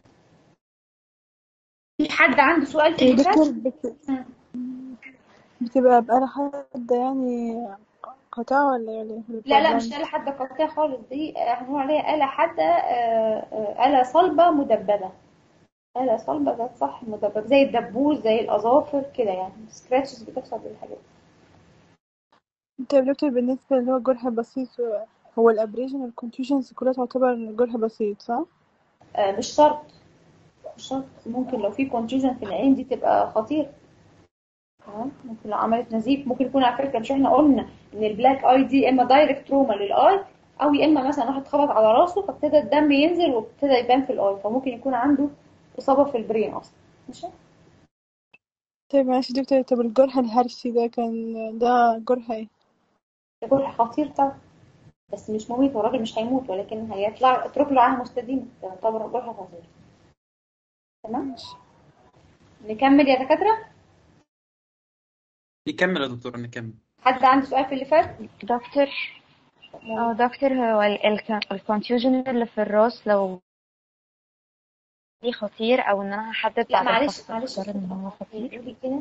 في حد عنده سؤال في يا اللي دكتور فات بت... مم. بتبقى بآلة حادة يعني قطع ولا إيه؟ ولا ولا لا لا مش بلاند آلة حادة قاطعة خالص دي آه، هنقول عليها آلة حادة آه، آه، آلة صلبة مدببة آلة صلبة ذات صح مدبب زي الدبوس زي الأظافر كده يعني سكراتشز بتحصل بالحاجات انت يا دكتور بالنسبة اللي هو الجرح البسيط هو الابريشن والكونتوشنز كلها تعتبر جرح بسيط صح؟ آه، مش شرط مش شرط ممكن لو في كونتيوجن في العين دي تبقى خطيرة تمام ممكن لو عملت نزيف ممكن يكون على فكرة مش احنا قلنا ان البلاك اي دي اما دايركت تروما للاي او يا اما مثلا واحد خبط على راسه فابتدى الدم ينزل وابتدى يبان في الاي فممكن يكون عنده اصابة في البرين اصلا ماشي طيب معلش يا دكتور طب الجرح الهرشي ده كان ده جرح ايه؟ ده جرح خطير طبعا بس مش مميت هو الراجل مش هيموت ولكن هيطلع اترك له عاهة مستديمة ده يعتبر جرح خطير تمام نكمل يا دكاترة نكمل يا دكتور نكمل حد عنده سؤال في اللي فات دكتور اه دكتور هو الكونفيوجن اللي في الراس لو دي خطير او ان انا هحدد لا بعد معلش الفحص معلش اختار ان هو خطير قولي كده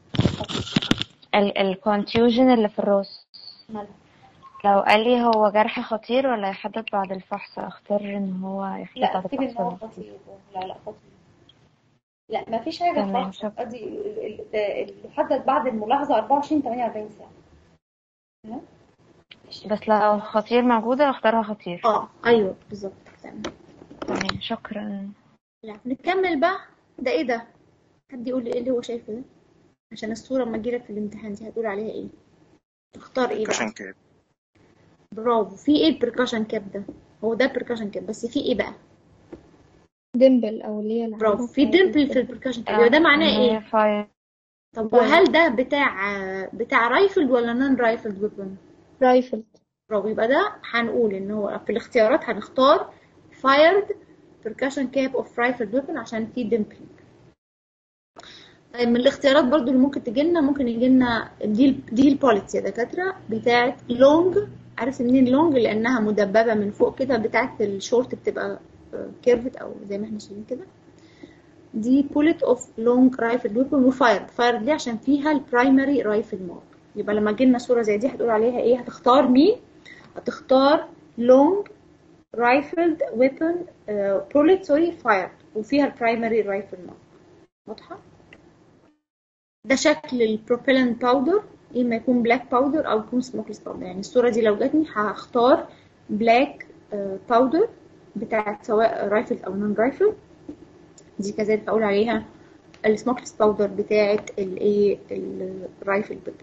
الكونفيوجن اللي في الراس مالها لو قال لي هو جرح خطير ولا يحدد بعد الفحص اختار ان هو يحدد لا بعد اكتبي ان الفحص هو ولا خطير خطير لا لا خطير لا ما فيش حاجة تمام خاصة شكرا ادي ال- ال- اللي حدد بعد الملاحظة 24 48 ساعة تمام؟ بس لو خطير موجودة اختارها خطير اه ايوه بالظبط تمام تمام شكرا لا نكمل بقى ده ايه ده حد يقول لي ايه اللي هو شايفه ده عشان الصورة لما تجيلك في الامتحان دي هتقول عليها ايه تختار ايه كشن بقى كاب برافو في ايه البركاشن كاب ده هو ده بركاشن كاب بس في ايه بقى ديمبل او اللي هي برافو العدسة في بتاعت ديمبل في الكده البركاشن كاب يبقى ده اه معناه ان هي ايه فاير طب فاير وهل ده بتاع بتاع رايفلد ولا نون رايفلد ويبن رايفل برافو يبقى ده هنقول ان هو في الاختيارات هنختار fired percussion cap of rifled weapon عشان في dimpling طيب من الاختيارات برضو اللي ممكن تجي لنا ممكن يجي لنا دي دي البوليتس يا دكاتره بتاعت لونج عارف منين لونج لانها مدببه من فوق كده بتاعت الشورت بتبقى كيرفت او زي ما احنا شايفين كده دي بوليت اوف لونج رايفل ويبن وفايرد فايرد ليه عشان فيها البرايمري رايفل مارك يبقى لما تجيلنا صوره زي دي هتقول عليها ايه هتختار مين هتختار لونج رايفلد ويبن بوليت سوري فايرد وفيها البرايمري رايفل مارك واضحه ده شكل البروبيلنت باودر اما يكون بلاك باودر او يكون سموكلس باودر يعني الصوره دي لو جاتني هختار بلاك باودر بتاعت سواء رايفل او نون رايفل دي كذلك اقول عليها السموكلس باودر بتاعت الايه الرايفل بيبل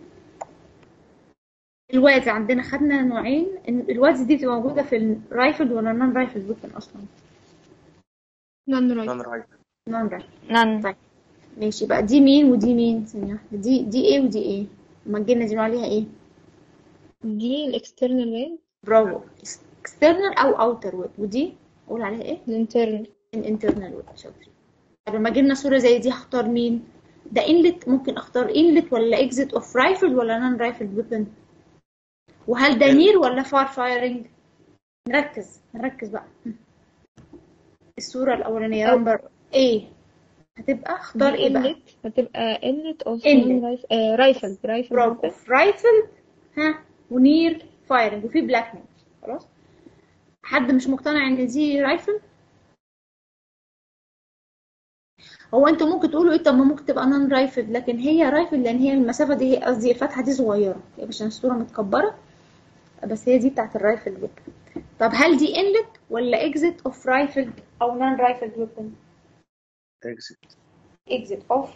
الوادز عندنا خدنا نوعين إن الوادز دي بتبقى موجوده في الرايفل ولا نون رايفل بيبل اصلا نون نون رايفل رايت نون رايفل نن طيب ماشي بقى دي مين ودي مين ثانيه واحده دي دي ايه ودي ايه لما جينا دي عليها ايه دي الاكسترنال ويل برافو external او outer web ودي اقول عليها ايه الانترنال الانترنال ويب شاطرين طب لما جبنا صوره زي دي هختار مين ده انلت ممكن اختار انلت ولا اكزيت اوف رايفل ولا نون رايفل ويبن وهل ده نير ولا فار فايرنج نركز نركز بقى الصوره الاولانيه أو- نمبر ايه هتبقى اختار دي ايه بقى inlet هتبقى inlet of Inlet. non rifle رايفل رايفل برافو اوف رايفل ها ونير فايرنج وفي بلاك نيل خلاص حد مش مقتنع ان دي رايفل هو انتوا ممكن تقولوا ايه طب ما ممكن تبقى نون رايفل لكن هي رايفل لان هي المسافه دي هي قصدي الفتحه دي صغيره يعني عشان الصوره متكبره بس هي دي بتاعت الرايفل ويبن طب هل دي انلت ولا اكزيت اوف رايفل او نون رايفل ويبن اكزيت اكزيت اوف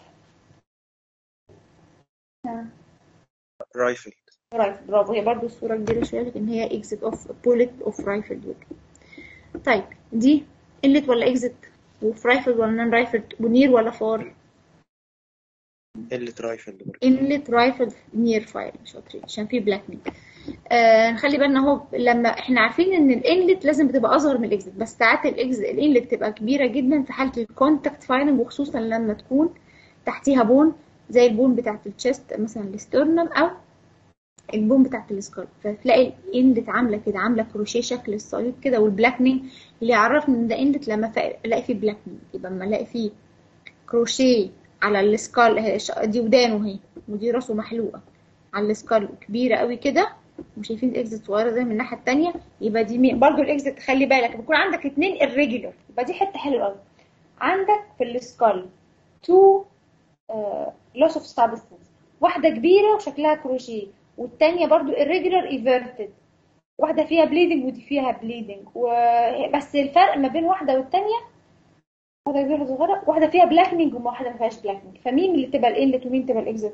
رايفل رايفل برافو هي برضو الصورة كبيرة شوية لكن هي اكزيت اوف بوليت اوف رايفل ويك طيب دي انلت ولا اكزيت وفي رايفل ولا نون رايفل ونير ولا فار قلة رايفل برضه انلت رايفل نير فاير شاطرين عشان في بلاك نيل آه نخلي بالنا اهو لما احنا عارفين ان الانلت لازم بتبقى اصغر من الاكزيت بس ساعات الاكزيت الانلت بتبقى كبيره جدا في حاله الكونتاكت فايرنج وخصوصا لما تكون تحتيها بون زي البون بتاعت الشيست مثلا الاسترنم او البون بتاعت السكال فتلاقي الانلت عامله كده عامله كروشيه شكل الصليب كده والبلاكنينج اللي يعرفني ان ده انلت لما فا- الاقي فيه بلاكنينج يبقى لما الاقي فيه كروشيه على السكال اهي ش- دي ودانه اهي ودي راسه محلوقه على السكال كبيره قوي كده وشايفين الاكزيت صغيره زي من الناحيه التانية يبقى دي مين برضو الاكزيت خلي بالك بيكون عندك اتنين irregular يبقى دي حته حلوه قوي عندك في السكال تو لوس اوف سابستنس واحده كبيره وشكلها كروشيه والتانية برضو irregular everted واحده فيها bleeding ودي فيها bleeding و... بس الفرق ما بين واحده والتانية واحده كبيره واحده صغيره واحده فيها بلاكنينج وواحده ما فيهاش بلاكنينج فمين اللي تبقى الانلت ومين تبقى الاكزيت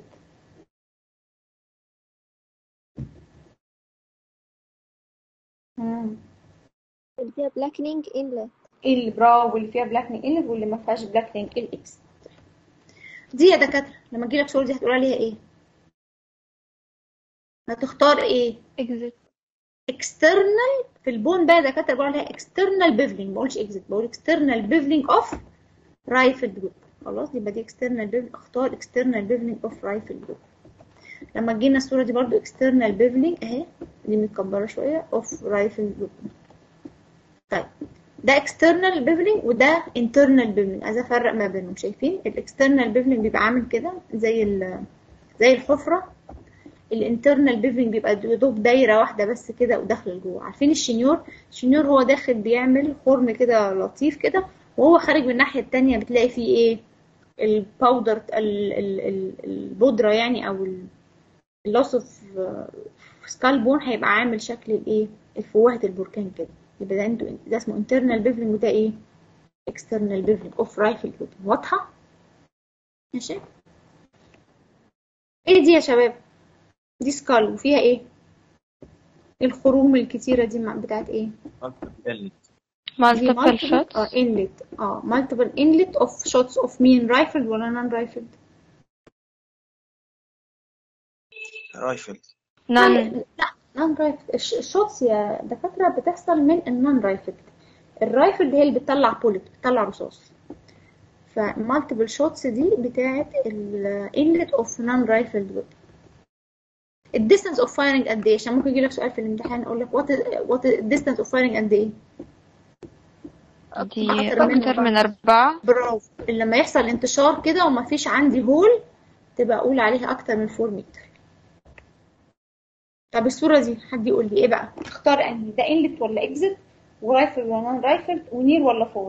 مم. اللي فيها بلاكنينج inlet اللي برافو اللي فيها بلاكنينج انلت واللي ما فيهاش بلاكنينج الاكس دي يا دكاتره لما تجي لك صوره دي هتقول عليها ايه هتختار ايه exit external في البون بقى دكاتره بقول عليها external beveling ما بقولش exit بقول external beveling of rifled group خلاص يبقى دي external beveling اختار external beveling of rifled group لما تجينا الصوره دي برضو external beveling اهي دي متكبره شويه of rifled group طيب ده external beveling وده internal beveling عايزه افرق ما بينهم شايفين الاكسترنال beveling بيبقى عامل كده زي ال زي الحفره الانترنال بيفنج بيبقى يا دوب دايره واحده بس كده وداخله لجوه عارفين الشنيور الشنيور هو داخل بيعمل خرم كده لطيف كده وهو خارج من الناحيه التانية بتلاقي فيه ايه الباودر ال- ال- ال- البودره يعني او اللوس اوف سكال بون هيبقى عامل شكل الايه الفوهه البركان كده يبقى ده انتوا ده اسمه انترنال بيفلنج وده ايه اكسترنال بيفلنج اوف رايفل واضحه ماشي ايه دي يا شباب دي سكال وفيها ايه الخروم الكتيرة دي مع- بتاعت ايه دي multiple multiple shots اه inlet اه multiple inlet of shots of mean rifled ولا non rifled رايفل none لا non rifled الش- الشوتس يا دكاترة بتحصل من النون رايفلد الرايفلد هي اللي بتطلع بوليت بتطلع رصاص فمالتيبل شوتس دي بتاعت ال inlet of non rifled weapon الديستانس اوف فايرنج قد ايه عشان ممكن يجي لك سؤال في الامتحان يقول لك وات وات الديستانس اوف فايرنج قد ايه دي أكتر من أكتر من أربعة برافو لما يحصل انتشار كده وما فيش عندي هول تبقى اقول عليها اكتر من 4 متر طب الصورة دي حد يقول لي ايه بقى اختار انهي ده انلت ولا اكزت ورايفل ولا نون رايفل ونير ولا فور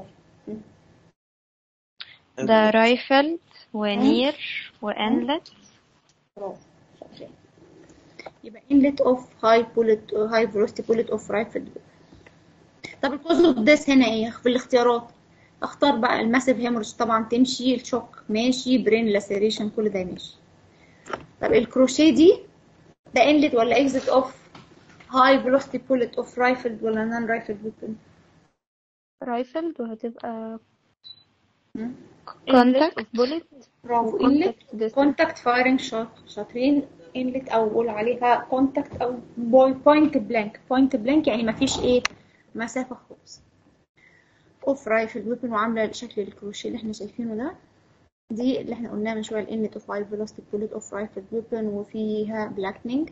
ده رايفل ونير وانلت برافو شاطرين يبقى انلت اوف هاي بوليت هاي فيلوسيتي بوليت اوف رايفل طب الكوز اوف ديس هنا ايه في الاختيارات اختار بقى الماسيف هيموريج طبعا تمشي الشوك ماشي برين لاسيريشن كل ده ماشي طب الكروشيه دي ده انلت ولا اكزت اوف هاي فيلوسيتي بوليت اوف رايفل ولا نون رايفل ويبن رايفلد وهتبقى Contact. of bullet برافو و انلت contact distance. كونتاكت فايرنج شوت شاطرين انلت او قول عليها كونتاكت او بوينت بلانك بوينت بلانك يعني ما فيش ايه مسافه خالص اوف رايفل ويبن وعامله شكل الكروشيه اللي احنا شايفينه ده دي اللي احنا قلناها من شويه الانلت اوف هاي فيلوسيتي بوليت اوف رايفل ويبن وفيها بلاكنينج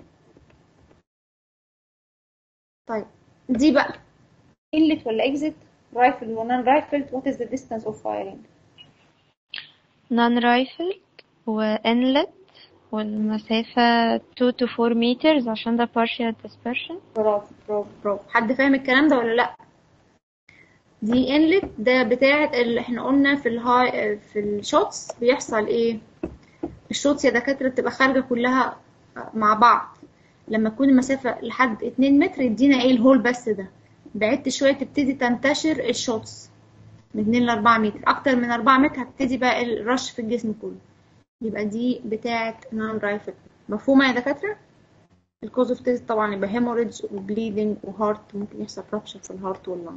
طيب دي بقى انلت ولا اكزيت رايفل ونان رايفل وات از ذا ديستانس اوف فايرنج non rifled و inlet والمسافة 2 to 4 meters عشان ده partial dispersion برافو برافو برافو حد فاهم الكلام ده ولا لا دي انلت ده بتاعه اللي احنا قلنا في الهاي في الشوتس بيحصل ايه الشوتس يا دكاتره بتبقى خارجه كلها مع بعض لما تكون المسافه لحد 2 متر يدينا ايه الهول بس ده بعدت شويه تبتدي تنتشر الشوتس من 2 ل 4 متر اكتر من 4 متر هتبتدي بقى الرش في الجسم كله يبقى دي بتاعه نون رايفل مفهومه يا دكاتره الكوز اوف تيست طبعا يبقى هيموريدج وبليدنج وهارت ممكن يحصل رابشر في الهارت واللنج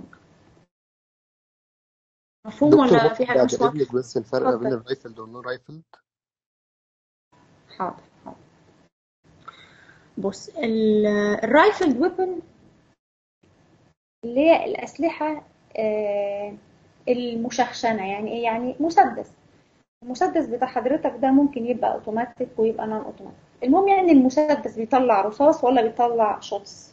مفهوم دكتور ولا في حاجه بعد مش واضحه اذنك بس الفرق ما بين اتفضل الرايفلد والنون رايفلد حاضر حاضر بص الرايفلد ويبن اللي هي الأسلحة آه، المشخشنة يعني إيه يعني مسدس المسدس بتاع حضرتك ده ممكن يبقى اوتوماتيك ويبقى نون اوتوماتيك المهم يعني المسدس بيطلع رصاص ولا بيطلع شوتس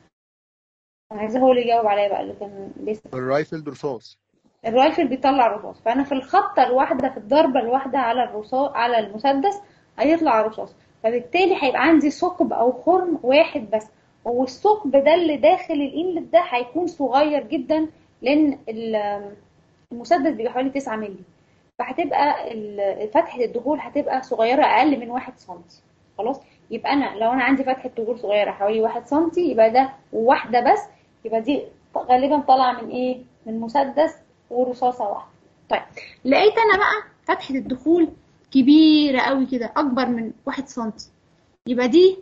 انا عايزاه هو اللي يجاوب عليا بقى اللي كان لسه الرايفلد رصاص الرايفل بيطلع رصاص فانا في الخبطه الواحده في الضربه الواحده على الرصاص على المسدس هيطلع رصاص فبالتالي هيبقى عندي ثقب او خرم واحد بس والثقب ده اللي داخل الانلت ده هيكون صغير جدا لان ال- المسدس بيبقى حوالي 9 مللي فهتبقى ال- فتحه الدخول هتبقى صغيره اقل من 1 سم خلاص يبقى انا لو انا عندي فتحه دخول صغيره حوالي 1 سم يبقى ده واحده بس يبقى دي غالبا طالعه من ايه من مسدس ورصاصه واحده طيب لقيت انا بقى فتحه الدخول كبيره قوي كده اكبر من 1 سم يبقى دي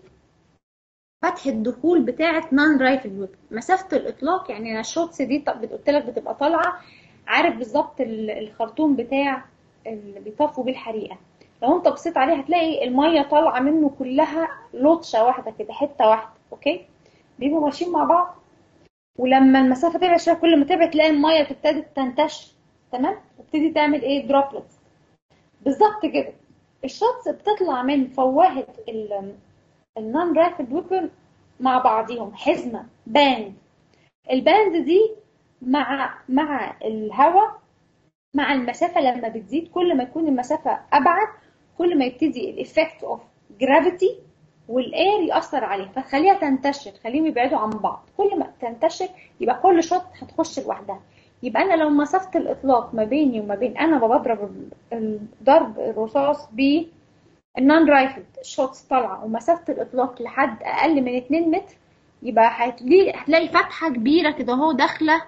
فتحة دخول بتاعة نون رايفل ويب مسافة الإطلاق يعني أنا الشوتس دي طب قلت لك بتبقى طالعة عارف بالظبط ال- الخرطوم بتاع اللي بيطفوا بيه الحريقة لو أنت بصيت عليه هتلاقي المية طالعة منه كلها لطشة واحدة كده حتة واحدة أوكي بيبقوا ماشيين مع بعض ولما المسافة تبعد شوية كل ما تبعد تلاقي المية تبتدي تنتشر تمام وتبتدي تعمل إيه دروبلتس بالظبط كده الشوتس بتطلع من فوهة ال- النون رافد ويبن مع بعضهم حزمة باند الباند دي مع مع الهواء مع المسافة لما بتزيد كل ما يكون المسافة أبعد كل ما يبتدي الإفكت أوف جرافيتي والإير يأثر عليها فتخليها تنتشر خليهم يبعدوا عن بعض كل ما تنتشر يبقى كل شوط هتخش لوحدها يبقى أنا لو مسافة الإطلاق ما بيني وما بين أنا بضرب ضرب الرصاص ب النون رايفل شوتس طالعه ومسافه الاطلاق لحد اقل من 2 متر يبقى هتلاقي هتلاقي فتحه كبيره كده اهو داخله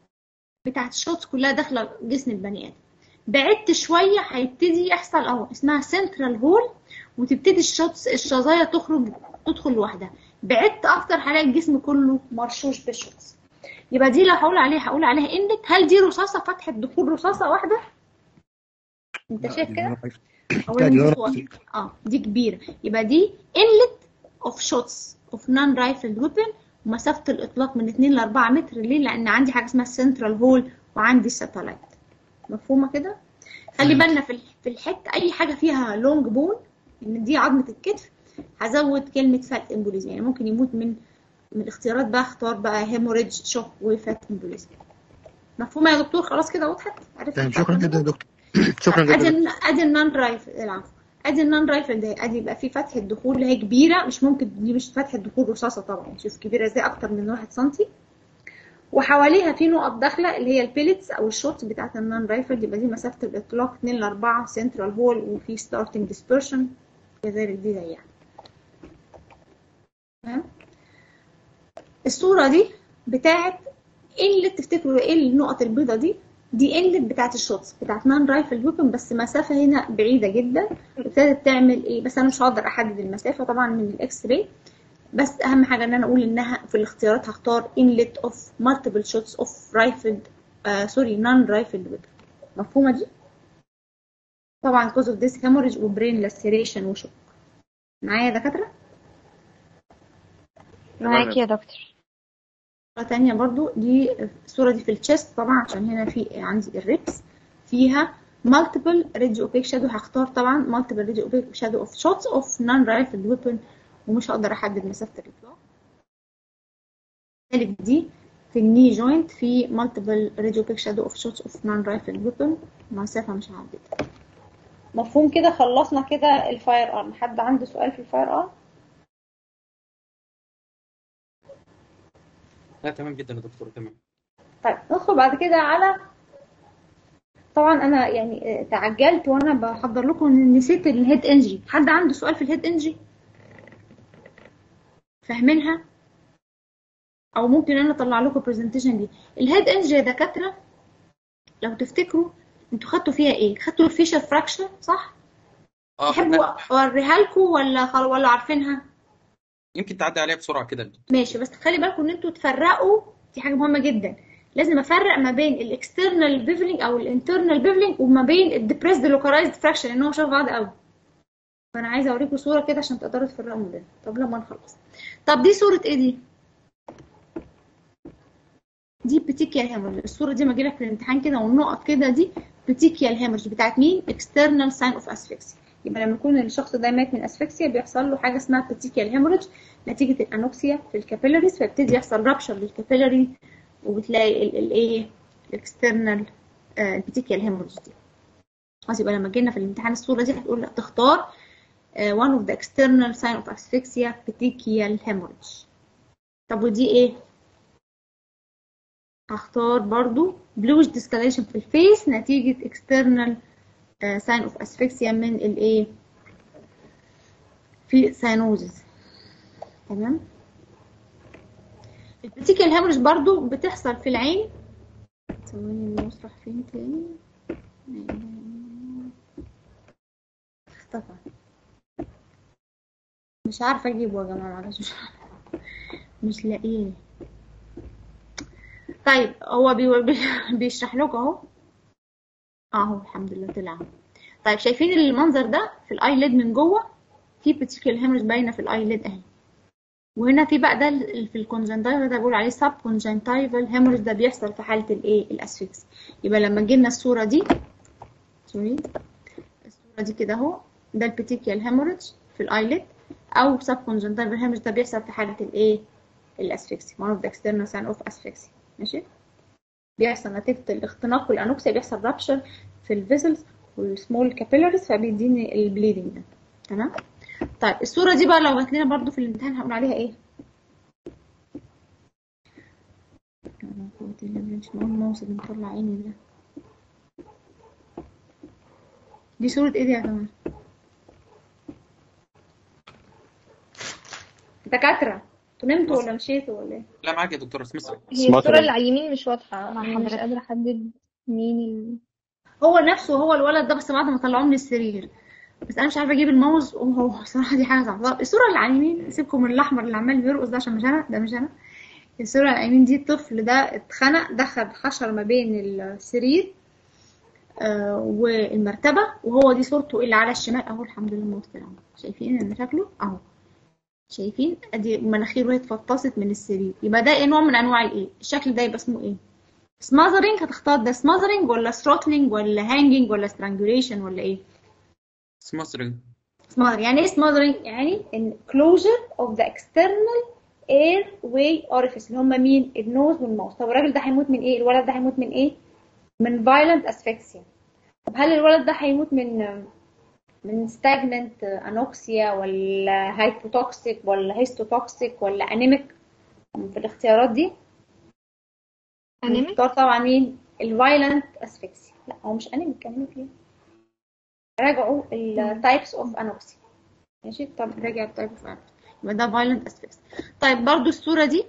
بتاعت الشوتس كلها داخله جسم البني ادم بعدت شويه هيبتدي يحصل اهو اسمها سنترال هول وتبتدي الشوتس الشظايا تخرج تدخل لوحدها بعدت اكتر هلاقي الجسم كله مرشوش بالشوتس يبقى دي لو هقول عليها هقول عليها انلت هل دي رصاصه فتحه دخول رصاصه واحده انت لا شايف دي كده نون رايفل او لا دي دي نون صغيرة رايفل اه دي كبيرة يبقى دي inlet of shots of non-rifled weapon ومسافة الإطلاق من 2 ل 4 متر ليه؟ لأن عندي حاجة اسمها central hole وعندي satellite مفهومة كده؟ خلي تمام بالنا في ال- في الحتة أي حاجة فيها لونج بون إن دي عظمة الكتف هزود كلمة فات امبوليزم يعني ممكن يموت من من الاختيارات بقى اختار بقى هيموريدج شوك وفات امبوليزم مفهومة يا دكتور خلاص كده وضحت؟ عرفت تمام الفرق شكرا بينهم؟ جدا يا دكتور شكرا جدا ادي يا دكتور الن- ادي النون رايفل العفو ادي النون رايفل ده ادي يبقى في فتحه دخول اللي هي كبيره مش ممكن دي مش فتحه دخول رصاصه طبعا شوف كبيره ازاي اكتر من 1 سنتي وحواليها في نقط داخله اللي هي البيلتس او الشوتس بتاعت النون رايفل يبقى دي مسافه الاطلاق 2 ل 4 سنترال هول وفي ستارتنج ديسبرشن كذلك دي زيها تمام الصوره دي بتاعت ايه اللي تفتكروا ايه النقط البيضة دي دي انلت بتاعت الشوتس بتاعت نون رايفل ويبن بس مسافة هنا بعيدة جدا ابتدت تعمل ايه بس انا مش هقدر احدد المسافة طبعا من الاكس راي بس اهم حاجة ان انا اقول انها في الاختيارات هختار انلت اوف مالتيبل شوتس اوف رايفل سوري نون رايفل ويبن مفهومة دي طبعا كوز اوف ديس هيموريج وبرين لاسيريشن وشوك معايا يا دكاترة معاكي يا دكتور صورة تانية برضو دي الصورة دي في الشيست طبعا عشان هنا في عندي الريبس فيها multiple radio opaque shadow هختار طبعا multiple radio opaque shadow of shots of non-rifled weapon ومش هقدر احدد مسافة الاطلاق ذلك دي في الني جوينت في multiple radio opaque shadow of shots of non-rifled weapon مسافة مش هعددها مفهوم كده خلصنا كده الفاير ارم حد عنده سؤال في الفاير ارم لا تمام جدا يا دكتور تمام طيب ندخل بعد كده على طبعا انا يعني تعجلت وانا بحضر لكم ان نسيت الهيد انجري حد عنده سؤال في الهيد انجري فاهمينها او ممكن انا اطلع لكم برزنتيشن دي الهيد انجري يا دكاتره لو تفتكروا انتوا خدتوا فيها ايه خدتوا الفيشر فراكشر صح اه تحبوا خدناها. اوريها لكم ولا خل... ولا عارفينها يمكن تعدي عليها بسرعه كده ماشي بس خلي بالكم ان انتوا تفرقوا دي حاجه مهمه جدا لازم افرق ما بين الاكسترنال بيفلينج او الانترنال بيفلينج وما بين الديبريسد لوكالايزد فراكشن لان هو شبه بعض قوي فانا عايزه اوريكم صوره كده عشان تقدروا تفرقوا ما بينهم طب لما نخلص طب دي صوره ايه دي دي بتيكيال هيمورج الصوره دي ما لك في الامتحان كده والنقط كده دي بتيكيال هيمورج بتاعت مين اكسترنال ساين اوف اسفكسيا يبقى لما يكون الشخص ده مات من اسفكسيا بيحصل له حاجه اسمها بتيكيال هيمورج نتيجه الانوكسيا في الكابيلاريز فيبتدي يحصل رابشر للكابيلاري وبتلاقي الايه الاكسترنال البتيكيال هيمورج دي خلاص يبقى لما جينا في الامتحان الصوره دي هتقول لا تختار uh, one of the external sign of asphyxia petechial hemorrhage طب ودي ايه هختار برضو bluish discoloration في الفيس نتيجة external uh, sign of asphyxia من الايه في cyanosis تمام البتيكيال هيموريج برضو بتحصل في العين ثواني الماوس راح فين تاني اختفى مش عارفة اجيبه يا جماعة معلش مش عارفة مش لاقيه طيب هو بي... بي... بيشرح لكم اهو اهو الحمد لله طلع اهو. طيب شايفين المنظر ده في الايليد من جوه في بتيكيال هيموريج باينه في الايليد اهي وهنا في بقى ده ال- في الكونجنتايفل ده بقول عليه سب كونجنتايفل هيموريج ده بيحصل في حاله الايه الاسفكس يبقى لما جبنا الصوره دي سوري الصوره دي كده اهو ده البتيكيال هيموريج في الايليد او سب كونجنتايفل هيموريج ده بيحصل في حاله الايه الاسفكسي one of the external sign of asphyxia ماشي بيحصل نتيجه الاختناق والانوكسيا بيحصل رابشر في الفيسلز والسمول كابيلاريز فبيديني البليدنج ده تمام طيب الصورة دي بقى لو جات لنا برضو في الامتحان هقول عليها ايه؟ لا قوة إلا بالله مش معقول الماوس اللي مطلع عيني ده دي صورة ايه دي يا جماعة؟ دكاترة انتوا نمتوا ولا مشيتوا ولا ايه؟ لا معاك يا دكتور اسمع هي الصورة اللي على اليمين مش واضحة مع أنا مش حضرتك. قادرة أحدد مين ال... هو نفسه هو الولد ده بس بعد ما طلعوه من السرير بس انا مش عارفه اجيب الماوس وهو بصراحه دي حاجه صعبه الصوره اللي على اليمين سيبكم من الاحمر اللي عمال بيرقص ده عشان مش انا ده مش انا الصوره اللي على اليمين دي الطفل ده اتخنق دخل حشر ما بين السرير آه والمرتبه وهو دي صورته اللي على الشمال اهو الحمد لله الماوس طلع شايفين ان شكله اهو شايفين ادي مناخيره وهي اتفطست من السرير يبقى ده ايه نوع من انواع الايه الشكل ده يبقى اسمه ايه سماذرنج هتختار ده سماذرنج ولا ثروتلينج ولا هانجنج ولا سترانجوليشن ولا ايه سماثرنج smother يعني ايه smothering يعني ان closure of the external airway orifice اللي هم مين النوز والماوس طب الراجل ده هيموت من ايه الولد ده هيموت من ايه من violent asphyxia طب هل الولد ده هيموت من من stagnant anoxia ولا hypotoxic ولا histotoxic ولا anemic في الاختيارات دي أنيميك؟ نختار طبعا مين الفايلنت اسفكسيا لا هو مش انيميك انيميك ليه راجعوا التايبس اوف انوكسيا ماشي طب راجع التايب اوف انوكسيا يبقى ده فايلنت اسفكسيا طيب برضو الصوره دي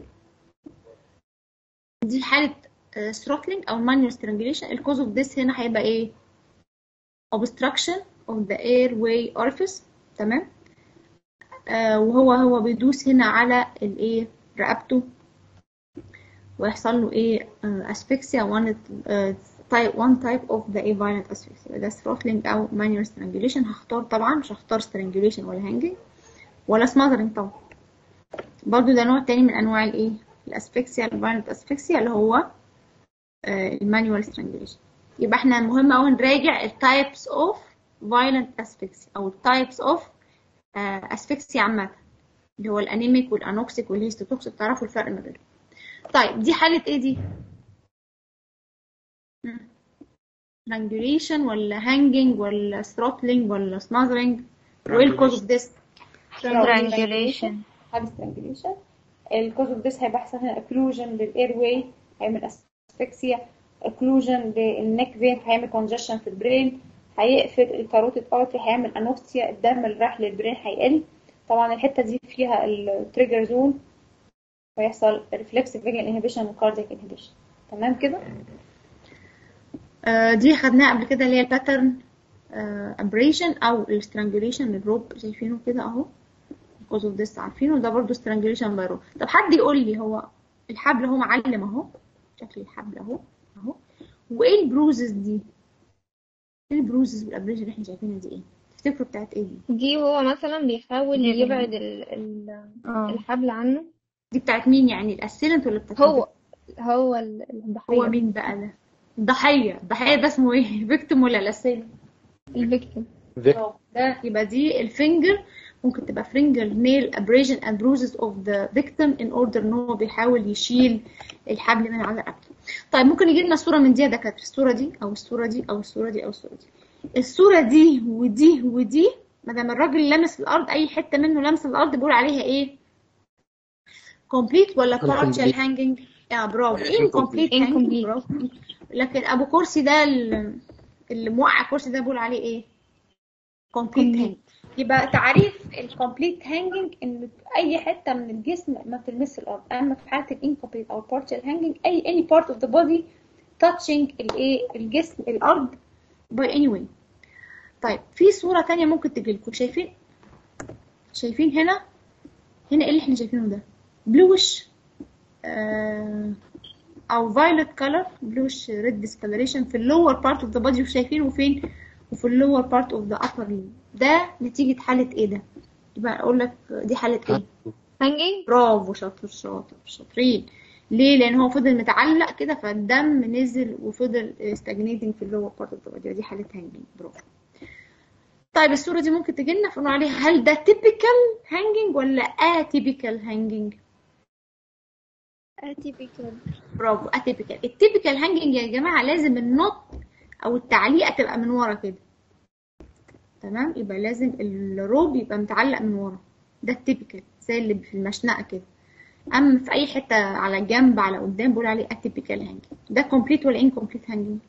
دي حاله ثروتلينج او مانيوال strangulation الكوز اوف ذس هنا هيبقى ايه obstruction of the airway orifice تمام آه وهو هو بيدوس هنا على الايه رقبته ويحصل له ايه اسفكسيا one type one type of the violent asphyxia ده throttling او manual strangulation هختار طبعا مش هختار strangulation ولا hanging ولا smothering طبعا برضو ده نوع تاني من انواع الايه الاسفكسيا الفايلنت اسفكسيا اللي هو المانيوال سترانجليشن يبقى احنا مهم قوي نراجع التايبس اوف فايلنت اسفكسيا او التايبس اوف اسفكسيا عامه اللي هو الانيميك والانوكسيك والهيستوتوكسيك تعرفوا الفرق ما بينهم طيب دي حاله ايه دي strangulation ولا hanging ولا throttling ولا smothering وايه الكوز اوف ذس strangulation حاجه strangulation الكوز اوف ذس هيبقى احسن occlusion للاير واي هيعمل اسفكسيا occlusion للنك فين هيعمل congestion في البرين هيقفل الكاروتيد ارتري هيعمل انوكسيا الدم اللي راح للبرين هيقل طبعا الحته دي فيها التريجر زون ويحصل ريفلكس فيجن انهبيشن وكاردياك انهبيشن تمام كده آه دي خدناها قبل كده اللي هي الباترن ابريشن او السترانجوليشن للروب شايفينه كده اهو كوز اوف ذس عارفينه ده برضه سترانجوليشن باي روب طب حد يقول لي هو الحبل اهو معلم اهو شكل الحبل اهو اهو وايه البروزز دي ايه البروزز والابريشن اللي احنا شايفينها دي ايه تفتكروا بتاعت ايه دي دي هو مثلا بيحاول يبعد ال ال اه الحبل عنه دي بتاعت مين يعني الاسيلنت ولا بتاعت هو هو ال- الضحية هو مين بقى ده الضحيه الضحيه ده اسمه ايه فيكتيم ولا الاسيلنت الفيكتيم اه ده يبقى دي الفينجر ممكن تبقى فينجر نيل abrasion and bruises of the victim in order ان هو بيحاول يشيل الحبل من على رقبته طيب ممكن يجي لنا صوره من دي يا دكاتره الصوره دي او الصوره دي او الصوره دي او الصوره دي الصوره دي ودي ودي ما دام الراجل لمس الارض اي حته منه لمس الارض بيقول عليها ايه complete ولا partial Incomplete. hanging يا برافو Incomplete. incomplete hanging Incomplete. برافو لكن ابو كرسي ده ال- اللي موقع الكرسي ده بيقول عليه ايه complete hanging يبقى تعريف الكومبليت هانجنج ان اي حته من الجسم ما بتلمس الارض اما في حاله الانكومبليت او partial هانجنج اي any part of the body touching الايه الجسم الارض by any way طيب في صوره تانية ممكن تجي لكم شايفين شايفين هنا هنا ايه اللي احنا شايفينه ده بلوش آه او violet color bluish red discoloration في اللور part of the body وشايفينه فين وفي اللور part of the upper limb ده نتيجة حالة ايه ده يبقى اقول لك دي حالة ايه هانجينج برافو شاطر شاطر شاطرين ليه لان هو فضل متعلق كده فالدم نزل وفضل stagnating في اللور part of the body دي حالة هانجينج برافو طيب الصورة دي ممكن تجي لنا فنقول عليها هل ده typical hanging ولا atypical hanging اتيبيكال برافو اتيبيكال التيبيكال هانجنج يا جماعه لازم النط او التعليقه تبقى من ورا كده تمام يبقى لازم الروب يبقى متعلق من ورا ده التيبيكال زي اللي في المشنقه كده اما في اي حته على جنب على قدام بقول عليه اتيبيكال هانجنج ده كومبليت ولا انكمبليت هانجنج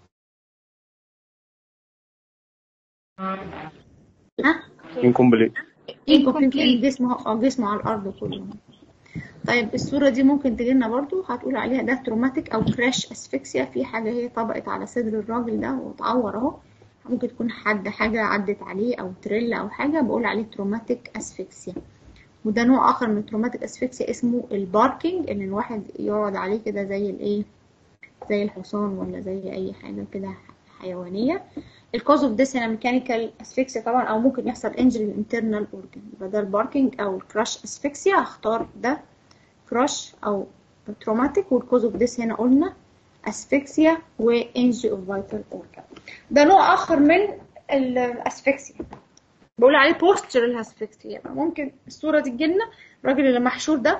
ها incomplete انكمبليت لان جسمه اه جسمه على الارض كله طيب الصورة دي ممكن تجيلنا برضو هتقول عليها ده تروماتيك أو كراش أسفكسيا في حاجة هي طبقت على صدر الراجل ده واتعور أهو ممكن تكون حد حاجة عدت عليه أو تريل أو حاجة بقول عليه تروماتيك أسفكسيا وده نوع آخر من التروماتيك أسفكسيا اسمه الباركينج إن الواحد يقعد عليه كده زي الإيه زي الحصان ولا زي أي حاجة كده حيوانية الكوز اوف ديس هنا ميكانيكال اسفكسيا طبعا او ممكن يحصل انجري الانترنال اورجن يبقى ده الباركينج او الكراش اسفكسيا هختار ده كراش او تروماتيك والكوز اوف ديس هنا قلنا اسفكسيا وانجري اوف فيتال اورجن ده نوع اخر من الاسفكسيا بقول عليه بوسترال اسفكسيا يبقى ممكن الصوره دي تجيلنا الراجل اللي محشور ده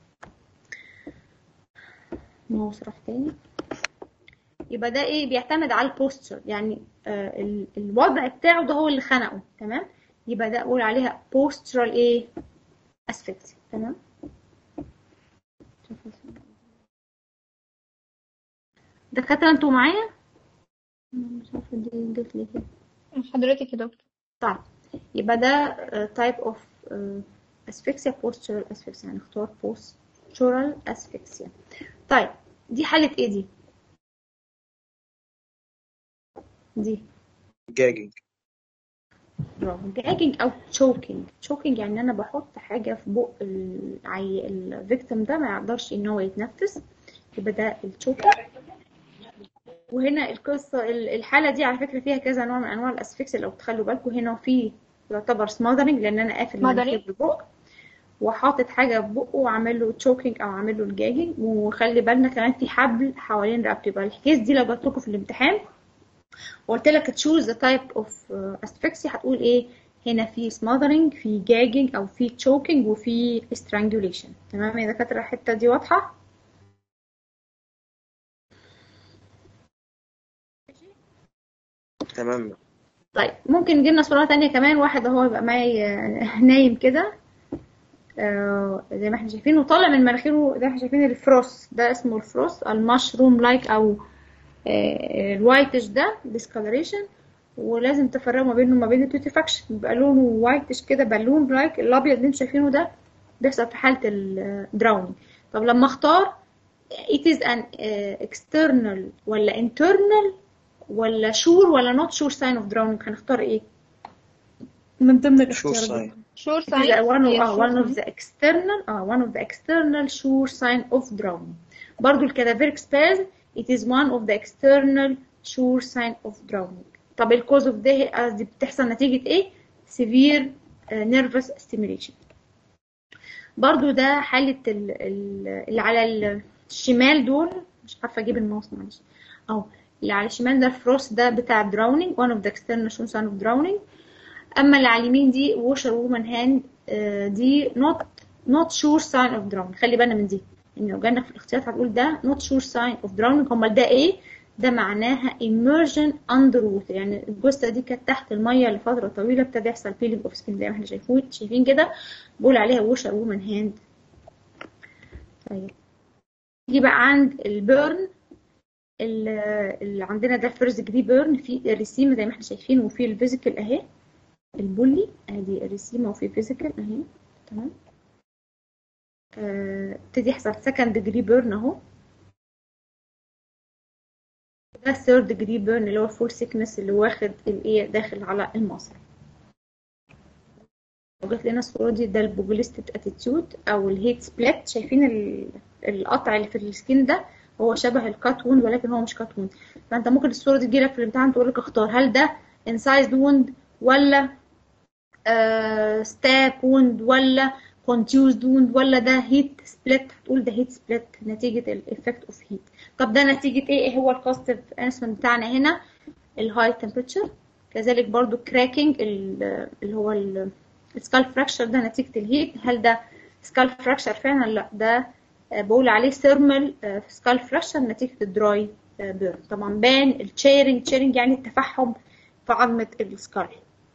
ماوس راح تاني يبقى ده ايه بيعتمد على البوستر يعني آه ال- الوضع بتاعه ده هو اللي خنقه تمام يبقى ده اقول عليها بوسترال ايه اسفكسيا تمام دكاترة انتوا معايا أنا مش عارفة دي جت لي كده حضرتك يا دكتور طيب يبقى ده تايب اوف اسفكسيا postural اسفكسيا هنختار postural اسفكسيا طيب دي حالة ايه دي دي جاجنج برافو جاجنج او تشوكينج تشوكينج يعني انا بحط حاجة في بق العي... الفيكتيم ده ما يقدرش ان هو يتنفس يبقى ده التشوكينج وهنا القصة ال- الحالة دي على فكرة فيها كذا نوع من أنواع الأسفكسيا لو تخلوا بالكم هنا في يعتبر سماذرنج لأن أنا قافل Smothering. المناخير بالبق هو حاطط حاجه في بقه وعامل له تشوكينج او عامل له الجاجنج وخلي بالنا كمان في حبل حوالين رقبته يبقى الكيس دي لو جات لكم في الامتحان وقلت لك تشوز ذا تايب اوف اسفكسي هتقول ايه هنا في smothering في جاجنج او في choking وفي strangulation تمام يا دكاتره الحته دي واضحه تمام طيب ممكن نجيب لنا صورة تانية كمان واحد اهو يبقى معي نايم كده آه، زي ما احنا شايفين وطالع من مناخيره زي ما احنا شايفين الفروس ده اسمه الفروس المشروم لايك او آه، الوايتش ده discoloration ولازم تفرقوا ما بينه وما بين التوتيفاكشن بيبقى لونه وايتش كده بالون لايك الابيض اللي انتم شايفينه ده بيحصل في حالة الدراونينج طب لما اختار it is an uh, external ولا internal ولا sure ولا not sure sign of drowning هنختار ايه من ضمن الاختيارات sign. دي Sure It is sign. a one of, هي uh, sure one of sign. the external uh, one of the external sure sign of drowning برضو الكادافيريك spasm it is one of the external sure sign of drowning طب الكوز اوف ده قصدي بتحصل نتيجة ايه severe uh, nervous stimulation برضو ده حالة ال- ال- اللي على الشمال دول مش عارفة اجيب الماوس معلش اهو اللي على الشمال ده الفروست ده بتاع drowning one of the external sure sign of drowning اما اللي على اليمين دي ووشر وومن هاند دي not not sure sign of drowning خلي بالنا من دي ان لو جالنا في الاختيارات هتقول ده not sure sign of drowning امال ده ايه ده معناها immersion under water يعني الجثه دي كانت تحت الميه لفتره طويله ابتدى يحصل peeling of skin زي ما احنا شايفين شايفين كده بقول عليها ووشر وومن هاند طيب يجي بقى عند البيرن اللي عندنا ده فيرست ديجري بيرن في الريسيم زي ما احنا شايفين وفي الفيزيكال اهي البولي ادي الريسيمه وفي فيزيكال اهي تمام آه، ابتدي يحصل سكند ديجري بيرن اهو ده ثيرد ديجري بيرن اللي هو الفول سيكنس اللي واخد الايه داخل على المصل وجات لنا الصوره دي ده البوجليستيك اتيتيود او الهيت سبليت شايفين ال- القطع اللي في السكين ده هو شبه الكات ووند ولكن هو مش كات ووند فانت ممكن الصوره دي تجيلك في الامتحان تقول لك اختار هل ده انسايزد ووند ولا ستاب ووند ولا كونتيوزد ووند ولا ده هيت سبليت هتقول ده هيت سبليت نتيجة الافكت اوف هيت طب ده نتيجة ايه ايه هو الكاستيف انسمنت بتاعنا هنا الهاي تمبريتشر كذلك برضو كراكنج اللي هو السكال فراكشر ده نتيجة الهيت هل ده سكال فراكشر فعلا لا ده آه، بقول عليه ثيرمال سكال فراكشر نتيجة الدراي بيرن طبعا بان التشيرنج تشيرنج يعني التفحم في عظمة السكال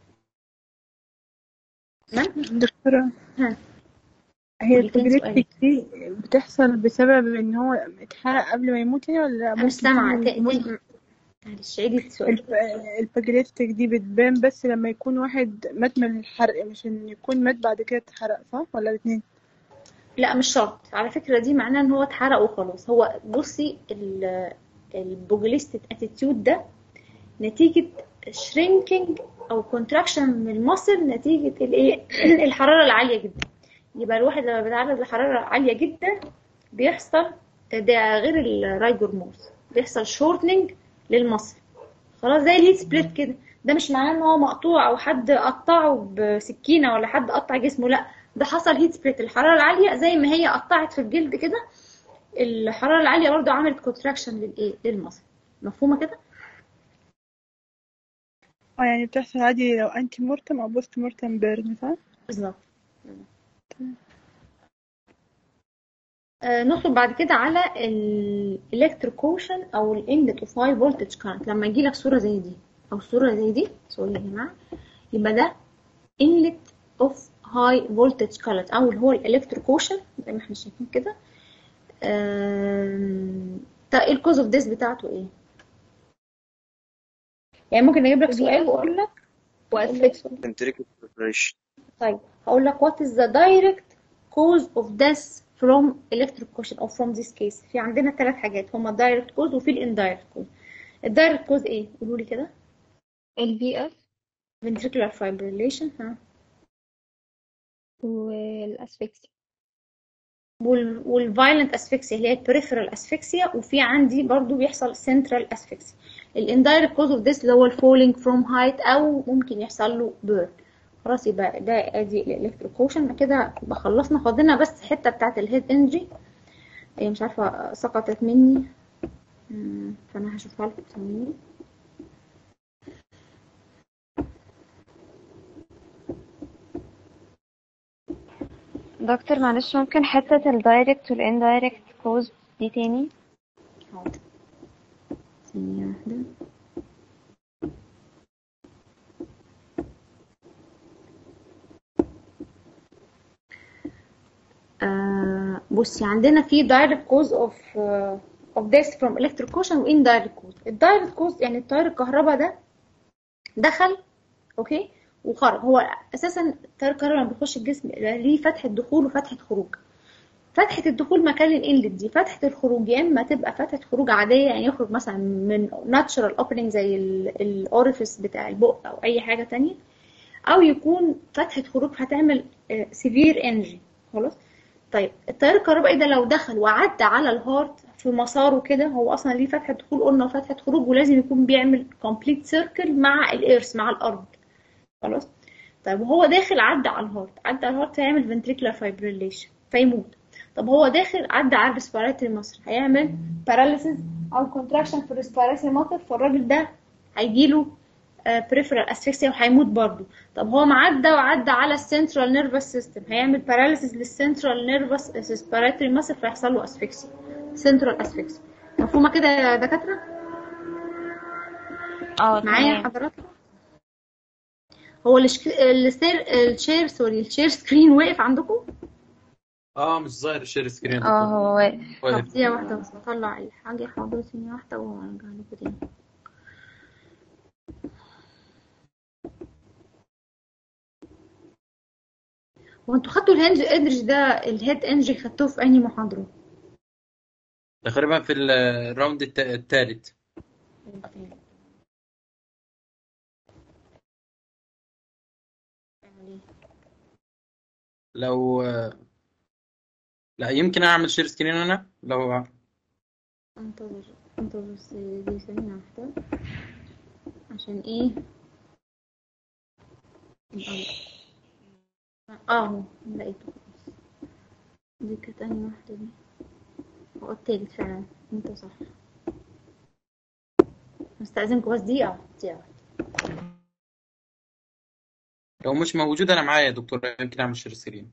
تمام دكتورة ها هي قولي تاني البروجريتك دي بتحصل بسبب ان هو اتحرق قبل ما يموت يعني ولا انا مش ممكن سامعة تكون تا- يموت تا- معلش عيدي السؤال الباجريتك دي بتبان بس لما يكون واحد مات من الحرق مش ان يكون مات بعد كده اتحرق صح ولا الاتنين لا مش شرط على فكرة دي معناه ان هو اتحرق وخلاص هو بصي البوجليستيك اتيتيود ده نتيجة شرينكينج او كونتراكشن من المصل نتيجة الايه الحرارة العالية جدا يبقى الواحد لما بيتعرض لحرارة عالية جدا بيحصل ده غير الرايجورموس بيحصل شورتنج للمصل خلاص زي الهيت سبليت كده ده مش معناه ان هو مقطوع او حد قطعه بسكينة ولا حد قطع جسمه لا ده حصل هيت سبليت الحرارة العالية زي ما هي قطعت في الجلد كده الحرارة العالية برضو عملت كونتراكشن للايه للمصل مفهومة كده اه يعني بتحصل عادي لو انتي مورتم او بوست مورتم بيرن صح؟ بالظبط آه، ندخل بعد كده على الالكتروكوشن او الانلت اوف هاي فولتج كارنت لما يجي لك صوره زي دي او صوره زي دي سوري يا جماعه يبقى ده انلت اوف هاي فولتج كارنت او اللي هو الالكتروكوشن زي ما احنا شايفين كده آم، طب ايه الكوز اوف ديس بتاعته ايه يعني ممكن اجيب لك سؤال واقول لك واقول لك سؤال ventricular preparation طيب هقول لك what is the direct cause of death from electrocution or from this case في عندنا ثلاث حاجات هما direct cause وفي الانdirect cause الدايركت cause ايه قولوا لي كده البي اف ventricular fibrillation ها والاسفكسي وال والفايلنت اسفكسيا اللي هي البريفرال اسفكسيا وفي عندي برضو بيحصل central اسفكسيا الاندايركت كوز اوف ذس اللي هو الفولينج فروم هايت او ممكن يحصل له بيرن خلاص يبقى ده ادي الالكتريك كوشن كده يبقى خلصنا فاضلنا بس حته بتاعت الهيد انرجي هي مش عارفه سقطت مني مم، فانا هشوفها لكم ثواني دكتور معلش ممكن حتة الدايركت والاندايركت كوز دي تاني حاضر ثانيه واحده آه بصي عندنا في direct cause of uh, of death from electrocution و indirect cause الدايركت cause يعني التيار الكهرباء ده دخل اوكي وخرج هو اساسا التيار الكهرباء لما بيخش الجسم ليه فتحه دخول وفتحه خروج فتحة الدخول مكان الانلت دي فتحة الخروج يا اما تبقى فتحة خروج عادية يعني يخرج مثلا من natural opening زي الاوريفيس بتاع البق او اي حاجة تانية او يكون فتحة خروج هتعمل سيفير انرجي خلاص طيب التيار الكهربائي ده لو دخل وعدى على الهارت في مساره كده هو اصلا ليه فتحة دخول قلنا وفتحة خروج ولازم يكون بيعمل كومبليت سيركل مع الارث مع الارض خلاص طيب وهو داخل عدى على الهارت عدى على الهارت هيعمل ventricular fibrillation فيموت طب هو داخل عدى على الريسبيراتوري مصر هيعمل paralysis او contraction في الريسبيراتوري مصر فالراجل ده هيجيله بريفرال اسفكسيا وهيموت برضه طب هو معدى وعدى على السنترال نيرفس سيستم هيعمل باراليسيس للسنترال نيرفس ريسبيراتوري ماسل فيحصل له اسفكسيا سنترال اسفكسيا مفهومه كده يا دكاتره اه معايا تمام حضراتكم هو الشك... السير الشير سوري الشير سكرين وقف عندكم اه مش ظاهر الشير سكرين اه هو واقف طب واقف دقيقه واحده بس بطلع الحاجه حاضر ثانيه واحده وهرجع لكم تاني هو انتوا خدتوا الهند انرجي ده الهيد انرجي خدتوه في انهي محاضره تقريبا في الراوند الثالث لو لا يمكن اعمل شير سكرين انا لو انتظر انتظر بس دي ثانية واحدة عشان ايه اه اهو لقيته خلاص دي كانت انهي واحدة دي هو التالت فعلا انت صح مستأذنكم بس دقيقة دقيقة واحدة لو مش موجود انا معايا يا دكتور يمكن اعمل شير سكرين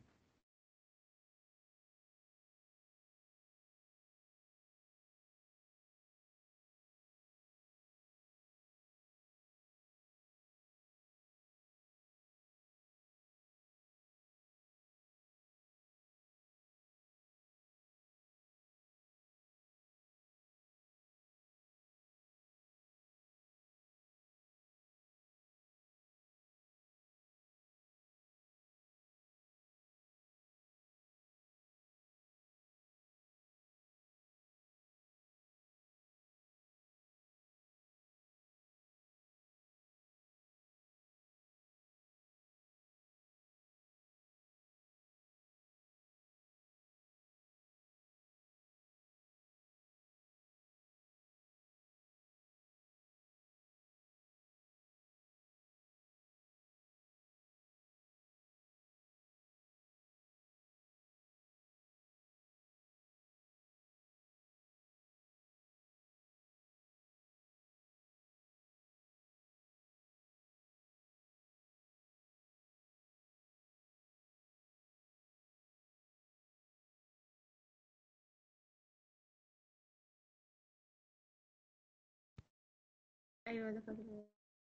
ايوه ده فاضل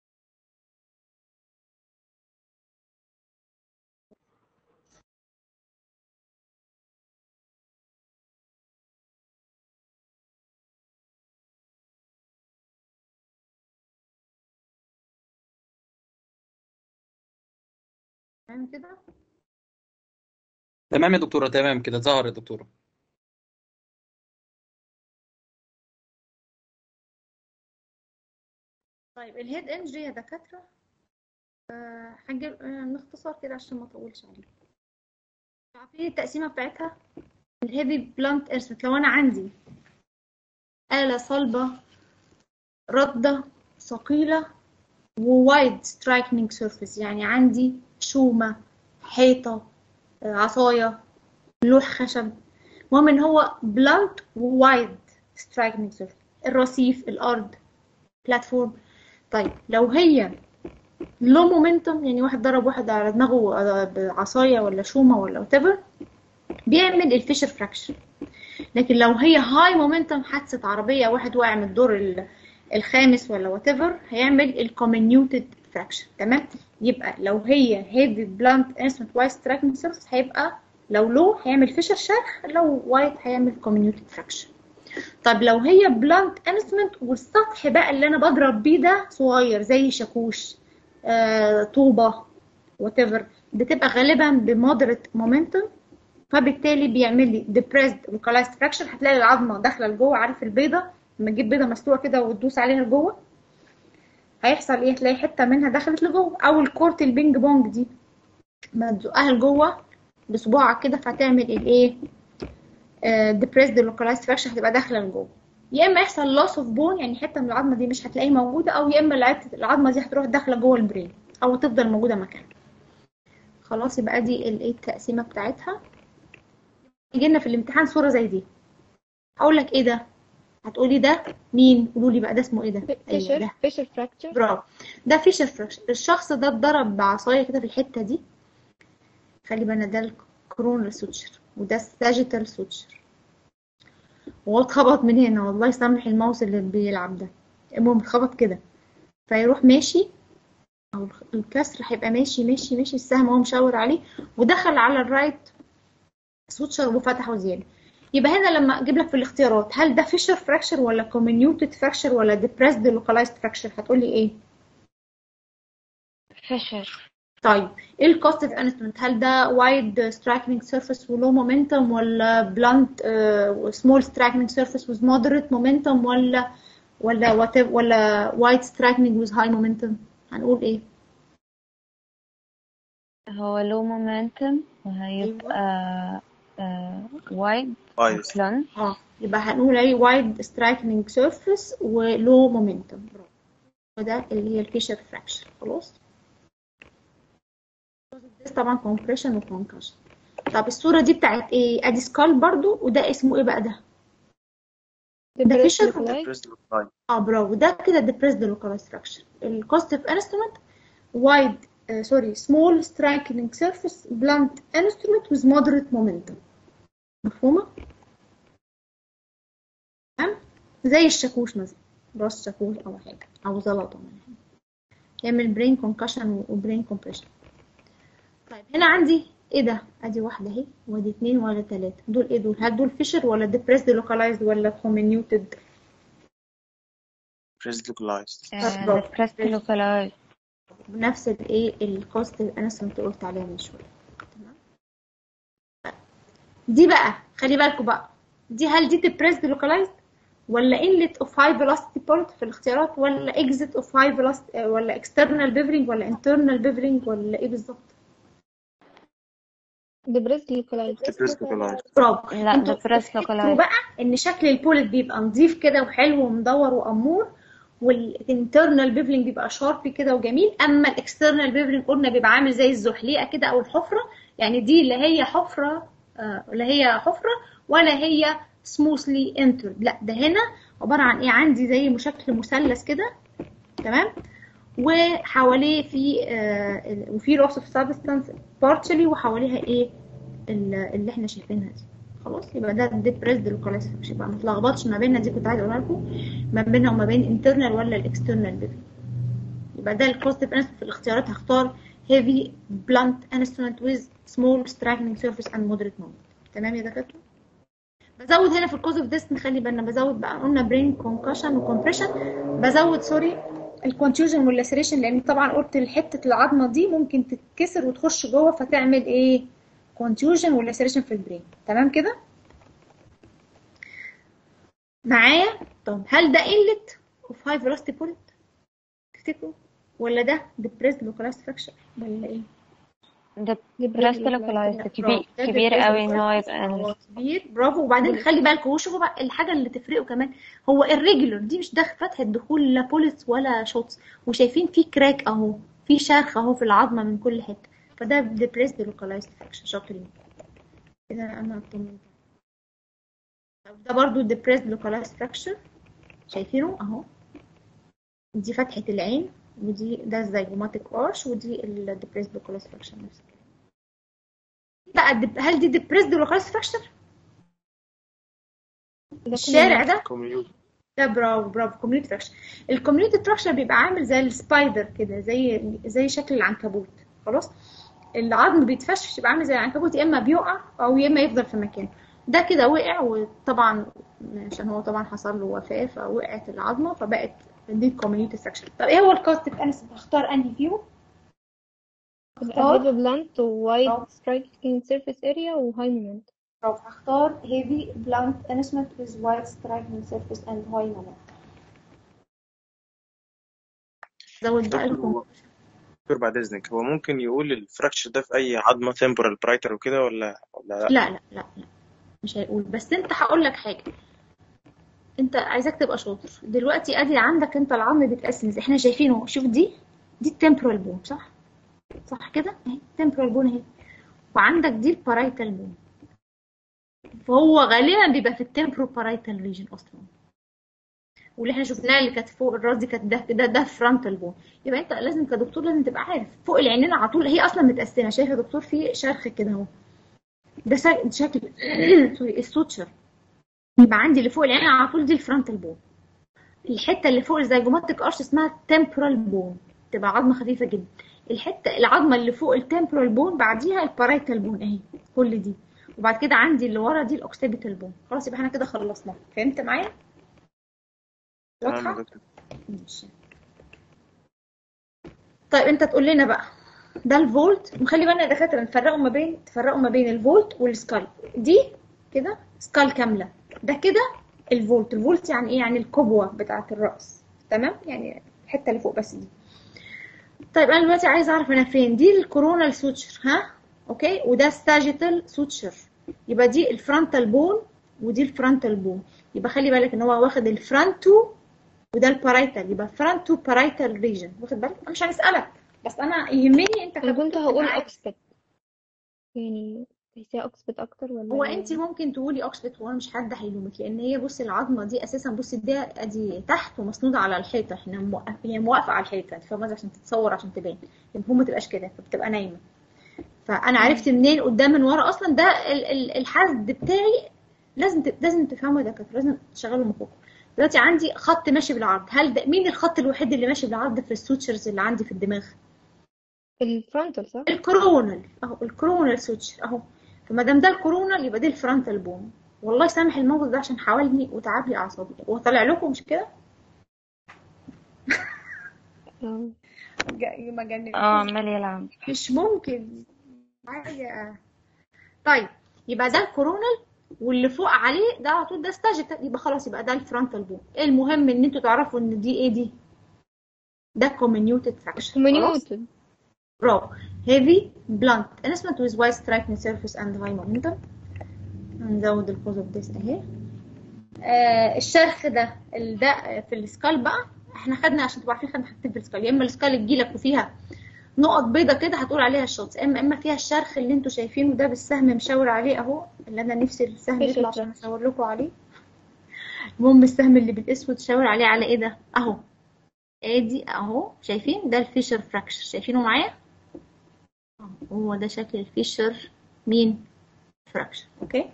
تمام كده تمام يا دكتورة تمام كده ظهر يا دكتورة طيب الهيد انجري يا دكاترة آه، هنجيب آه، باختصار كده عشان ما اطولش عليكم عارفين التقسيمة بتاعتها الهيفي بلانت ارسمت لو انا عندي آلة صلبة ردة ثقيلة ووايد سترايكنينج سيرفيس يعني عندي شومة حيطة آه، عصاية لوح خشب المهم ان هو بلانت ووايد سترايكنج سيرفيس الرصيف الارض بلاتفورم طيب لو هي لو مومنتوم يعني واحد ضرب واحد على دماغه آه، بعصاية ولا شومة ولا whatever بيعمل الفيشر فراكشن لكن لو هي هاي مومنتوم حادثة عربية واحد واقع من الدور ال- الخامس ولا whatever هيعمل الكومنيوتد فراكشن تمام يبقى لو هي هيفي بلانت انسمنت وايت سترايكنج سيرفيس هيبقى لو لو هيعمل فيشر شرخ لو وايت هيعمل كومنيوتد فراكشن طب لو هي بلانت انسمنت والسطح بقى اللي انا بضرب بيه ده صغير زي شاكوش آه، طوبة whatever بتبقى غالبا بمودريت مومنتوم فبالتالي بيعمل لي depressed localized fracture هتلاقي العظمه داخله لجوه عارف البيضه لما تجيب بيضه مسلوقه كده وتدوس عليها لجوه هيحصل ايه هتلاقي حته منها دخلت لجوه او الكورت البينج بونج دي ما تزقها لجوه بصباعك كده فهتعمل الايه آه، depressed localized fracture هتبقى داخله لجوه يا اما يحصل loss of bone يعني حته من العظمه دي مش هتلاقيها موجوده او يا اما العت- العظمه دي هتروح داخله جوه البرين او تفضل موجوده مكانها خلاص يبقى دي الايه التقسيمه بتاعتها يجي لنا في الامتحان صوره زي دي هقول لك ايه ده هتقولي ده مين قولوا لي بقى ده اسمه ايه ده ايوه فيشر ده فيشر فراكتشر برافو ده فيشر فراكشر الشخص ده اتضرب بعصايه كده في الحته دي خلي بالنا ده الكرونال سوتشر وده الساجيتال سوتشر وهو اتخبط من هنا والله يسامح الماوس اللي بيلعب ده المهم اتخبط كده فيروح ماشي او الكسر هيبقى ماشي ماشي ماشي السهم هو مشاور عليه ودخل على الرايت سوتشر وفتحه زياده يبقى هنا لما اجيب لك في الاختيارات هل ده فيشر فراكشر ولا كومينيوتد فراكشر ولا ديبريسد لوكالايزد فراكشر هتقولي ايه فيشر طيب ايه الكوست اوف انسترومنت هل ده وايد سترايكنج سيرفيس ولو مومنتوم ولا بلانت سمول سترايكنج سيرفيس with moderate مومنتوم ولا ولا وات ولا وايد سترايكنج with هاي مومنتوم هنقول ايه هو لو مومنتم وهيبقى وايد كويس بلان اه يبقى هنقول ايه وايد سترايكنج سيرفيس ولو مومنتوم وده اللي هي الفيشر فراكشر خلاص طبعا كومبريشن وكونكشن طب الصورة دي بتاعت ايه ادي سكال برضو وده اسمه ايه بقى ده ده فيشر اه برافو ده كده depressed localized structure الكوست اوف انسترومنت وايد سوري small striking surface blunt instrument with moderate momentum مفهومة؟ تمام؟ زي الشاكوش مثلا راس شاكوش أو حاجة أو زلطة مثلا يعمل برين كونكشن وبرين كومبريشن طيب هنا عندي ايه ده؟ ادي واحدة اهي وادي اتنين ولا تلاتة دول ايه دول؟ هل دول فيشر ولا depressed localized ولا comminuted؟ بريز لوكلايزد depressed localized بنفس الايه الكوست اللي انا كنت قلت عليها من شويه تمام دي بقى خلي بالكم بقى دي هل دي depressed localized ولا inlet of high velocity port في الاختيارات ولا exit of high velocity ولا external beavering ولا internal beavering ولا ايه بالظبط ديبريس لوكالايز برافو لا انتوا depressed تفتكروا localized بقى ان شكل البولت بيبقى نظيف كده وحلو ومدور وامور والانترنال بيفلنج بيبقى شاربي كده وجميل اما الاكسترنال بيفلنج قلنا بيبقى عامل زي الزحليقه كده او الحفره يعني دي اللي هي حفره آه لا هي حفره ولا هي سموثلي انترد لا ده هنا عباره عن ايه عندي زي شكل مثلث كده تمام وحواليه في آه وفي loss of substance partially وحواليها ايه ال- اللي احنا شايفينها دي خلاص يبقى ده depressed localized مش يبقى ما تلخبطش ما بيننا دي كنت عايزه اقولها لكم ما بينها وما بين internal ولا الاكسترنال بيبي يبقى ده الكوست انسترومنت في الاختيارات هختار heavy blunt instrument with small striking surface and moderate moment تمام يا دكاتره بزود هنا في الكوز اوف ديست نخلي بالنا بزود بقى قلنا برين كونكشن وكمبريشن بزود سوري الكونتيوجن واللاسريشن لان طبعا قلت حته العظمه دي ممكن تتكسر وتخش جوه فتعمل ايه كونتيوجن واللاسريشن في البرين تمام كده معايا طب هل ده قله اوف هاي فيلوسيتي بولت تفتكروا ولا ده depressed localized fracture ولا ايه depressed localized كبير برافو. ده كبير depressed قوي ان هو localized. يبقى هو كبير برافو وبعدين خلي بالكم هو شوفوا بقى الحاجه اللي تفرقه كمان هو الريجولر دي مش ده فتحه دخول لا بوليس ولا شوتس وشايفين في كراك اهو في شرخ اهو في العظمه من كل حته فده depressed localized fraction شاطرين كده انا اطمنت طب ده برضو depressed localized fraction شايفينه اهو دي فتحة العين ودي ده الزيجوماتيك ارش ودي ال depressed localized fraction نفس الكلام بقى الدب- هل دي depressed localized fraction الشارع ده ده برافو برافو كوميونيتي فراكشر الكوميونيتي فراكشر بيبقى عامل زي السبايدر كده زي زي شكل العنكبوت خلاص العظم بيتفشفش يبقى عامل زي العنكبوت يا اما بيقع او يا اما يفضل في مكانه ده كده وقع وطبعا عشان هو طبعا حصل له وفاه فوقعت العظمه فبقت دي الكوميونيتي فراكشر طب ايه هو الكاست انا هختار انهي فيهم تبقى هيفي بلانت ووايد سترايكنج سيرفيس اريا وهاي مومنت برافو هختار heavy blunt instrument with wide striking surface and high moment زود بقى دكتور لكم هو دكتور بعد اذنك هو ممكن يقول الفراكشر ده في اي عظمه تمبورال برايتر وكده ولا ولا لا لا لا لا لا مش هيقول بس انت هقول لك حاجه انت عايزاك تبقى شاطر دلوقتي ادي عندك انت العظم بيتقسم ازاي احنا شايفينه شوف دي دي التمبرال بون صح صح كده اهي التمبرال بون اهي وعندك دي البارايتال بون فهو غالبا بيبقى في التمبرو بارايتال ريجن اصلا واللي احنا شفناها اللي كانت فوق الراس دي كانت ده ده ده فرونتال بون يبقى انت لازم كدكتور لازم تبقى عارف فوق العينين على طول هي اصلا متقسمه شايف يا دكتور في شرخ كده اهو ده شك- شكل سوري السوتشر يبقى عندي اللي فوق العين على طول دي الفرونتال بون الحته اللي فوق الزيجوماتيك ارش اسمها تمبرال بون تبقى عظمه خفيفه جدا الحته العظمه اللي فوق التمبرال بون بعديها البارايتال بون اهي كل دي وبعد كده عندي اللي ورا دي الاوكسيبيتال بون خلاص يبقى احنا كده خلصنا فهمت معايا تمام يا واضحه دكتور ماشي طيب انت تقول لنا بقى ده الفولت وخلي بالنا يا دكاتره نفرقوا ما بين تفرقوا ما بين الفولت والسكال دي كده سكال كامله ده كده الفولت الفولت يعني ايه يعني الكبوه بتاعه الراس تمام يعني الحته اللي فوق بس دي طيب انا دلوقتي عايز اعرف انا فين دي الكورونال سوتشر ها اوكي وده الساجيتال سوتشر يبقى دي الفرونتال بون ودي الفرونتال بون يبقى خلي بالك ان هو واخد الفرونتو وده البارايتال يبقى فرونتو بارايتال ريجن واخد بالك انا مش هنسالك بس انا يهمني انت انا كنت كدكتور هقول تبقى عارف. اوكسبت يعني تحسيها اوكسبت اكتر ولا هو انت ممكن تقولي اوكسبت وانا مش حد هيلومك لان هي بصي العظمه دي اساسا بصي دي ادي تحت ومسنوده على الحيطه احنا موقف هي موقفه على الحيطه انت فاهمه عشان تتصور عشان تبان المفروض ما تبقاش كده فبتبقى نايمه فانا عرفت منين قدام من ورا اصلا ده ال- ال- الحد بتاعي لازم ت- لازم تفهموا يا دكاتره لازم تشغلوا مخكم دلوقتي عندي خط ماشي بالعرض هل ده مين الخط الوحيد اللي ماشي بالعرض في السوتشرز اللي عندي في الدماغ الفرونتال صح؟ الكورونال اهو الكورونال سوتشر اهو فما دام ده الكورونال يبقى دي الفرونتال بون والله سامح الموقف ده عشان حاولني وتعب لي اعصابي هو طالع لكم مش كده؟ اه جا- ما جننتوش. اه عمال يلعب مش ممكن حاجة طيب يبقى ده الكورونال واللي فوق عليه ده على طول ده ستاجيتال يبقى خلاص يبقى ده الفرونتال بون المهم ان انتوا تعرفوا ان دي ايه دي ده كومينيوتد فراكشن كومينيوتد برافو heavy blunt instrument with wide striking surface and high momentum نزود الكوز اوف this اهي آه الشرخ ده ال- ده في السكال بقى احنا خدنا عشان تبقوا عارفين خدنا حاجتين في السكال يا اما السكال تجيلك وفيها نقط بيضة كده هتقول عليها الشوتس اما اما فيها الشرخ اللي انتوا شايفينه ده بالسهم مشاور عليه اهو اللي انا نفسي السهم فيش يطلع عشان الفرق. اشاور لكم عليه المهم السهم اللي بالاسود شاور عليه على ايه ده اهو ادي اهو شايفين ده الفيشر فراكشر شايفينه معايا أهو، هو ده شكل الفيشر مين فراكشر اوكي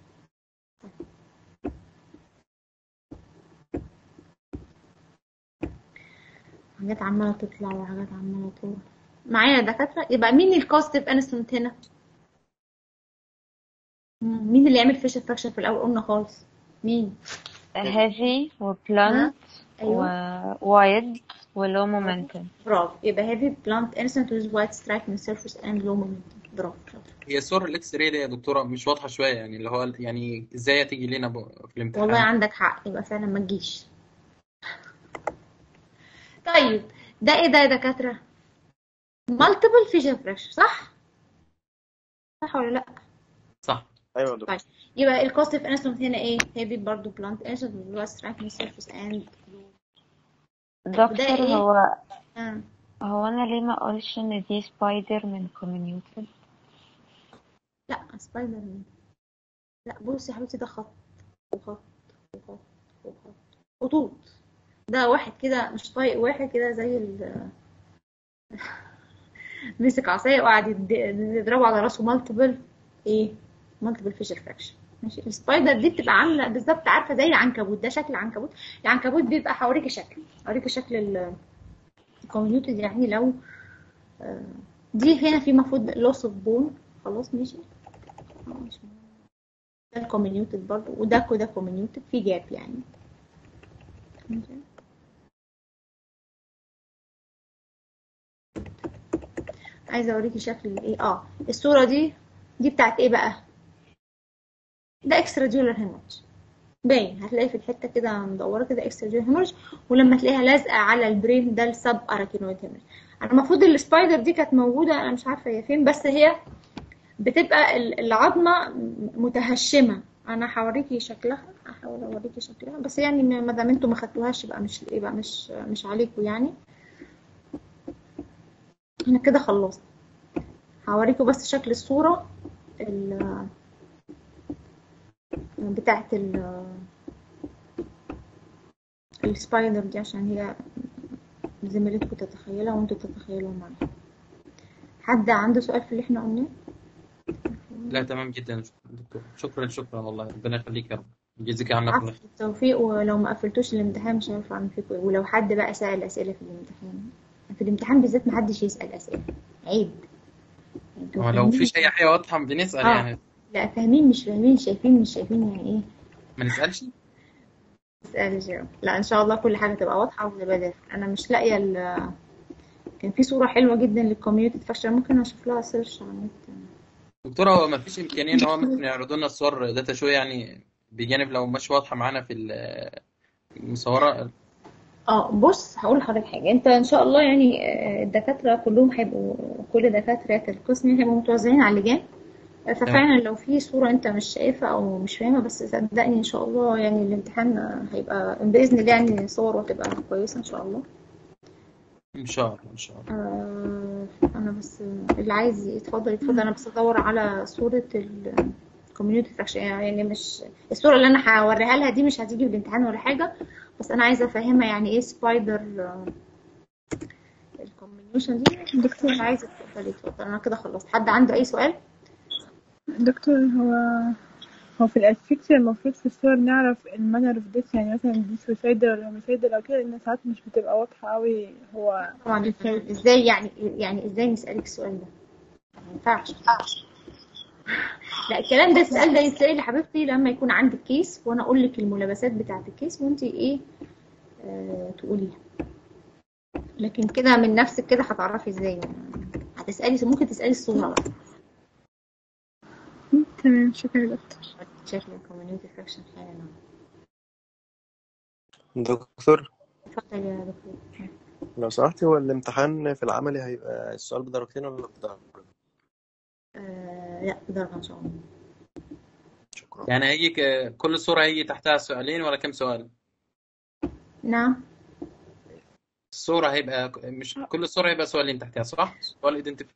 حاجات عمالة تطلع وحاجات عمالة تروح معايا يا دكاترة يبقى مين الكوستيف انسترومنت هنا مم، مين اللي يعمل فيشر فراكشر في الأول قلنا خالص مين heavy وبلانت أيوه ووايد ولو مومنتم برافو يبقى heavy blunt innocent with white striking surface and low momentum برافو شاطر هي صور الاكس راي دي يا دكتوره مش واضحه شويه يعني اللي هو يعني ازاي هتيجي لنا ب- في الامتحان والله عندك حق يبقى فعلا ما تجيش طيب ده ايه ده يا دكاترة multiple fissure fracture صح صح ولا لا صح ايوه يا دكتور طيب يبقى الكوستيف انسترومنت هنا ايه heavy برضو blunt innocent with white striking surface and دكتور إيه؟ هو آه. هو انا ليه ما اقولش ان دي سبايدر من كوميونيوتد لا سبايدر مان لا بصي يا حبيبتي ده خط وخط وخط وخط خطوط ده واحد كده مش طايق واحد كده زي ال مسك عصاية وقعد يد- يضربه على راسه مالتيبل ايه مالتيبل فيشر فراكشن ماشي السبايدر دي بتبقى عامله بالظبط عارفه زي العنكبوت ده شكل العنكبوت العنكبوت بيبقى هوريكي شكل هوريكي شكل ال- الكوميونيتي يعني لو آه، دي هنا في المفروض لوس اوف بون خلاص ماشي آه، مش مهم. ده الكوميونيوتد برضه وده كده كوميونيوتد في جاب يعني ماشي. عايزه اوريكي شكل ايه اه الصوره دي دي بتاعت ايه بقى ده اكسترا جولر هيمورج باين هتلاقي في الحته كده مدوره كده اكسترا جولر هيمورج ولما تلاقيها لازقه على البرين ده السب اراكينويد هيمورج انا المفروض السبايدر دي كانت موجوده انا مش عارفه هي فين بس هي بتبقى ال- العظمه متهشمه انا هوريكي شكلها هحاول اوريكي شكلها بس يعني ما دام انتوا ما خدتوهاش يبقى مش يبقى مش مش عليكم يعني انا كده خلصت هوريكم بس شكل الصورة ال بتاعت ال السبايدر دي عشان هي زميلتكم تتخيلها وانتوا تتخيلوا معايا حد عنده سؤال في اللي احنا قلناه لا تمام جدا دكتور شكرا شكرا والله ربنا يخليك يا رب يجزيك عنا كل عفوا خير التوفيق ولو ما قفلتوش الامتحان مش عارفة اعمل فيكم ايه ولو حد بقى سأل اسئلة في الامتحان في الامتحان بالذات محدش يسأل اسئلة عيب انتوا هو لو فاهمين فيش اي حاجه واضحه بنسال اه يعني لا فاهمين مش فاهمين شايفين مش شايفين يعني ايه ما نسالش اسأل جاوب لا ان شاء الله كل حاجة تبقى واضحة وتبقى دافع انا مش لاقية ال كان في صورة حلوة جدا للكوميونتي فاكشن ممكن اشوف لها سيرش على النت دكتور هو ما فيش امكانيه ان هو ممكن يعرضوا لنا الصور داتا شو يعني بجانب لو مش واضحه معانا في ال- المصوره اه بص هقول لحضرتك حاجة انت ان شاء الله يعني آه، الدكاترة كلهم هيبقوا كل دكاترة القسم هيبقوا متوزعين على اللجان تمام ففعلا لو في صورة انت مش شايفها او مش فاهمها بس صدقني ان شاء الله يعني الامتحان هيبقى بإذن الله يعني صور هتبقى كويسة ان شاء الله ان شاء الله ان شاء الله آه، انا بس اللي عايز يتفضل يتفضل انا بس ادور على صورة الكوميونتي فراكشن يعني مش الصورة اللي انا هوريها لها دي مش هتيجي في الامتحان ولا حاجة بس انا عايزة افهمها يعني ايه سبايدر الكومبينيشن دي دكتور اللي عايزة تفضل يتفضل انا كده خلصت حد عنده اي سؤال دكتور هو هو في الأسفكسيا المفروض في الصور نعرف المانر اوف ديث يعني مثلا دي سوسايدر ولا هوميسايدر أو كده لأن ساعات مش بتبقى واضحة أوي هو طبعا الفايدة ازاي يعني يعني ازاي نسألك السؤال ده ما ينفعش لا الكلام ده السؤال ده يتسأل يا حبيبتي لما يكون عندك كيس وانا اقول لك الملابسات بتاعت الكيس وانت ايه آه تقوليها لكن كده من نفسك كده هتعرفي ازاي يعني هتسألي ممكن تسألي الصورة بقى تمام شكرا يا دكتور شكل الكوميونيتي فراكشن حالا دكتور اتفضل يا دكتور لو سمحتي هو الامتحان في العملي هيبقى السؤال بدرجتين ولا بدرجة؟ آه لا بدرجة ان شاء الله شكرا يعني هيجي ك- كل صوره هيجي تحتها سؤالين ولا كم سؤال نعم الصوره هيبقى مش كل صوره هيبقى سؤالين تحتها صح سؤال ايدنتيفي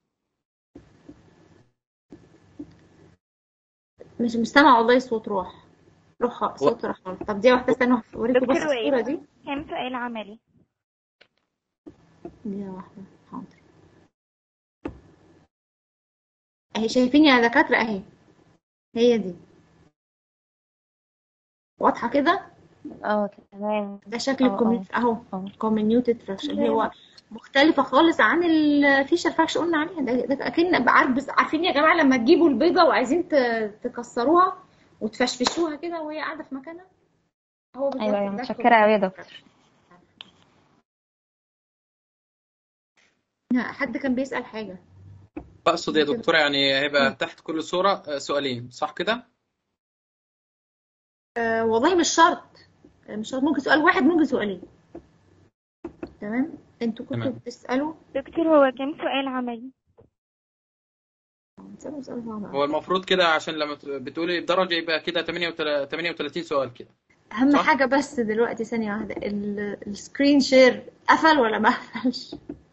مش مستمع والله صوت روح روح صوت روح خالص. طب دي واحدة استنى اوريكم بس دكتور الصورة وائل دي كام سؤال عملي دي واحدة حاضر اهي شايفين يا دكاترة اهي هي دي واضحة كده اه تمام ده شكل اه اه الكوميونيتي اهو اه كوميونيوتد فراكشن هو مختلفة خالص عن الفيشر فراكشن قلنا عليها ده, ده اكن عارف بس عارفين يا جماعة لما تجيبوا البيضة وعايزين ت- تكسروها وتفشفشوها كده وهي قاعدة في مكانها هو بالظبط ايوه ايوه ده متشكرة اوي يا الكوميونيتي دكتور فراكشن حد كان بيسأل حاجة اقصد يا ممكن دكتور يعني هيبقى مم. تحت كل صوره آه، سؤالين صح كده أه والله مش شرط مش شرط ممكن سؤال واحد ممكن سؤالين تمام انتوا كنتوا تمام بتسألوا دكتور هو كام سؤال عملي بتسألوا سؤال صعب هو أوي. المفروض كده عشان لما ت- بتقولي بدرجه يبقى كده 38 سؤال كده أهم صح حاجة بس دلوقتي ثانية واحدة ال- السكرين شير قفل ولا ما قفلش